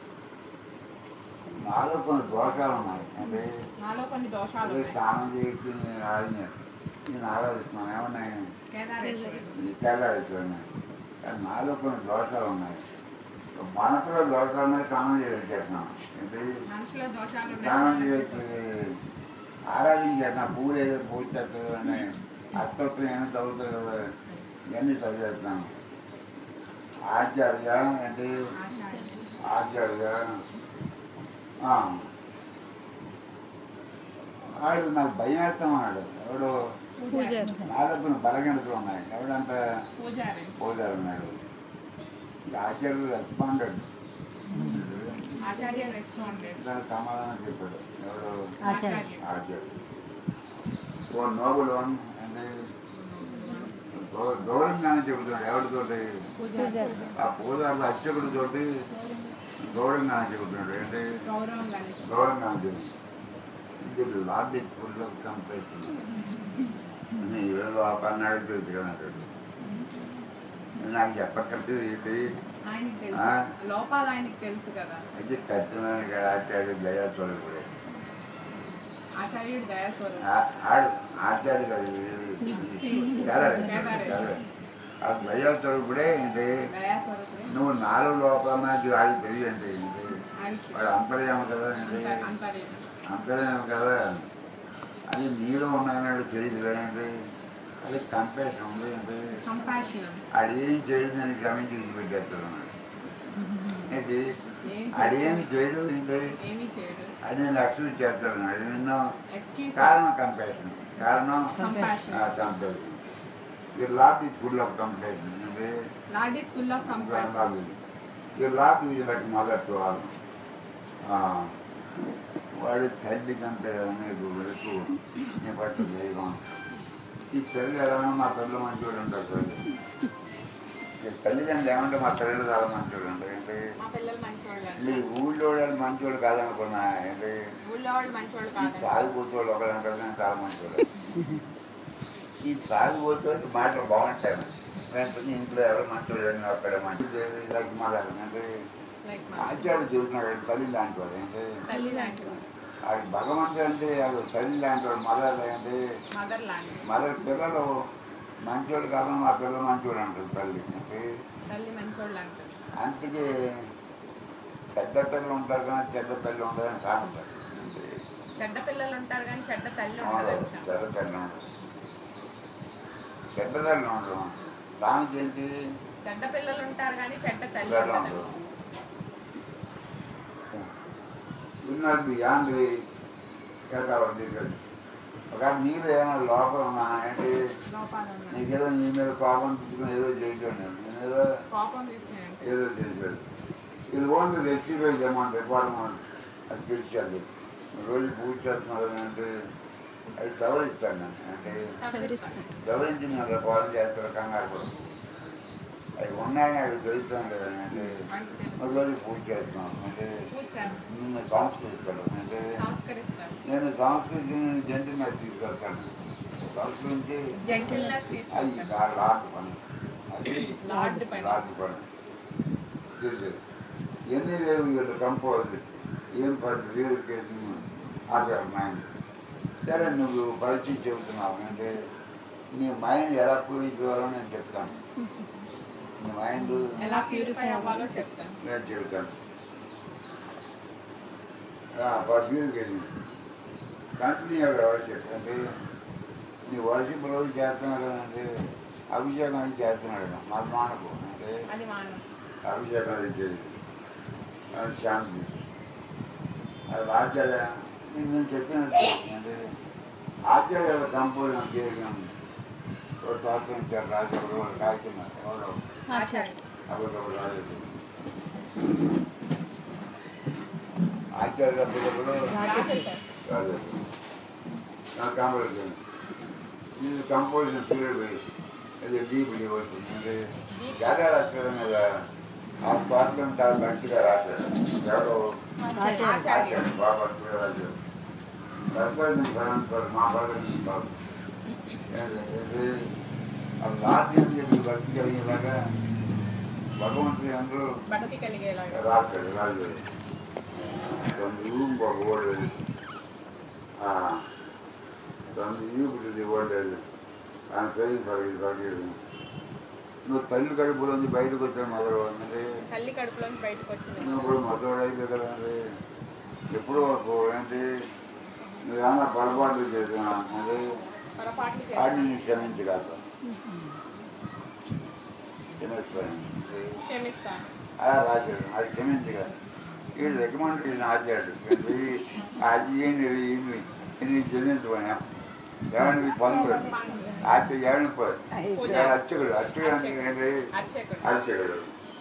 నాలో కొన్ని దోషాలు ఉన్నాయి అంటే నాలో కొన్ని దోషాలు అదే ఉన్నాయి స్నానం చేసి నేను ఆడిన నేను ఆరాధిస్తున్నాను ఏమన్నా కేదారేశ్వరి ఈ తెల్లారిస్తున్నాను కానీ నాలో కొన్ని దోషాలు ఉన్నాయి మనసులో దోషాలు ఉన్నాయి స్నానం చేసేస్తున్నాను ఏంటి మనుషులో దోషాలు స్నానం ఉన్నాయి చేసి ఆరాధించేస్తున్నా పూలు ఏదో పూజ చేస్తుంది అని అష్టోత్తరం ఏమైనా చదువుతుంది కదా ఇవన్నీ చదివేస్తున్నాను ఆచార్య అంటే ఆచార్య ఆ. వాడు నాకు భయం వేస్తామన్నాడు ఎవడు పూజారి నాలో కొన్ని బలగనతలు ఉన్నాయి ఎవడంత పూజారి పోదారు ఉన్నాడు ఇంకా ఆచార్యుడు రెస్పాండెడ్ ఆచార్య రెస్పాండెడ్ దానికి సమాధానం చెప్పాడు ఎవడు ఆచార్య ఆచార్యుడు ఓ నోబుల్ వన్ అంటే గౌరవం జ్ఞానం చెబుతున్నాడు ఎవరితోటి పూజారి ఆ పూజారుల అర్చకుడి తోటి గౌరవం జ్ఞానం చెబుతున్నాడు ఏంటి గౌరవం కానీ గౌరవం జ్ఞానం చెబుతున్నాడు ఇది lord is full of complete ఈరోజు ఆ పన్నాడు తెలుసు కదా నాకు. నాకు చెప్పక్కర్లేదు ఏంటి ఆయనకి ఆ? తెలుసు లోపాలు ఆయనకి తెలుసు కదా అయితే కట్టినాను కదా ఆచార్యుడు దయాస్వరుడు కూడా ఆచార్యుడు దయాస్వరం ఆ- ఆడు ఆచార్యుడు కాదు ఆ దయాస్వరూపుడే ఏంటి దయాస్వరూపుడే నువ్వు నాలుగు లోపాల నుంచి వాడికి తెలియండి ఏంటి ఆయనకి వాడు అంతర్యామ కదా ఏంటి అంత- అంతర్యం. అంతర్యామ కదా అది నీలో ఉన్నాయన్నాడు తెలియదు ఏంటి అది కంపేషన్ ఉంది ఏంటి కంపాషన్ అది ఏం చేయడు నేను క్షమించి పెట్టేస్తాను ఏంటి ఏం అది ఏం చేయడు చేయడు ఏంటి ఏమీ చేయడు అది నేను అక్సెప్ట్ చేస్తాను అది నిన్ను ఎక్స్క్యూజ్ కారణం కంపేషన్ కారణం కంపాషన్ కంపేషన్ ఈ lord is full of compassion అంటే lord is full of compassion ఈ lord is like mother to all వాడి తల్లి కంటే నీకు వెళుతూ నీ పట్ల దైవం ఈ తల్లి ఎలా ఉన్నా మా తల్లి మంచివాడు ఉంటారు తల్లి ఈ తల్లిదండ్రులు ఏమంటే మా తల్లి చాలా మంచివాడు ఉంటారు ఏంటి మా పిల్లలు మంచివాళ్ళు అండి ఈ ఊళ్ళో వాళ్ళు మంచివాడు కాదనుకున్నా ఏంటి ఊళ్ళో వాళ్ళు మంచివాళ్ళు ఈ కాదండి తాగిపోతే ఒకరు అంటారు కానీ చాలా మంచివాడు ఈ తాగిపోతే వాళ్ళకి మాటలు బాగుంటాయి వెంటనే ఇంట్లో ఎవరు మంచివాడు అని అక్కడ మంచి ఇలాంటి మాట్లాడు అంటే లైక్ మా ఆచార్యుడు చెబుతున్నాడు తల్లి లాంటి వాడు ఏంటి తల్లి లాంటి వాడు అది భగవంతుడు అంటే అది తల్లి లాంటి వాడు మదర్ అంటే మదర్ లాంటి మదర్ పిల్లలు మంచివాడు కాదని మా పిల్లలు మంచివాడు అంటారు తల్లి అంటే తల్లి మంచోళ్ళు అంటారు అందుకే చెడ్డ పిల్లలు ఉంటారు కానీ చెడ్డ తల్లి ఉండదని సాగుతారు అంటే చెడ్డ పిల్లలు ఉంటారు కానీ చెడ్డ తల్లి అవును, ఉండదు చెడ్డ తల్లి ఉండదు చెడ్డ తల్లి ఉండదు దానికి ఏంటి చెడ్డ పిల్లలు ఉంటారు కానీ చెడ్డ తల్లి పిల్లలు ఉండదు ఉండదు ఇన్నర్ బియాండ్ కాబట్టి ఒక నీళ్ళు ఏమైనా లోపల ఉన్నా ఏంటి లోపాలు ఉన్నాయి నీకేదో నీ మీద కోపం తీసుకుని ఏదో చేయటం లేదు నీ మీద కోపం తీసుకుని ఏదో చేశాడు ఇది ఓన్లీ రెక్టిఫై చేయమని డిపార్ట్మెంట్ అది తెలిసేది రోజు పూజ చేస్తున్నారు అంటే అది సవరిస్తాను నేను అంటే సవరిస్తాను సవరించి నేను రేపు వాళ్ళు చేస్తారు కంగారు కూడా అవి ఉన్నాయని అవి తెలుస్తాను కదా అంటే ఒక రోజు పూజ చేస్తున్నాను అంటే పూజ చేస్తారు నిన్ను సంస్కృతిస్తాడు అంటే సంస్కరిస్తారు నేను సంస్కృతి జంటి మీద తీసుకెళ్తాను సంస్కృతి జెంటిల్నెస్ అది తీసుకొస్తారు లాట్ పని అది లార్డ్ పని. లాట్ పని తెలుసు ఎన్ని లేవు వీళ్ళు కంపోజ్ ఏం పది వేలు కేసు అదే మైండ్ సరే నువ్వు పరిచయం చెబుతున్నావు అంటే నీ మైండ్ ఎలా పూరించుకోవాలో నేను చెప్తాను నీ మైండ్ ఎలా ప్యూరిఫై అవ్వాలో చెప్తాను నేను చెబుతాను పర్ఫ్యూమ్ కేసు కంటిన్యూ వర్షిప్ అంటే నీ వర్షిప్ రోజు చేస్తున్నాడు కదంటే అభిషేకం అది చేస్తున్నాడు కదా మన మానకు అంటే అది మానం అభిషేకం అది చేసి అది శాంతి అది ఆచార్య నేను చెప్పినట్టు అంటే ఆచార్య కంపోజింగ్ చేయడం స్వాతంత్రం రాజు కాకిన ఎవరో ఆచార్య అబద్ధం రాలేదు ఆచార్య అబద్ధంలో రాలేదు నా కాంపరేషన్ ఇది కంపోజిషన్ పీరియడ్ పోయి అది డీప్ డివోషన్ అంటే జాగా రాష్ట్రం మీద ఆ పాత్రం చాలా మంచిగా రాశాడు ఎవరో ఆచార్య ఆచార్య బాబా చూడరాజు సర్పంచ్ భయంకర్ మా బాబు బాబు రాజ్యం చెప్పి భక్తి కలిగేలాగా భగవంతుని అందరూ భక్తి కలిగేలాగా రాశాడు రాజు తొమ్మిది భగవాడు తొమ్మిది ఇప్పుడు ఇవ్వలేదు ఆయన పేరు పడిగి పడిగేది నువ్వు తల్లి కడుపులో నుంచి బయటకు వచ్చాను మొదలు అంటే తల్లి కడుపులోంచి బయటకు వచ్చింది నువ్వు ఇప్పుడు మొదలు అయిపోయి కదా అంటే ఎప్పుడు వరకు ఏంటి నువ్వు ఏమన్నా పొరపాట్లు చేసినా అంటే పొరపాట్లు ఆడిని చేశాను నీకు క్షమించి కాదు క్షమిస్తాను క్షమిస్తాను అలా రాశాడు అది క్షమించి కాదు ఇది రికమెండ్ ఇది ఆచాడు అది ఏంటి ఇది ఇది క్షమించుకోనా ఎవరికి పంతులు ఆచార్య ఎవరిని పోయి అర్చకుడు అర్చకుడు అంటే ఏంటి అర్చకుడు అర్చకుడు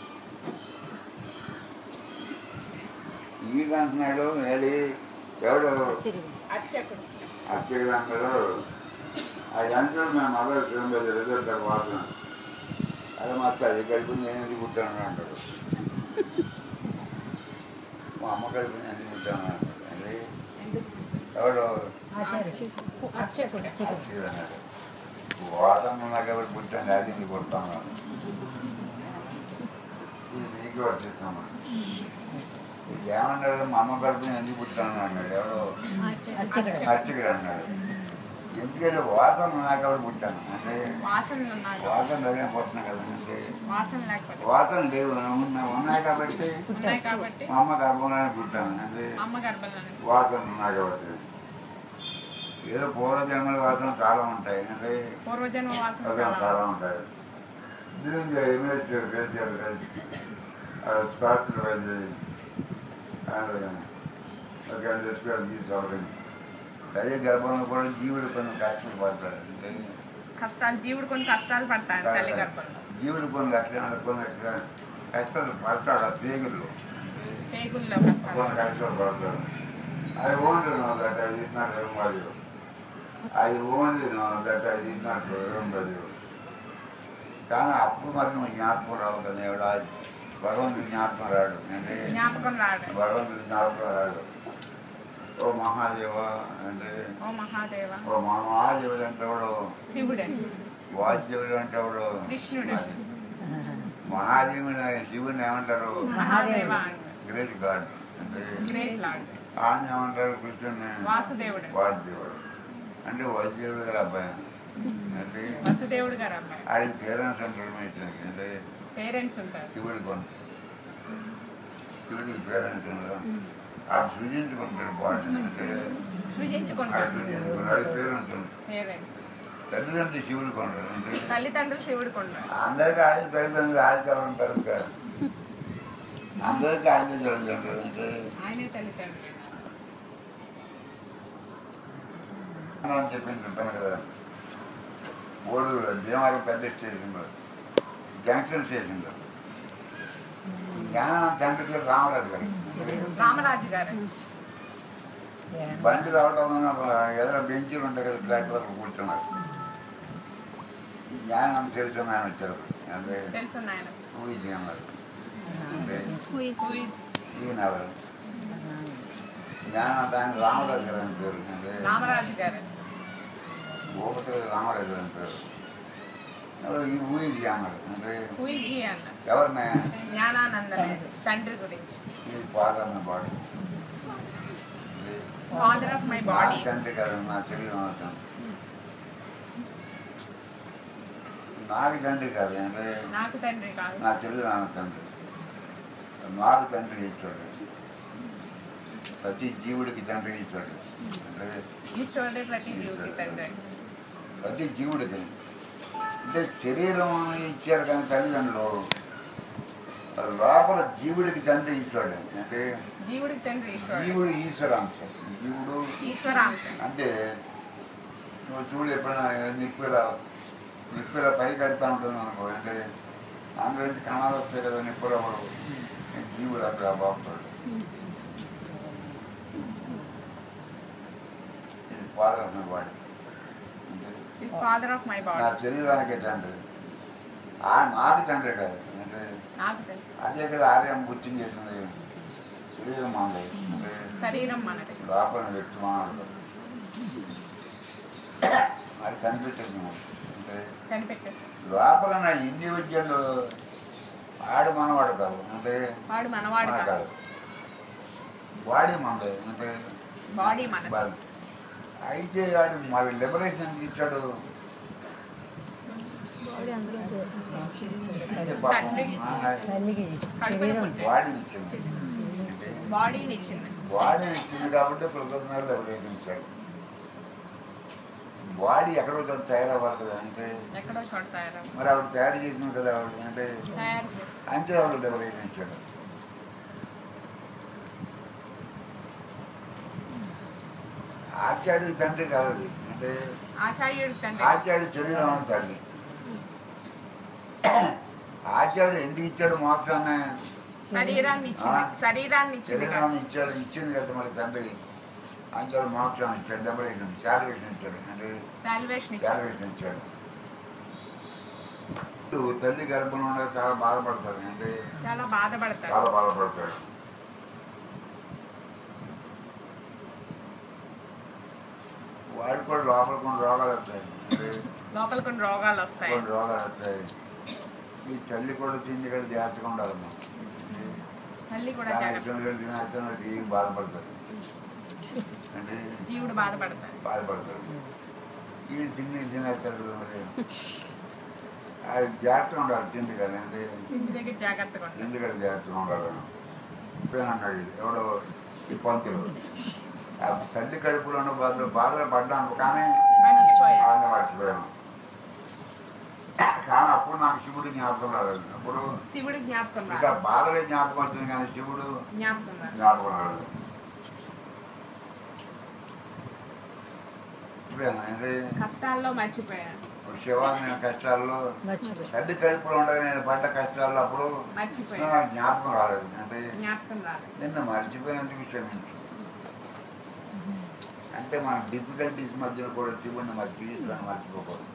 ఈయన అంటున్నాడు ఏడి ఎవడు అర్చకుడు అర్చకుడు అంటారు అది అంటాడు మా మదర్ చూడలేదు రిజల్ట్ వాసన అది మా అది కలిపి నేను ఎందుకు పుట్టాను అంటాడు మా అమ్మ కలిపి నేను ఎందుకు పుట్టాను అంటాడు అది ఎవడు అర్చకుడు అర్చకుడు అన్నాడు వాసన నాకు ఎవరు పుట్టాను అది ఎందుకు పుడతాను ఇది నీకు వర్తిస్తాను ఇది ఏమన్నాడు మా అమ్మ కలిపి నేను ఎందుకు పుట్టాను అన్నాడు ఎవడో అర్చకుడు అన్నాడు ఎందుకంటే వాసన నాకు ఎవరు పుట్టాను అంటే వాసనలు ఉన్నాయి వాసన అదే పుట్టినా కదా అంటే వాసన లేకపోతే వాసన లేవు ఉన్నా- ఉన్నాయి కాబట్టి ఉన్నాయి కాబట్టి మా అమ్మ గర్భంలోనే పుట్టాను అంటే అమ్మ గర్భంలోనే వాసన ఉన్నాయి కాబట్టి ఏదో పూర్వజన్మల వాసన చాలా ఉంటాయి అంటే పూర్వజన్మ వాసన అదే చాలా చాలా ఉంటాయి దీనికి ఇమేజ్ ఫేషియల్ స్పార్క్లు వెళ్ళి తీసుకోవాలి తీసుకోవాలి అదే గర్భంలో కూడా జీవుడు కొన్ని కష్టాలు పడతాడు అంటే కష్టాలు జీవుడు కొన్ని కష్టాలు పడతాడు తల్లి గర్భంలో జీవుడు కొన్ని లక్షణాలు కొన్ని కష్టాలు కష్టాలు పడతాడు ఆ తీగుల్లో పేగుల్లో కష్టాలు కొన్ని కష్టాలు పడతాడు I won't know that I did not remember you. I only know that I did not remember you. కానీ అప్పుడు మరి నువ్వు జ్ఞాపకం రావు కదా ఎవడా భగవంతుడు జ్ఞాపకం రాడు అంటే జ్ఞాపకం రాడు భగవంతుడు జ్ఞాపకం రాడు ఓ మహాదేవ అంటే ఓ మహాదేవ ఓ మా- మహాదేవుడు అంటే ఎవడు శివుడే వాసుదేవుడు అంటే ఎవడు కృష్ణుడే మహాదేవుని శివుని ఏమంటారు మహాదేవ గ్రేట్ గాడ్ అంటే గ్రేట్ లాడ్ ఆయన ఏమంటారు కృష్ణుని వాసుదేవుడు వాసుదేవుడు అంటే వాసుదేవుడు గారు అబ్బాయి అంటే వసుదేవుడు గారు అమ్మాయి ఆయన పేరెంట్స్ అంటారు అంటే పేరెంట్స్ ఉంటారు శివుడి కొను శివుడికి పేరెంట్స్ ఉండరు అది సృజించుకుంటాడు బాడీ అంటే అది సృజించుకుంటారు సృజించుకుంటాడు పేరెంట్స్ ఉంటారు పేరెంట్స్ తల్లిదండ్రులు శివుడు కొంటారు అంటే తల్లిదండ్రులు శివుడికి ఉంటారు అందరికీ ఆడి తల్లిదండ్రులు ఆడితలు ఉంటారు కదా అందరికీ ఆడి తల్లిదండ్రులు అంటే ఆయనే తల్లిదండ్రులు అని చెప్పింది చెప్పాను కదా ఓడు భీమవరం పెద్ద స్టేషన్లో జంక్షన్ స్టేషన్లో జ్ఞానం తండ్రి పేరు రామరాజు గారు రామరాజు గారు బండి రావడం వలన ఎదురు బెంచీలు ఉంటాయి కదా ప్లాట్ఫామ్ కూర్చున్నారు ఈ జ్ఞానం తెలుసు ఆయన వచ్చారు అంటే తెలుసు ఆయన ఊహించి అన్నారు అంటే Who is- ఈయన ఎవరు జ్ఞానం దాని రామరాజు గారు అని పేరు అంటే రామరాజు గారు భూపతి రామరాజు గారు అని పేరు ఎవరు ఈ ఊహించి అన్నారు అంటే Who is he అన్న ఎవరిని జ్ఞానానందనే తండ్రి గురించి ఈ పాదన్న body father of my body తండ్రి కదా నా తెలియదు అవుతాను నాకు తండ్రి కాదు అంటే నాకు తండ్రి కాదు నా తెలియదు నా తండ్రి నాకు తండ్రి ఇచ్చాడు ప్రతి జీవుడికి తండ్రి ఇచ్చాడు అంటే ఈశ్వరుడే ప్రతి జీవికి తండ్రి ప్రతి జీవుడికి అంటే శరీరం ఇచ్చారు కానీ తల్లిదండ్రులు లోపల జీవుడికి తండ్రి ఈశ్వరుడు అంటే జీవుడికి తండ్రి ఈశ్వరుడు జీవుడు ఈశ్వరాంశ జీవుడు ఈశ్వరాంశ అంటే నువ్వు చూడు ఎప్పుడైనా నిప్పిల నిప్పిల పై కడతా ఉంటుంది అనుకో అంటే అందులో నుంచి కణాలు వస్తాయి కదా నిప్పుల జీవుడు అక్కడ బాగుతాడు ఇది father of my body is father of my నా బాడీ శరీరానికే తండ్రి ఆ నాకు తండ్రి కాదు అంటే నాకు తెలుసు అదే కదా ఆర్యం గుర్తింగ్ చేసింది శరీరం మాంది అంటే శరీరం మనది లోపల వ్యక్తి మానవుడు అది కనిపించదు నాకు. అంటే కనిపెట్టేసి లోపల నా ఇండివిజువల్ ఆడు మనవాడు కాదు అంటే వాడు మనవాడు మన కాదు కాదు బాడీ మనది అంటే బాడీ మనది బాడీ. అయితే వాడు మరి లిబరేషన్ ఇచ్చాడు బాడీ అందులో చేసింది అంటే పాపం తండ్రికి ఆ, తల్లికి కడుపున శరీరం పుట్టాడు బాడీని ఇచ్చింది అంటే బాడీని ఇచ్చింది బాడీని ఇచ్చింది కాబట్టి కృతజ్ఞతలు లిబరేషన్ ఇచ్చాడు బాడీ ఎక్కడో చోట తయారవ్వాలి కదా అంటే ఎక్కడో చోట తయారు మరి ఆవిడ తయారు చేసింది కదా ఆవిడ అంటే తయారు చేసి అంతే ఆవిడ లిబరేషన్ ఇచ్చాడు ఆచార్యుడి తండ్రి కాదు అది. అంటే ఆచార్యుడి తండ్రి ఆచార్యుడు శరీరం అని తల్లి ఆచార్యుడు ఎందుకు ఇచ్చాడు మోక్షాన్ని శరీరాన్ని ఇచ్చింది ఆ. శరీరాన్ని ఇచ్చింది కదా. శరీరాన్ని ఇచ్చాడు ఇచ్చింది కదా మరి తండ్రి ఆచార్యుడు మోక్షాన్ని ఇచ్చాడు లిబరేషన్ శాలవేషన్ ఇచ్చాడు అంటే సాల్వేషన్ ఇచ్చింది శాలవేషన్ ఇచ్చాడు ఇప్పుడు తల్లి గర్భంలో ఉండగా చాలా బాధపడతాడు అంటే చాలా బాధపడతాడు చాలా బాధపడతాడు వాడు కూడా లోపల కొన్ని రోగాలు వస్తాయి అంటే లోపల కొన్ని రోగాలు వస్తాయి కొన్ని రోగాలు వస్తాయి ఈ తల్లి కూడా తిండి కూడా జాగ్రత్తగా ఉండాలమ్మా తల్లి కూడా దాని జాగ్రత్త ఇష్టం లేదు తినేస్తాను ఈ బాధపడతాడు అంటే జీవుడు బాధపడతాడు బాధపడతాడు ఈ తిండి తినేస్తాడు కదా మరి అది జాగ్రత్తగా ఉండాలి తిండి కదా అంటే ఇంటి దగ్గర జాగ్రత్తగా ఉంటాడు ఎందుకంటే జాగ్రత్తగా ఉండాలి ఇప్పుడే అన్నాడు ఇది. ఎవడో ఈ పంతులు ఆ తల్లి కడుపులో ఉన్న బాధలు బాధలు పడ్డాను కానీ మర్చిపోయాడు ఆయన మర్చిపోయాను కానీ అప్పుడు నాకు శివుడు జ్ఞాపకం రాలేదు అప్పుడు శివుడు జ్ఞాపకం ఇంకా రాదు బాధలే జ్ఞాపకం వచ్చింది కానీ శివుడు జ్ఞాపకం రాదు జ్ఞాపకం రాలేదు ఇప్పుడేనా అంటే కష్టాల్లో మర్చిపోయాను శివాన్ని నేను కష్టాల్లో మర్చిపోయి తల్లి కడుపులో ఉండగా నేను పడ్డ కష్టాల్లో అప్పుడు మర్చిపోయాను నాకు జ్ఞాపకం రాలేదు అంటే జ్ఞాపకం రాదు నిన్న మర్చిపోయినందుకు క్షమించు అంటే మన డిఫికల్టీస్ మధ్యలో కూడా శివుడిని మర్చి ఈశ్వరుని మర్చిపోకూడదు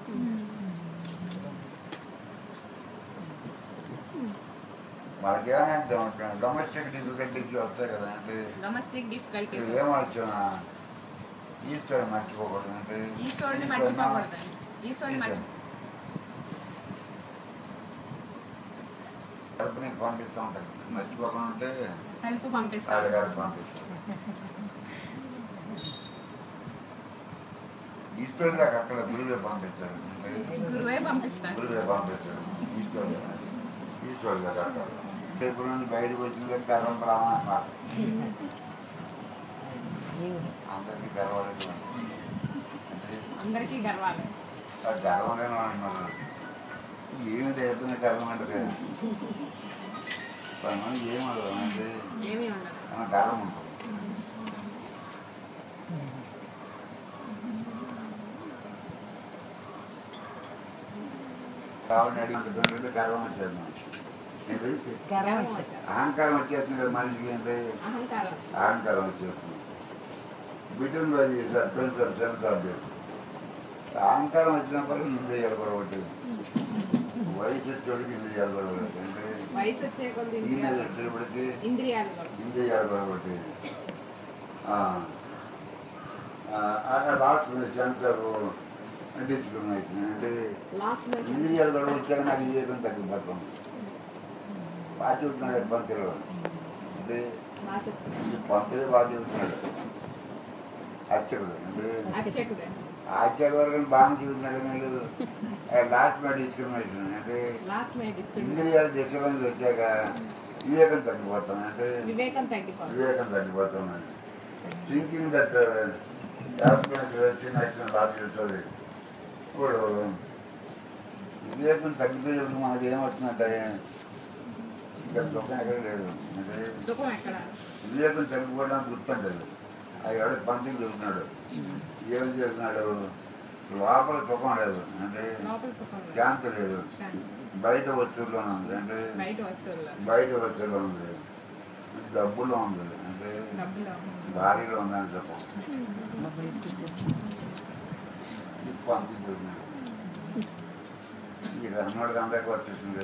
మనకేమైనా డొమెస్టిక్ డిఫికల్టీస్ వస్తాయి కదా అంటే డొమెస్టిక్ డిఫికల్టీస్ ఏమర్చిన ఈశ్వరుని మర్చిపోకూడదు అంటే ఈశ్వరుని ఈశ్వరుని మర్చిపోకూడదండి ఈశ్వరుని మర్చి తరపు నీకు పంపిస్తూ ఉంటాను మర్చిపోకుండా ఉంటే హెల్ప్ పంపిస్తాడు ఆడగారికి పంపిస్తాను ఈశ్వరుడు దాకా అక్కడ గురువే పంపించాడు అంటే గురువే పంపిస్తాడు గురువే పంపించాడు ఈశ్వరుడు ఈశ్వరుడు దాకా అక్కడ ఇప్పుడు నుండి బయటకు వచ్చిన గర్వం బ్రాహ్మణ మాట అందరికీ గర్వాలేదు అంటే అందరికీ గర్వాలి ఆ గర్వలేను అంటున్నారు ఏమి లేకపోయినా గర్వం అంటే కొంతమంది ఏమడదు అంటే ఏమీ ఉండదు మన గర్వం ఉంటుంది కాబట్టి అడిగినటువంటి గర్వం వచ్చేది ఏంటి? గర్వం వచ్చేది. అహంకారం వచ్చేస్తుంది కదా మనిషికి అంటే అహంకారం అహంకారం వచ్చేస్తుంది బిడ్డను అది సర్పంచ్ సెన్స్ ఆబ్జెక్ట్ అహంకారం వచ్చినప్పుడు ఇంద్రియాలు కొరవట్లేదు వయసు వచ్చేవాడికి ఇంద్రియాలు కొరవట్లేదు అంటే వయసు వచ్చే కొద్ది ఈ మీద ఇంద్రియాలు వచ్చేటప్పటికి ఇంద్రియాలు కూడా ఇంద్రియాలు కొరవట్లేదు అక్కడ లాస్ట్ సెన్సర్ అంటించుకున్నాయి అంటే లాస్ట్ లో ఇంద్రియాలు కూడా వచ్చాక నాకు ఇంద్రియం తగ్గిపోతుంది బాగా చూస్తున్నాడు పంతులు అంటే ఈ పంతులే బాగా చూస్తున్నాడు అర్చకుడు అంటే అక్షకుడే ఆచార్య వర్గం బాగా చూస్తున్నాడు వీళ్ళు లాస్ట్ మాట ఇచ్చుకున్నాడు అంటే లాస్ట్ మే డిస్కస్ ఇంద్రియాలు డిస్టర్బెన్స్ వచ్చాక వివేకం తగ్గిపోతుంది అంటే వివేకం తగ్గిపోతుంది వివేకం తగ్గిపోతుంది థింకింగ్ దట్ హ్యాపీనెస్ వచ్చిన యాక్షన్ లాస్ట్ చేస్తుంది ఇప్పుడు వివేకం తగ్గిపోయినప్పుడు మనకి ఏమవుతుందంటే ఇంకా సుఖం ఎక్కడ లేదు అంటే సుఖం ఎక్కడ వివేకం చనిపోవడానికి గుర్తుండదు అది ఎవడ పంతులు చెబుతున్నాడు ఏం చేస్తున్నాడు లోపల సుఖం లేదు అంటే లోపల సుఖం లేదు. శాంతి లేదు శాంతి. బయట వస్తువుల్లోనే ఉంది అంటే బయట వస్తువుల్లో బయట వస్తువులో ఉంది డబ్బులో ఉంది అంటే డబ్బులో భారీలో ఉందని సుఖం ఈ పంతులు చెబుతున్నాడు ఈ రన్నోడికి అందరికీ వచ్చేసింది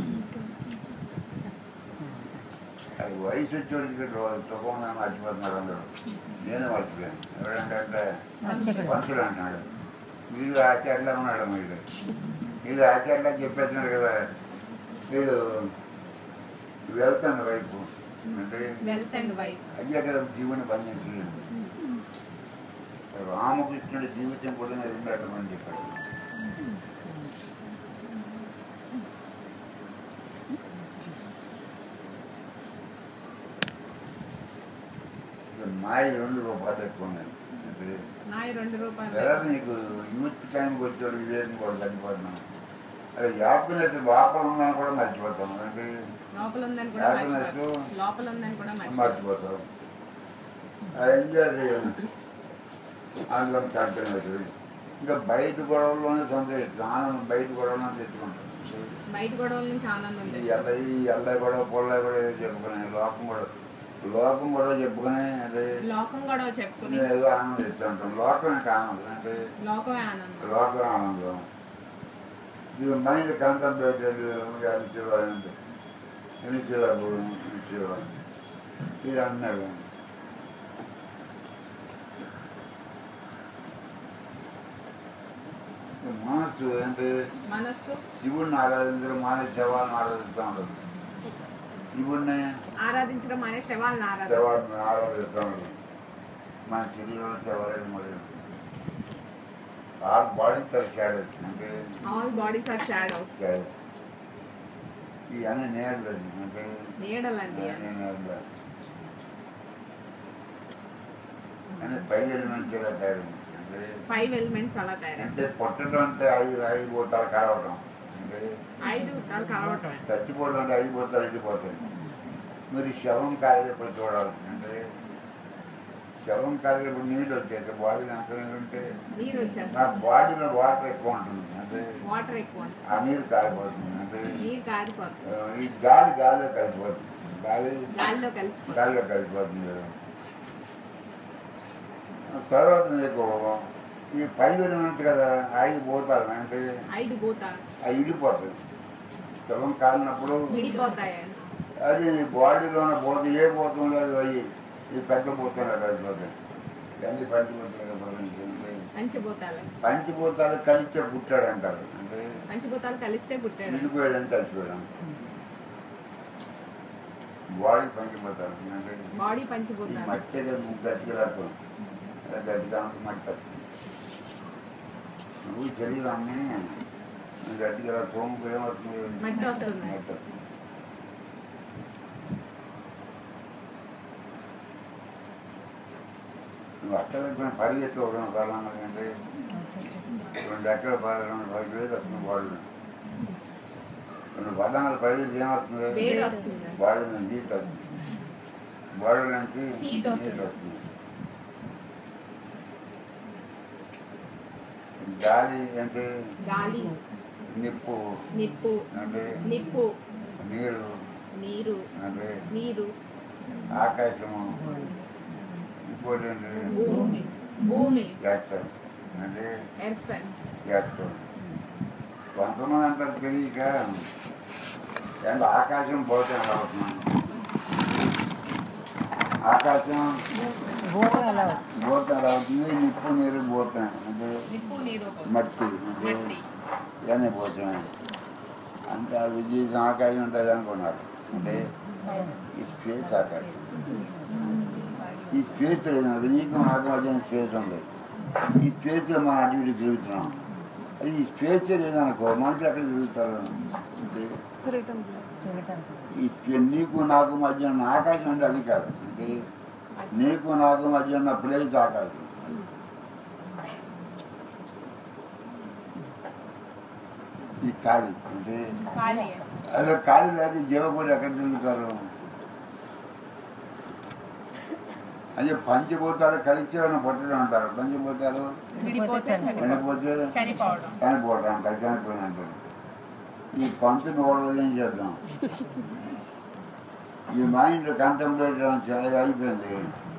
అది వయసు వచ్చేవాడికి రో- సుఖం ఉందని మర్చిపోతున్నారు అందరూ నేను మర్చిపోయాను ఎవరంటే పంతులు అంటున్నాడు వీళ్ళు ఆచార్యులు ఉన్నాడు వీళ్ళు వీళ్ళు ఆచార్యులు చెప్పేస్తున్నాడు కదా వీళ్ళు వెళ్తాను వైపు అంటే వెల్త్ అండ్ వైఫ్ అయ్యా కదా జీవుని బంధించలేదు రామకృష్ణుడి జీవితం కూడా రెండు అర్థమని చెప్పాడు ఇక మాయ రెండు రూపాయలు ఎక్కువ ఉన్నాయి అంటే నాయి రెండు రూపాయలు ఎలా నీకు యూత్ టైంకి వచ్చాడు వివేకం కూడా చనిపోతున్నాం అదే హ్యాపీనెస్ లోపల ఉందని కూడా మర్చిపోతాం అంటే లోపల ఉందని కూడా Happiness. మర్చిపోతాం లోపల ఉందని కూడా మర్చిపోతాం మర్చిపోతాం అది ఎంజాయ్ చేయాలి అందులో కంటిన్యూ అవుతుంది ఇంకా బయట గొడవల్లోనే సంతోషిస్తాం ఆనందం బయట గొడవలో తెచ్చుకుంటాం బయట గొడవల నుంచి ఆనందం ఈ ఉంది ఎల్ల ఈ ఎల్ల గొడవ పొల్ల గొడవ ఏదో చెప్పుకునే లోకం కూడా లోకం గొడవ చెప్పుకునే అంటే లోకం గొడవ చెప్పుకుని ఏదో ఆనందం ఇస్తూ ఉంటాం లోకం ఇంకా ఆనందం అంటే లోకమే ఆనందం లోకం ఆనందం ఇది మైండ్ కంటంప్లేటెడ్ అనిచేవాడు అనిచేవాడు ఇచ్చేవాడు ఇది అన్నాడు మనస్సు అంటే మనస్సు శివుడిని ఆరాధించడం మానే శవాలను ఆరాధిస్తూ ఉండదు శివుడిని ఆరాధించడం అనే శవాలను ఆరాధించడం శవాలను ఆరాధిస్తూ ఉండదు మన శరీరంలో శవాలను మరి ఆల్ బాడీ షాడో అంటే all bodies are shadows shadow ఇవన్నీ నేర్లు అంటే నీడలండి ఇవన్నీ నేర్లు అంటే పై ఎలిమెంట్స్ ఇలా తయారు అంటే ఫైవ్ ఎలిమెంట్స్ అలా తయారు అంటే పొట్టడం అంటే ఐదు ఐదు పోతాలు కలవటం అంటే ఐదు గుట్టాలు కలవటం చచ్చిపోవడం అంటే ఐదు పోతాలు వెళ్ళిపోతాయి మీరు శవం కాలేటప్పుడు చూడాలి అంటే శవం కాలేటప్పుడు నీళ్ళు వచ్చేది బాడీ అంత నీళ్ళు ఉంటే నీరు నా వచ్చేస్తుంది బాడీలో వాటర్ ఎక్కువ ఉంటుంది అంటే వాటర్ ఎక్కువ ఆ నీరు కాలిపోతుంది అంటే నీరు కారిపోతుంది ఆ, ఈ గాలి గాలిలో కలిసిపోతుంది గాలి గాలిలో కలిసిపోతుంది గాలిలో కలిసిపోతుంది తర్వాత నీకు ఈ పైన ఉన్నట్టు కదా ఐదు పోతారు అంటే ఐదు భూతాలు అవి విడిపోతాయి శవం కాలినప్పుడు విడిపోతాయి అది నీ బాడీలోనే పోతే ఏ పోతుందో అది అయ్యి ఈ పెద్ద పోతున్నా కలిసిపోతాయి అన్ని పంచిపోతాయి పంచభూతాలు పంచిపోతాలు కలిసే పుట్టాడు అంటారు అంటే పంచభూతాలు కలిస్తే పుట్టాడు విడిపోయాడు అని కలిసిపోయాడు బాడీ పంచిపోతారు అంటే బాడీ ఈ పంచభూతాలు మట్టి ఏదో నువ్వు గట్టిగా రాకు అలా గట్టిగా ఉంటే మట్టి వస్తుంది. నువ్వు శరీరాన్ని నువ్వు గట్టిగా రా తోముకు ఏమవుతుంది మట్టి వస్తుంది. మట్టి వస్తుంది. నువ్వు అక్కడ పరిగెత్తి ఒక కాలం అంటే రెండు ఎక్కడ పది రెండు పది వేలు వస్తుంది బాడీ రెండు పద్నాలుగు పరిగెత్తి ఏమవుతుంది వేడి వస్తుంది బాడీ నుంచి హీట్ వస్తుంది బాడీ నుంచి Heat హీట్ వస్తుంది. వస్తుంది గాలి అంటే గాలి నిప్పు నిప్పు అంటే నిప్పు నీరు నీరు అంటే నీరు ఆకాశము ఇంకోటి ఏంటి భూమి భూమి వ్యక్తం అంటే ఎర్త్ వ్యక్తం కొంతమంది అంటారు తెలియక ఎంత ఆకాశం పోతే ఎలా అవుతున్నాను ఆకాశం భూతం ఎలా అవుతుంది? పోతే ఎలా అవుతుంది నిప్పు నీరు పోతాయి అంటే నిప్పు నీరు మట్టి అంటే మట్టి ఇవన్నీ పోతున్నాయి అంటే ఆ విద్యుత్ ఆకాశం ఉంటుంది అనుకున్నారు అంటే ఈ స్పేస్ ఆకాశం ఈ స్పేస్ లేదు నీకు నాకు మధ్య స్పేస్ ఉంది ఈ స్పేస్లో మనం అటు ఇటు తిరుగుతున్నాం అది ఈ స్పేస్ లేదనుకో మనుషులు అక్కడ తిరుగుతారు అంటే తిరగటం ఈ స్పే- నీకు నాకు మధ్య ఉన్న ఆకాశం అంటే అది కాదు అంటే నీకు నాకు మధ్య ఉన్న ప్లేస్ ఆకాశం ఈ ఖాళీ అంటే ఖాళీ అదే ఖాళీ లేక జీవకోటి ఎక్కడ తిరుగుతారు అదే పంచిపోతారు కలిసి పొట్టడం అంటారు పంచిపోతారు విడిపోతే చనిపో- వెళ్ళిపోతే చనిపోవడం చనిపోవడం అంటారు చనిపోయిన అంటారు ఈ పంచుని వాళ్ళు ఏం చేద్దాం ఈ మైండ్ కంటెంప్లేట్ చాలా అయిపోయింది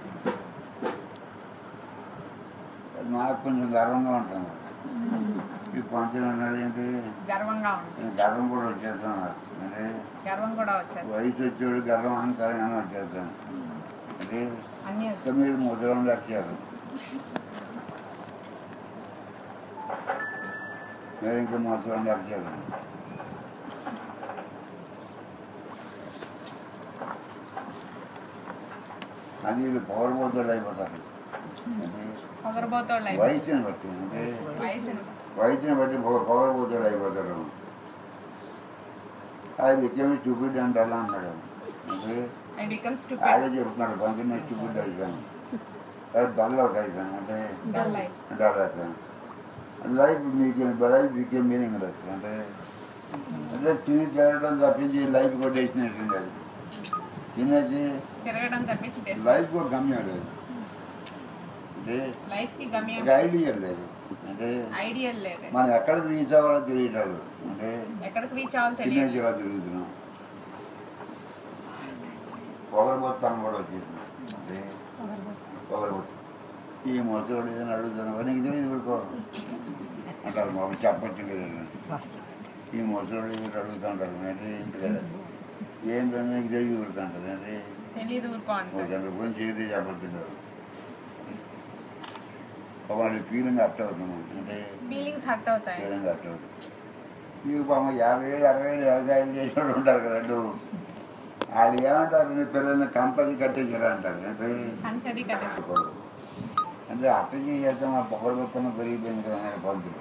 నాకు కొంచెం గర్వంగా ఉంటాను ఈ పంచులు అన్నాడు ఏంటి గర్వంగా ఉంటుంది గర్వం కూడా వచ్చేస్తాను నాకు అంటే గర్వం కూడా వచ్చేది వయసు వచ్చేవాడు గర్వం అహంకారం అని వచ్చేస్తాను అంటే అన్ని ఇంకా మీరు ముద్రం లక్ష్యాలు మీరు ఇంకా ముద్రం లక్ష్యాలు అది వీళ్ళు పౌరబోతులు అయిపోతారు అంటే పొగరబోతోళ్ళు అయిపోయి వయసుని బట్టి అంటే వయసుని వయసుని బట్టి పౌరబోతులు అయిపోతారు అది విజయం చూపిడ్డు అంటే అలా అన్నాడు అంటే ఐ బికమ్స్ టు ఆడే చెప్తున్నాడు పంచిన చూపిడ్డు అయిపోయాను అది డల్ అవుట్ అయిపోయాను అంటే డల్ లైఫ్ డల్ అయిపోయాను లైఫ్ మీకు లైఫ్ మీకే మీనింగ్ లేదు అంటే అంటే తిని తిరగడం తప్పించి లైఫ్ కొట్టేసినట్టుంది అది తినేసి తిరగడం తప్పించి టెస్ట్ లైఫ్ కూడా గమ్యం లేదు అంటే లైఫ్ కి గమ్యం ఒక ఐడియా లేదు అంటే ఐడియల్ లేదు మనం ఎక్కడికి రీచ్ అవ్వాలో తెలియటాలు అంటే ఎక్కడికి రీచ్ అవ్వాలో తెలియదు తినేసిగా తిరుగుతున్నాం పొగరబోతాను కూడా వచ్చేసింది అంటే పొగరబోతు ఈ మొసడు ఏదైనా అడుగుతున్నావు నీకు తెలియదు పడుకో అంటారు మాకు చెప్పచ్చు లేదండి ఈ మొసడు ఏదైనా అడుగుతుంటారు అంటే ఇంటికాడ ఏంటని నీకు తెలియదు పడుతుంటుంది అంటే తెలియదు ఊరుకో ఒక అంటారు గంట గురించి ఏది చెప్పట్లేదు వాళ్ళ ఫీలింగ్ అర్థం అవుతున్నాం అంటే ఫీలింగ్స్ హర్ట్ అవుతాయి ఫీలింగ్ అర్థం అవుతుంది ఈ పాపం యాభై ఏళ్ళు అరవై ఏళ్ళు వ్యవసాయం చేసిన వాళ్ళు ఉంటారు కదా రెండు అది ఏమంటారు నీ పిల్లల్ని కంపల్సరీ కట్టేసారు అంటారు అంటే కంచది కట్టేసి అంటే అర్థం చేస్తే మా పొగలు మొత్తం పెరిగిపోయింది కదా అన్నాడు పంతులు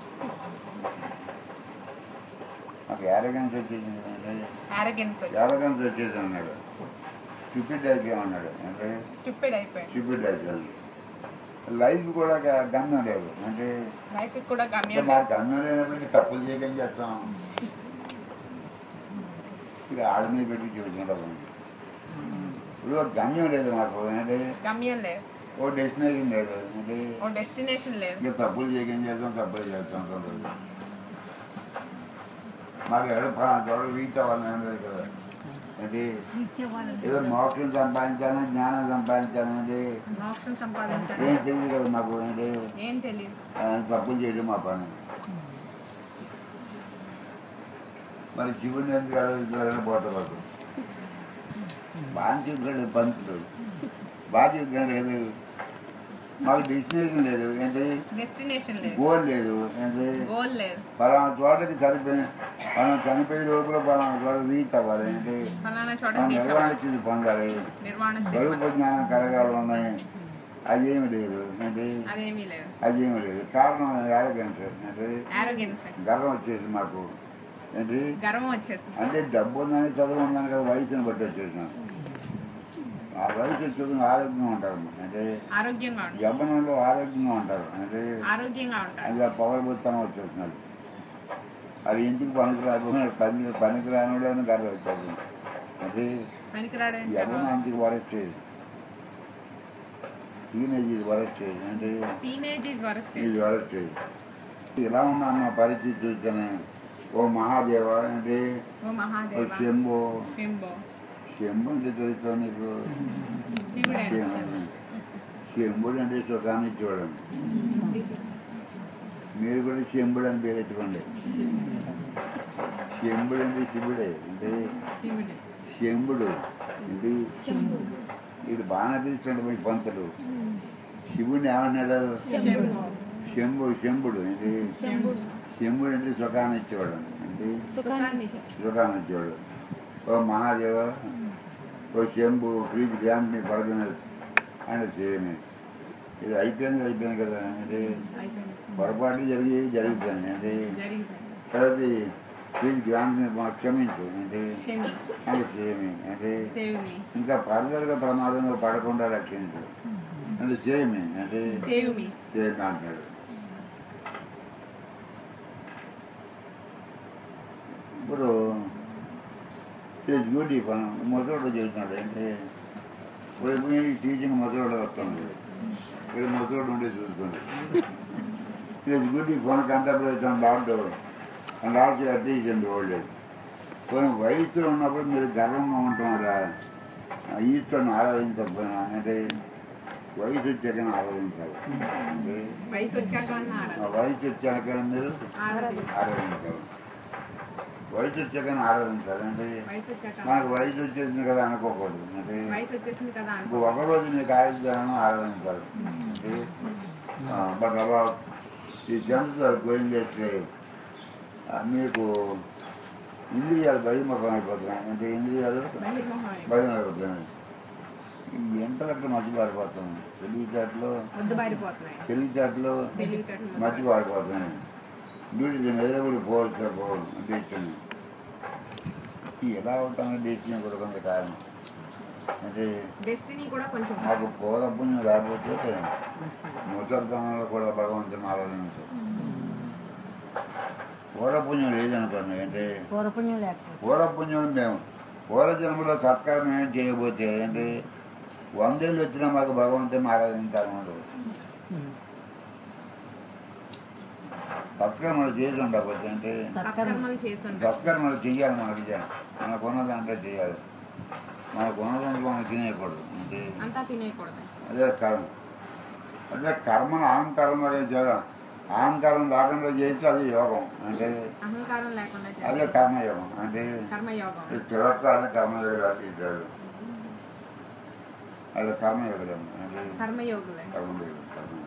మాకు యారగన్స్ వచ్చేసింది అంటే ఆరోగెన్స్ యారగన్స్ వచ్చేసి అన్నాడు స్టూపిడ్ అయిపోయామన్నాడు అంటే స్టూపిడ్ అయిపోయాడు స్టూపిడ్ అయిపోయాడు లైఫ్ కూడా గ- గమ్యం లేదు అంటే లైఫ్ కూడా అంటే గమ్యం మా గమ్యం లేనప్పటికీ తప్పులు చేయడం చేస్తాం ఇది ఆడ మీద పెట్టి చూసుకుంటాం ఇప్పుడు ఒక గమ్యం లేదు మాకు అంటే గమ్యం లేదు ఓ డెస్టినేషన్ లేదు అంటే ఓ డెస్టినేషన్ లేదు ఇంకా తప్పులు చేయడం చేస్తాం తప్పులు చేస్తాం తొందరగా. మాకు ఎవరు ఫలానా చోట రీచ్ అవ్వాలని ఏం లేదు కదా అంటే ఏదో మోక్షం సంపాదించాలని జ్ఞానం సంపాదించాలంటే మోక్షం సంపాదించాలి ఏం తెలియదు కదా మాకు అంటే ఏం తెలియదు ఆయన తప్పులు చేయడం మా పని మరి శివుడిని ఎందుకు ఆరాధించాలని పోతపడు బాగా చెప్పాడు పంతుడు బాగా చెప్పాడు ఏది మాకు డెస్టినేషన్ లేదు ఏంటి డెస్టినేషన్ లేదు గోల్ లేదు ఏంటి గోల్ లేదు పలానా చోటకి చనిపోయి మనం చనిపోయే లోపల పలానా చోట రీచ్ అవ్వాలి ఏంటి ఫలానా చోట మనం reach నిర్వహణ అవ్వాలి. స్థితి పొందాలి నిర్వాణ స్థితి స్వరూప జ్ఞానం కలగాలి ఉన్నాయి అదేమి లేదు ఏంటి అదేమీ లేదు అదేమి లేదు కారణం యారగెన్స్ అంటే ఆరోగెన్స్ గర్వం వచ్చేసి మాకు ఏంటి గర్వం వచ్చేసింది అంటే డబ్బు ఉందని చదువు ఉందని కదా వయసుని బట్టి వచ్చేసినాం ఆ వయసు చదువు ఆరోగ్యంగా ఉంటారు అంటే ఆరోగ్యంగా ఉంటారు యవ్వనంలో ఆరోగ్యంగా ఉంటారు అంటే ఆరోగ్యంగా ఉంటారు అది పొగరబోత్తనం వచ్చేస్తున్నారు అది ఇంటికి పనికిరాదు పని పనికిరానుడని గర్వం వచ్చేది అది పనికిరాడు యవ్వనానికి వరస్టేజ్ టీనేజ్ ఇది వరస్టేజ్ అంటే టీనేజ్ ఈజ్ వరస్ట్ ఇది వరస్టేజ్ ఇలా ఉన్నాను నా పరిస్థితి చూస్తేనే ఓ మహాదేవ అంటే ఓ ఓ మహాదేవ శంభో శంభో శంభు అంటే తెలుస్తావు నీకు శివుడే అండి శంభో. శంభుడు అంటే సుఖాన్ని చూడండి మీరు కూడా శంభుడు అని పేరు పెట్టుకోండి శంభుడు అంటే శివుడే అంటే శివుడు శంభుడు ఇది ఇది బాగా పిలుస్తాడు మీ పంతులు శివుడిని ఏమన్నాడు శంభో శంభు శంభుడు ఇది శంభుడు శంభుడు అంటే సుఖాన్ని ఇచ్చేవాడు అంటే సుఖాన్ని సుఖాన్ని ఇచ్చేవాడు ఓ మహాదేవ ఓ శంభు ప్రీతి గ్రాండ్ని పడదని ఆయన చేయమే ఇది అయిపోయింది అయిపోయింది కదా అంటే అయిపోయింది పొరపాటు జరిగి జరుగుతుంది అంటే జరిగింది తర్వాత ప్లీజ్ గ్రాండ్ని క్షమించు అంటే క్షమి అంటే చేయమే అంటే సేవ్ మీ ఇంకా ఫర్దర్గా ప్రమాదంలో పడకుండా రక్షించు అంటే చేయమే అంటే సేవ్ మీ చేయమే అంటాడు ఇప్పుడు ఇట్స్ గుడ్ ఈ పని మొదలు చేస్తున్నాడు ఏంటి ఇప్పుడు ఇప్పుడు టీచింగ్ మొదలు వస్తుంది ఇక్కడ మొదలు ఉండి చూసుకోండి ఇట్స్ గుడ్ ఈ phone contemplation lord lord teaching old age కొన్ని వయసులో ఉన్నప్పుడు మీరు గర్వంగా ఉంటున్నారా ఈశ్వరుని ఆరాధించకపోయినా అంటే వయసు వచ్చాక ఆరాధించాలి అంటే వయసు వచ్చాక అన్న ఆ ఆరాధన. వయసు వచ్చాక మీరు ఆరాధించాలి. ఆరాధించాలి వయసు వచ్చాక ఆరాధించాలి అంటే వయసు వచ్చాక మనకు వయసు వచ్చేసింది కదా అనుకోకూడదు అంటే వయసు వచ్చేసింది కదా ఇంకో అనుకో ఒక రోజు నీకు ఆయుధాలను ఆరాధించాలి అంటే బట్ అలా ఈ జంప్స్ ఆర్ గోయింగ్ చేస్తే మీకు ఇంద్రియాలు బహిర్ముఖం అయిపోతున్నాయి అంటే ఇంద్రియాలు బహిర్మోహం భయం అయిపోతున్నాయి ఈ ఎంటలట్టు మధ్య పారిపోతున్నాయి తెలివితేటలు ముద్దు బారిపోతున్నాయి తెలివితేటలు తెలివితేటలు ముద్దు మధ్య పారిపోతున్నాయి డ్యూటీ ఎదురుగుడు పోవచ్చు పోవడం డెస్టినీ ఎలా ఉంటామో డెస్టినీ కూడా కొంత కారణం అంటే డెస్టినీ కూడా కొంచెం మాకు పూర్వపుణ్యం లేకపోతే ముసల్తనంలో కూడా భగవంతుని ఆరాధించారు పూర్వపుణ్యం లేదనుకోండి అంటే పూర్వపుణ్యం లేకపోతే పూర్వపుణ్యం మేము పూర్వజన్మలో సత్కారం ఏం చేయబోతే అంటే వందేళ్ళు వచ్చినా మాకు భగవంతుని ఆరాధించాలన్నమాట సత్కర్మలు చేసి ఉండకపోతే అంటే సత్కర్మ సత్కర్మలు చేస్తుంటాం సత్కర్మలు చెయ్యాలి మనకి మనకు ఉన్నదంటే చేయాలి మనకు ఉన్నదంటే మనం తినేయకూడదు అంటే అంతా తినేయకూడదు అదే కర్మ అదే కర్మను అహంకారం అనేది చేయాలి అహంకారం లేకుండా చేస్తే అది యోగం అంటే అహంకారం లేకుండా అదే చేయాలి కర్మయోగం అంటే కర్మయోగం ఈ తిరస్కారాన్ని కర్మయోగాలు ఇచ్చాడు అది కర్మయోగం అంటే కర్మయోగులే కర్మయోగం కర్మయోగం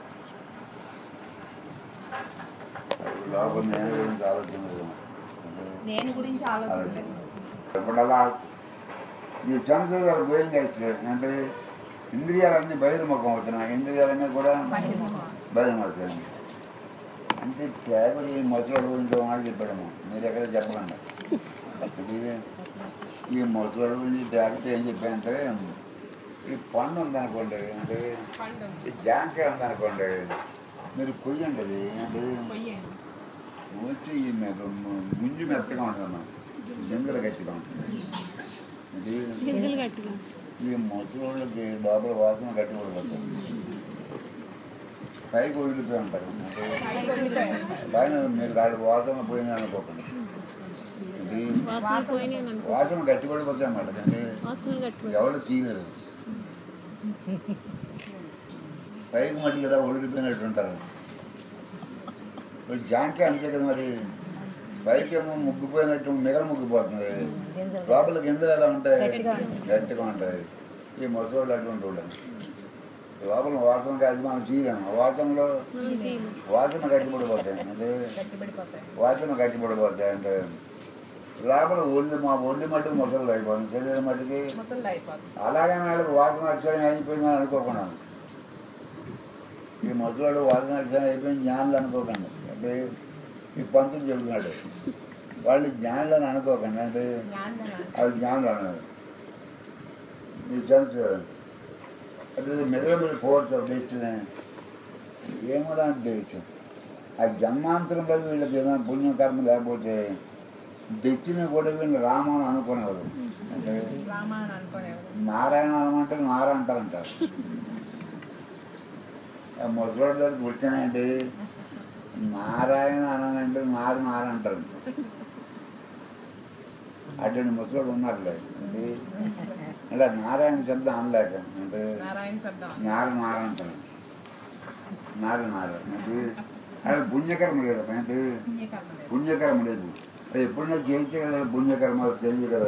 లోపల నేను గురించి ఆలోచన అంటే నేను గురించి ఆలోచించలేదు ఇప్పుడు అలా ఈ సంసార గోయింగ్ అంటే ఇంద్రియాలన్నీ బహిర్ముఖం అవుతున్నాయి ఇంద్రియాలన్నీ కూడా బహిర్ముఖం. బహిర్ముఖం అంటే కేవలం ఈ ముసలి గురించి మాట చెప్పాడము మీరు ఎక్కడ చెప్పకండి ఇది ఈ ముసలి గురించి డాక్టర్ ఏం చెప్పారంటే ఈ పండు ఉందనుకోండి అంటే పండు ఈ జాంకాయ ఉందనుకోండి మీరు కొయ్యండి అది అంటే పొయ్యండి వచ్చి ఈ మె- ముంజు మెత్తగా ఉంటుంది గింజలు గట్టిగా ఉంటుంది ఇది గింజలు గట్టిగా ఈ ముసలోళ్ళకి లోపల వాసన గట్టి పడిపోతుంది పైకి వదిలిపోయి ఉంటారు అంటే పైన మీరు కాదు వాసన పోయింది అనుకోకండి ఇది వాసన పోయినాయి అనుకో వాసన గట్టి పడిపోతాయి అన్నమాట అంటే వాసన గట్టి ఎవరు తీయలేరు పైకి మట్టి కదా ఒడిగిపోయినట్టు ఉంటారు మరి జాంకాయ అంతే కదా మరి పైకి ఏమో ముగ్గిపోయినట్టు మిగల ముగ్గిపోతుంది గింజలు లోపల గింజలు ఎలా ఉంటాయి గట్టిగా ఉంటాయి. గట్టిగా ఉంటాయి ఈ ముసలోళ్ళు అటువంటి వాళ్ళు లోపల వాసన కాదు మనం చేయలేము వాసనలో వాసన గట్టిపడిపోతాయి అంటే గట్టిపడిపోతాయి వాసన గట్టిపడిపోతాయి అంటే లోపల ఒళ్ళు మా ఒళ్ళు మట్టుకు ముసలు అయిపోతుంది శరీరం మట్టుకి ముసళ్ళు అయిపోతుంది అలాగే వాళ్ళకి వాసన అక్షరం అయిపోయిందని అనుకోకుండా ఈ ముసలాడు వాసన అక్షరం అయిపోయింది జ్ఞానులు అనుకోకండి అంటే ఈ పంతులు చెబుతున్నాడు వాళ్ళు జ్ఞానులు అని అనుకోకండి అంటే జ్ఞానం అది జ్ఞానులు అన్నారు మీ సెన్స్ అంటే మెదడు ఫోర్స్ ఆఫ్ డెస్టినీ ఏమో డేట్ ఆ జన్మాంతరంలో వీళ్ళకి ఏదైనా పుణ్యం కర్మ లేకపోతే డెస్టినీ కూడా వీళ్ళు రామని అనుకునేవారు అంటే రామ అని అనుకునేవారు నారాయణ అనమంటే నార అంటారంటారు ఆ ముసలోడి దగ్గర కూర్చోనండి నారాయణ అనంటే నారు నార అంటారు అటువంటి ముసలోడు ఉన్నారులే అంటే ఇలా నారాయణ శబ్దం అనలేక అంటే నారాయణ శబ్దం నార నార అంటారు నారు నార అంటే అది పుణ్యకర్మ లేదు అంటే పుణ్యకర్మ లేదు. పుణ్యకర్మ లేదు అది ఎప్పుడైనా చేయించే కదా పుణ్యకర్మ అది తెలియదు కదా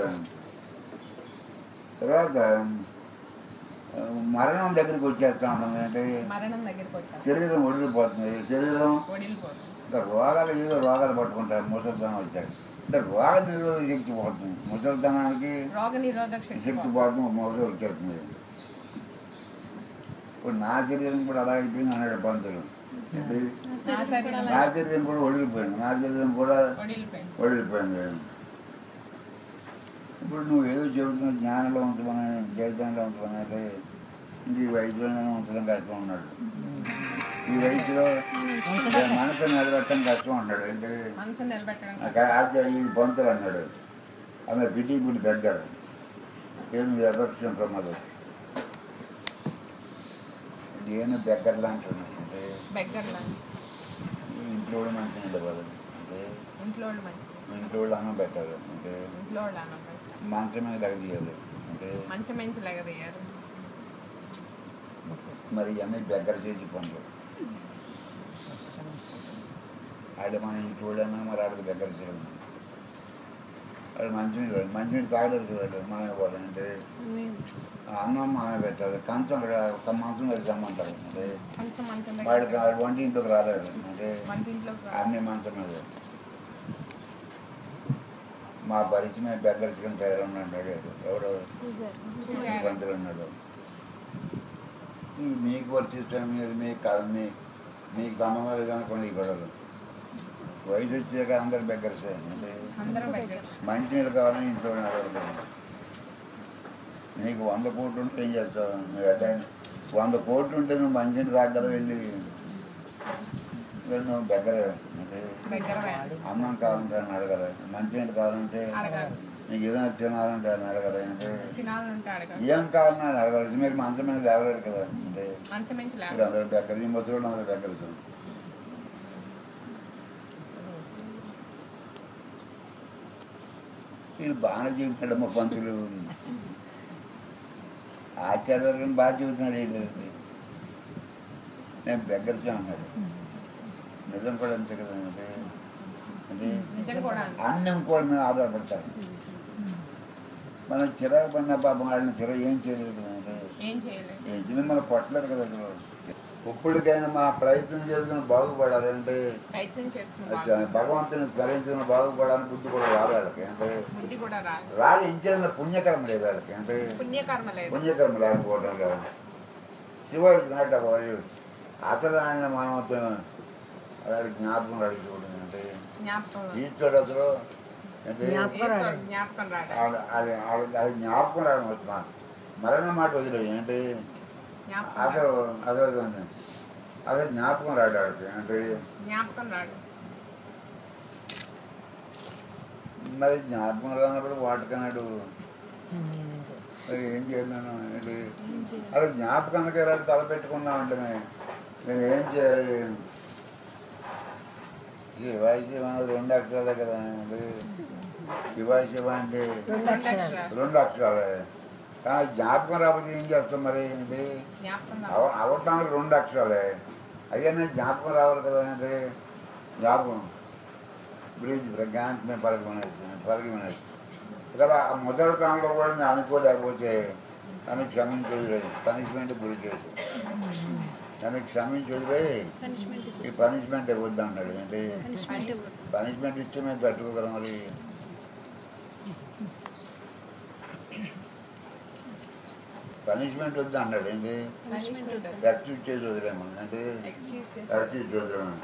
తర్వాత ఆ, మరణం దగ్గరికి వచ్చేస్తా ఉంటుంది అంటే మరణం దగ్గరికి వచ్చారు శరీరం ఒడిలిపోతుంది శరీరం ఒడిలిపోతుంది ఇంకా రోగాలు ఏదో రోగాలు పట్టుకుంటారు ముసలితనం వచ్చాక అంటే రోగ నిరోధక శక్తి పోతుంది ముసలితనానికి రోగ నిరోధక శక్తి శక్తి పోతుంది మొదలు వచ్చేస్తుంది ఇప్పుడు నా శరీరం కూడా అలా అయిపోయింది అన్నాడు పంతులు ఏంటి? నా శరీరం నా శరీరం కూడా ఒడిలిపోయింది నా శరీరం కూడా ఒడిలిపోయింది వదిలిపోయింది ఇప్పుడు నువ్వు ఏదో చెబుతున్న జ్ఞానంలో ఉంచమని జీవితంలో ఉంచమని అంటే ఇంక ఈ వయసులోనే ఉంచడం కష్టం ఉన్నాడు ఈ వయసులో మనసు నిలబెట్టడం కష్టం అన్నాడు అంటే మనసు నిలబెట్టడం నాకు ఆచార్య ఈ పంతులు అన్నాడు ఆమె బిడ్డి గుడి దగ్గర ఏమి ఎర్రక్షణ ప్రమాదం నేను దగ్గరలో అంటున్నాను అంటే బెగ్గర్లా ఇంట్లో కూడా మంచిగా ఉండేవాళ్ళు అంటే ఇంట్లో వాళ్ళు మంచి ఇంట్లో వాళ్ళు అన్నం పెట్టాలి అంటే ఇంట్లో వాళ్ళు అన్నం పెడతారు. మంచం మీద తగ్గదీయాలి అంటే మంచి మంచి లెగదయ్యారు మరి ఇవన్నీ దగ్గర చేసి పనులు వాళ్ళు మన ఇంట్లో వాళ్ళైనా మరి వాళ్ళకి దగ్గర చేయాలి వాళ్ళు మంచినీళ్ళు మంచినీళ్ళు తాగలేదు కదా మనం ఇవ్వాలి అంటే అన్నం మనమే పెట్టాలి కంచం కూడా ఒక మంచం పెట్టి రమ్మంటారు అంటే కొంచెం మంచం వాడికి దగ్గర వాడి వంటి ఇంట్లోకి రాలేదు అంటే వంటింట్లోకి రా. అన్ని మంచం మీద మా పరిచయం దగ్గర చికెన్ తయారు ఉన్నాడు ఎవడో చూశారు. పంతులు ఉన్నాడు ఈ మీకు వర్తిస్తాను మీరు మీకు కాదు మీ మీకు సంబంధం లేదనుకోండి ఈ గొడవలు వయసు వచ్చాక అందరు బెగ్గర్సే అంటే అందరూ బెగ్గర్ మంచినీళ్ళు కావాలని ఇంట్లో అడగదు నీకు వంద కోట్లు ఉంటే ఏం చేస్తావు నువ్వు అంటే వంద కోట్లు ఉంటే నువ్వు మంచినీళ్ళు దగ్గర వెళ్ళి నువ్వు దగ్గర అంటే దగ్గర అన్నం కావాలంటే అని అడగరు మంచినీళ్ళు కావాలంటే అడగాలి నీకు ఏదైనా తినాలంటే అని అడగరు అంటే తినాలంటే అడగాలి ఏం కావాలన్నా అని అడగరు మీరు మంచం మీద లేవలేరు కదా అంటే మంచి మంచి మీరు లేక అందరూ బెక్కరు ఈ ముసలి అందరూ బెక్కరు వీళ్ళు బాగానే చూపుతాడు మా పంతులు ఆచార్యం బాగా చూపుతున్నాడు వీళ్ళు నేను దగ్గర అన్నాడు నిజం కూడా అంతే కదా అంటే అంటే నిజం కూడా అంతే. అన్నం కూడా మీద ఆధారపడతారు మనం చిరాకు పడిన పాపం వాళ్ళని చిరాకు ఏం చేయలేదు కదా అంటే ఏం చేయలేదు ఏం చేయలేదు మనం పట్టలేరు కదా ఇప్పటికైనా మా ప్రయత్నం చేసుకుని బాగుపడాలి అంటే ప్రయత్నం చేస్తున్నాం అచ్చా, భగవంతుని స్మరించిన బాగుపడాలని బుద్ధి కూడా రాదు వాళ్ళకి అంటే బుద్ధి కూడా రాదు రాదు ఏం చేయాలన్న పుణ్యకర్మ లేదు వాళ్ళకి అంటే పుణ్యకర్మ లేదు పుణ్యకర్మ లేకపోవడం లేదు శివ నాట వాడు అసలు ఆయన మానవత్వం అలాంటి జ్ఞాపకం అడిగి చూడండి అంటే జ్ఞాపకం ఈశ్వరుడు అసలు అంటే ఈశ్వరుడు జ్ఞాపకం రాడు ఆడ- అది ఆడ- అది జ్ఞాపకం రావడం వచ్చిన మరణ మాట వదిలేదు అంటే జ్ఞాపకం అసలు రాడు. అదే అదే అదే జ్ఞాపకం రాడు ఆడికి అంటే జ్ఞాపకం రాడు మరి జ్ఞాపకం రానప్పుడు వాటికన్నాడు మరి ఏం చేయలేను ఏంటి అదే జ్ఞాపకానికి రాడు తల పెట్టుకున్నామంటే నేను ఏం చేయాలి శివాయి శివ అనేది రెండు అక్షరాలే కదా అంటే శివాయి శివ అంటే రెండు అక్షరాలు రెండు అక్షరాలే కానీ జ్ఞాపకం రాకపోతే ఏం చేస్తాం మరి ఏంటి జ్ఞాపకం రాదు అవ అవటానికి రెండు అక్షరాలే అయ్యా నేను జ్ఞాపకం రావాలి కదా అంటే జ్ఞాపకం బ్రిడ్జ్ ప్రజ్ఞానమే పలకమనేసి పలకమనేసి కదా ఆ మొదటి కాలంలో కూడా నేను అనుకోలేకపోతే నన్ను క్షమించి వదిలేదు పనిష్మెంట్ గురి చేసి నన్ను క్షమించి వదిలేయి పనిష్మెంట్ ఈ పనిష్మెంట్ ఇవ్వద్దు అన్నాడు అంటే పనిష్మెంట్ ఇవ్వద్దు పనిష్మెంట్ ఇస్తే మేము తట్టుకోగలం మరి పనిష్మెంట్ వద్దు అన్నాడు ఏంటి పనిష్మెంట్ ఉంటుంది ఎక్స్క్యూజ్ చేసి వదిలేమని అంటే ఎక్స్క్యూజ్ చేసి ఎక్స్క్యూజ్ వదిలేమని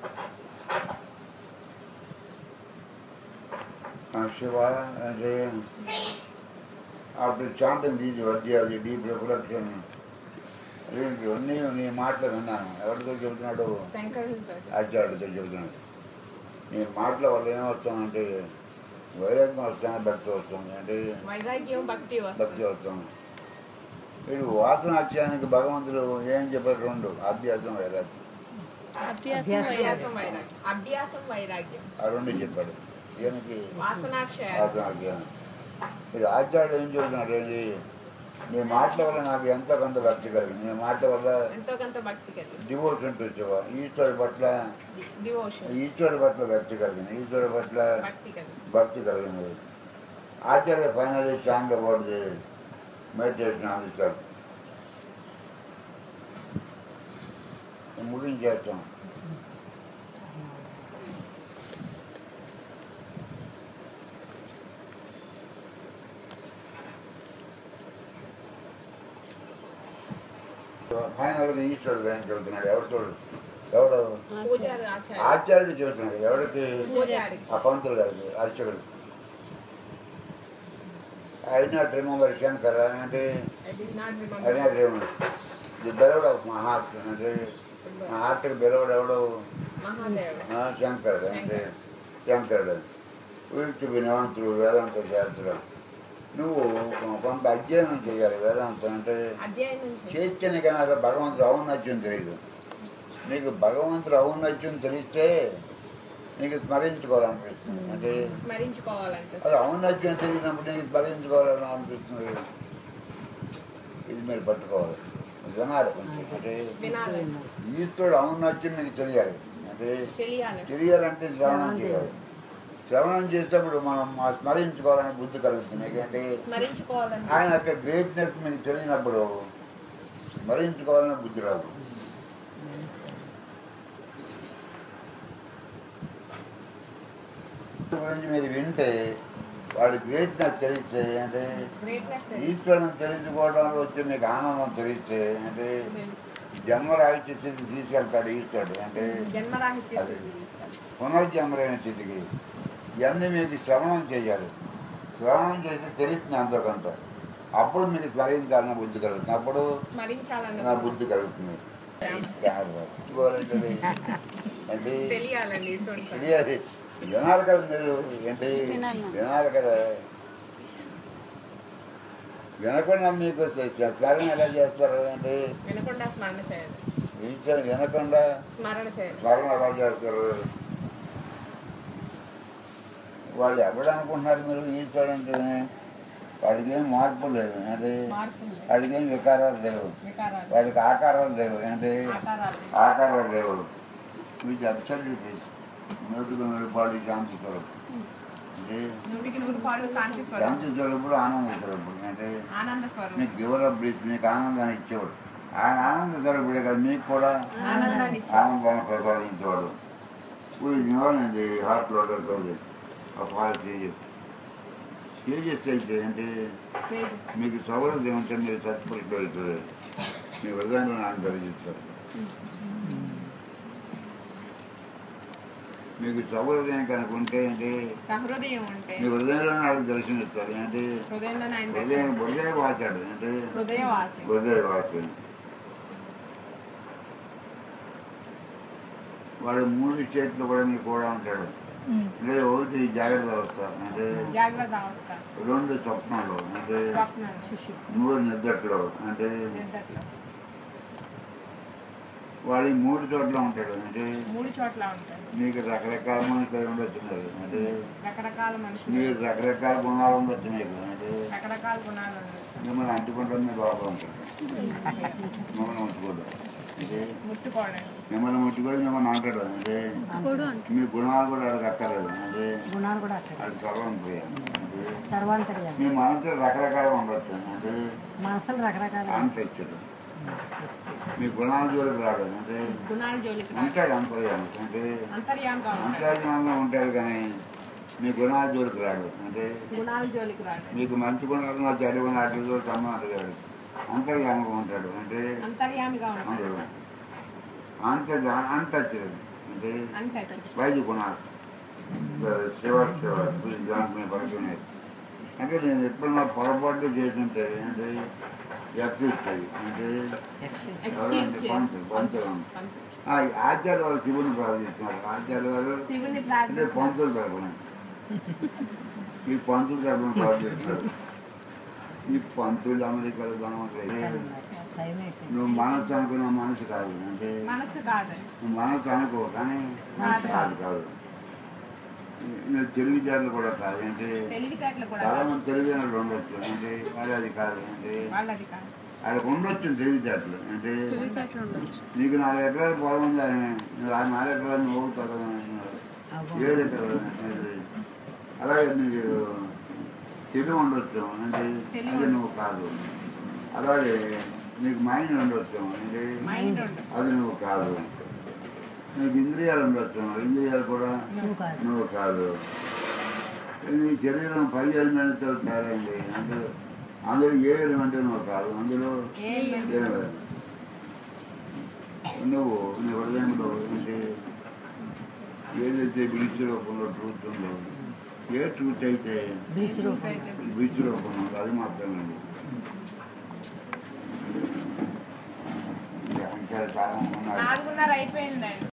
శివ అంటే ఆఫ్టర్ చాంటింగ్ దీస్ వద్యాలి డీప్ రిఫ్లెక్షన్ ఇవన్నీ నీ మాటలు విన్నాను ఎవరితో చెబుతున్నాడు శంకరులతో ఆచార్యుడితో చెబుతున్నాడు నీ మాటల వల్ల ఏమవుతుందంటే వైరాగ్యం వస్తుంది భక్తి వస్తుంది అంటే వైరాగ్యం భక్తి భక్తి వస్తుంది వస్తుంది వీడు వాసనాఖ్యానికి భగవంతుడు ఏం చెప్పారు రెండు అభ్యాసం వైరాగ్యం అభ్యాసం అభ్యాసం వైరాగ్యం అభ్యాసం వైరాగ్యం ఆ రెండు చెప్పాడు ఈయనకి వాసనాక్షయ వాసనాఖ్యానం మీరు ఆచార్యుడు ఏం చెబుతున్నాడు ఏంటి నీ మాటల వల్ల నాకు ఎంతో కొంత భక్తి కలిగింది నీ మాటల వల్ల ఎంతో కొంత భక్తి కలిగి డివోషన్ వచ్చేవా ఈశ్వరుడి పట్ల డివోషన్ ఈశ్వరుడి పట్ల భక్తి కలిగింది ఈశ్వరుడి పట్ల భక్తి కలిగి భక్తి కలిగింది ఆచార్య final chant about the meditation అందిస్తాడు ముగించేస్తాం ఫైనల్గా ఈశ్వరుడు దానికి వెళ్తున్నాడు ఎవరితో ఎవడు పూజారి ఆచార్య ఆచార్యుడు చెబుతున్నాడు ఎవరికి పూజారి ఆ పంతులు గారికి అర్చకుడు అయినా రిమెంబర్ శంకర్ అంటే I did not remember. అయినా remember the beloved of my heart అంటే మా హార్ట్కి బెలవడ్ ఎవడు మహాదేవుడు ఆ, శంకరుడు అంటే శంకరుడు వీటి వినవంతుడు వేదాంత శాస్త్రం నువ్వు కొంత అధ్యయనం చేయాలి వేదాంతం అంటే అధ్యాయం నుంచి చేస్తేనే కానీ అసలు భగవంతుడు ఔన్నత్యం తెలియదు నీకు భగవంతుడు ఔన్నత్యం తెలిస్తే నీకు స్మరించుకోవాలనిపిస్తుంది అంటే స్మరించుకోవాలంటే అది ఔన్నత్యం తెలియనప్పుడు నీకు స్మరించుకోవాలని అనిపిస్తుంది ఇది మీరు పట్టుకోవాలి వినాలి కొంచెం అంటే వినాలి ఈశ్వరుడు ఔన్నత్యం మీకు తెలియాలి అంటే తెలియాలి తెలియాలంటే శ్రవణం చేయాలి శ్రవణం చేసేటప్పుడు మనం ఆ స్మరించుకోవాలని బుద్ధి కలుగుతుంది ఎందుకంటే స్మరించుకోవాలంటే ఆయన యొక్క గ్రేట్నెస్ మీకు తెలియనప్పుడు స్మరించుకోవాలని బుద్ధి రాదు గురించి మీరు వింటే వాడి గ్రేట్నెస్ తెలిస్తే అంటే గ్రేట్నెస్ ఈశ్వరుని తెలుసుకోవడంలో వచ్చే మీకు ఆనందం తెలిస్తే అంటే జన్మరాహిత్య స్థితి తీసుకెళ్తాడు ఈశ్వరుడు అంటే జన్మరాహిత్య అది. స్థితి తీస్తాడు. పునర్జన్మలైన స్థితికి ఇవన్నీ మీకు శ్రవణం చేయాలి శ్రవణం చేస్తే తెలుస్తుంది అంత కొంత అప్పుడు మీకు స్మరించాలన్న బుద్ధి కలుగుతుంది అప్పుడు స్మరించాలన్న నా బుద్ధి కలుగుతుంది చూడాలంటే అంటే తెలియాలండి ఈశ్వరుడు తెలియాలి వినాలి కదా మీరు ఏంటి వినాలి. వినాలి కదా వినకుండా మీకు స్మరణ ఎలా చేస్తారు అంటే వినకుండా స్మరణ చేయాలి ఈశ్వరు వినకుండా స్మరణ చేయాలి స్మరణ ఎలా చేస్తారు వాళ్ళు ఎవడు అనుకుంటున్నారు మీరు ఈశ్వరుడు అంటే వాడికి ఏం మార్పు లేదు అంటే మార్పులు లేవు. వాడికి ఏం వికారాలు లేవు వికారాలు వాడికి ఆకారాలు లేవు అంటే ఆకారాలు ఆకారాలు లేవు వీటి అబ్సల్యూట్ నూటికి నూరు పాడు శాంతి స్వరూపం అంటే నూటికి నూరు పాడు శాంతి స్వరం శాంతి స్వరూపుడు ఆనంద స్వరూపుడు అంటే ఆనంద స్వరం మీకు గివర్ అప్ బ్రీత్ మీకు ఆనందాన్ని ఇచ్చేవాడు ఆయన ఆనంద స్వరూపుడే కదా మీకు కూడా ఆనందాన్ని ఇచ్చే ఆనందాన్ని ప్రసాదించేవాడు ఇప్పుడు ఇవ్వాలండి హార్ట్ లోటర్తో ఒక వాళ్ళ స్టేజెస్ స్టేజెస్ అయితే అంటే స్టేజ్ మీకు సౌలభ్యం ఏమంటే మీరు చచ్చిపోయి వెళ్తుంది మీ హృదయంలో నాకు కలిగిస్తారు మీకు సౌలభ్యం కనుకుంటే అంటే సహృదయం ఉంటే మీ హృదయంలో నాకు దర్శనమిస్తారు అంటే హృదయంలో ఆయన హృదయం దర్శనం హృదయ వాచాడు అంటే హృదయవాసి హృదయ వాక్యం వాడు మూడు స్టేట్లు కూడా మీకు కూడా ఉంటాడు అంటే ఒకటి జాగ్రత్త అవస్థ అంటే జాగ్రత్త అవస్థ రెండు స్వప్నాలు అంటే స్వప్నం మూడు నిద్రలో అంటే నిద్రలో వాడి మూడు చోట్ల ఉంటాడు అంటే మూడు చోట్ల ఉంటాయి మీకు రకరకాల మనుషులు ఉండొచ్చు మీరు అంటే రకరకాల మనుషులు మీరు రకరకాల గుణాలు ఉండొచ్చు మీకు అంటే రకరకాల గుణాలు ఉన్నాయి మిమ్మల్ని అంటుకుంటుంది మీ లోపల ఉంటుంది మిమ్మల్ని ఉంచుకోదు అంటే ముట్టుకోవడం మిమ్మల్ని ముట్టుకోవడం మిమ్మల్ని అంటాడు అంటే కొడు అంటే మీ గుణాలు కూడా అడిగి అక్కర్లేదు అంటే గుణాలు కూడా అక్కడ అది సర్వం ప్రియం అంటే సర్వాంతర్యాలు మీ మనసు రకరకాలుగా ఉండొచ్చు అంటే మనసులు రకరకాల అనిపించదు మీ గుణాలు జోలికి రాడు అంటే గుణాలు జోలికి రాదు. ఉంటాడు అంతర్యామి అంటే అంతర్యామిగా ఉంటాడు అంతర్యామంగా ఉంటాడు కానీ మీ గుణాలు జోలికి రాడు అంటే గుణాలు జోలికి రాడు మీకు మంచి గుణాలు నా చెడు గుణాలు సంబంధం లేడు అంతర్యామంగా ఉంటాడు అంటే అంతర్యామిగా ఉంటాడు ఉంటాడు అంత అంతచ్చదు అంటే అంతే వైద్య గుణాలు శివ శివ దాంట్లో పడుతున్నాయి అంటే నేను ఎప్పుడన్నా పొరపాటు చేస్తుంటే అంటే ఎక్కిస్తాయి అంటే ఎక్స్క్యూజ్ పంచ పంచడం ఆ, ఆచార్య వాళ్ళు శివుని ప్రార్థిస్తున్నారు ఆచార్య వాళ్ళు శివుని అంటే ప్రార్థిస్తాం పంతులు తరపున ఈ పంతులు తరపున ప్రార్థిస్తున్నారు ఈ పంతులు అమెరికాలో ధనవంతులు టైం అయిపోయింది నువ్వు మనసు అనుకున్న మనసు కాదు అంటే మనసు కాదు నువ్వు మనసు అనుకో కానీ మనసు కాదు కాదు నువ్వు తెలివితేటలు కూడా కాదు అంటే తెలివితేటలు కూడా చాలా కాదు. మంది తెలివితేటలు ఉండొచ్చు అంటే వాళ్ళు అది కాదు అంటే వాళ్ళది కాదు వాళ్ళకి ఉండొచ్చు తెలివితేటలు అంటే తెలివితేటలు ఉండొచ్చు నీకు నాలుగు ఎకరాలు పొలం ఉంది అని నువ్వు ఆ నాలుగు ఎకరాలు నువ్వు ఊగుతావు ఏడు ఎకరాలు అనేది. అలాగే నీకు తెలివి ఉండొచ్చు అంటే తెలివి అది నువ్వు కాదు అలాగే నీకు మైండ్ ఉండొచ్చు అంటే మైండ్ ఉండదు అది నువ్వు కాదు నీకు ఇంద్రియాలు ఉండొచ్చు ఇంద్రియాలు కూడా నువ్వు కాదు నువ్వు కాదు నీ శరీరం పది ఎలిమెంట్తో తయారైంది అందులో అందులో ఏ ఎలిమెంట్ నువ్వు కాదు అందులో ఏ ఎలిమెంట్? ఏమి నువ్వు నీ హృదయంలో అంటే ఏదైతే బీచ్ రూపంలో ట్రూత్ ఉందో ఏ ట్రూత్ అయితే బీచ్ రూపం అయితే బీచ్ రూపంలో ఉందో అది మాత్రమే ఇంకా చాలా మంది ఉన్నారు నాలుగున్నర అయిపోయిందండి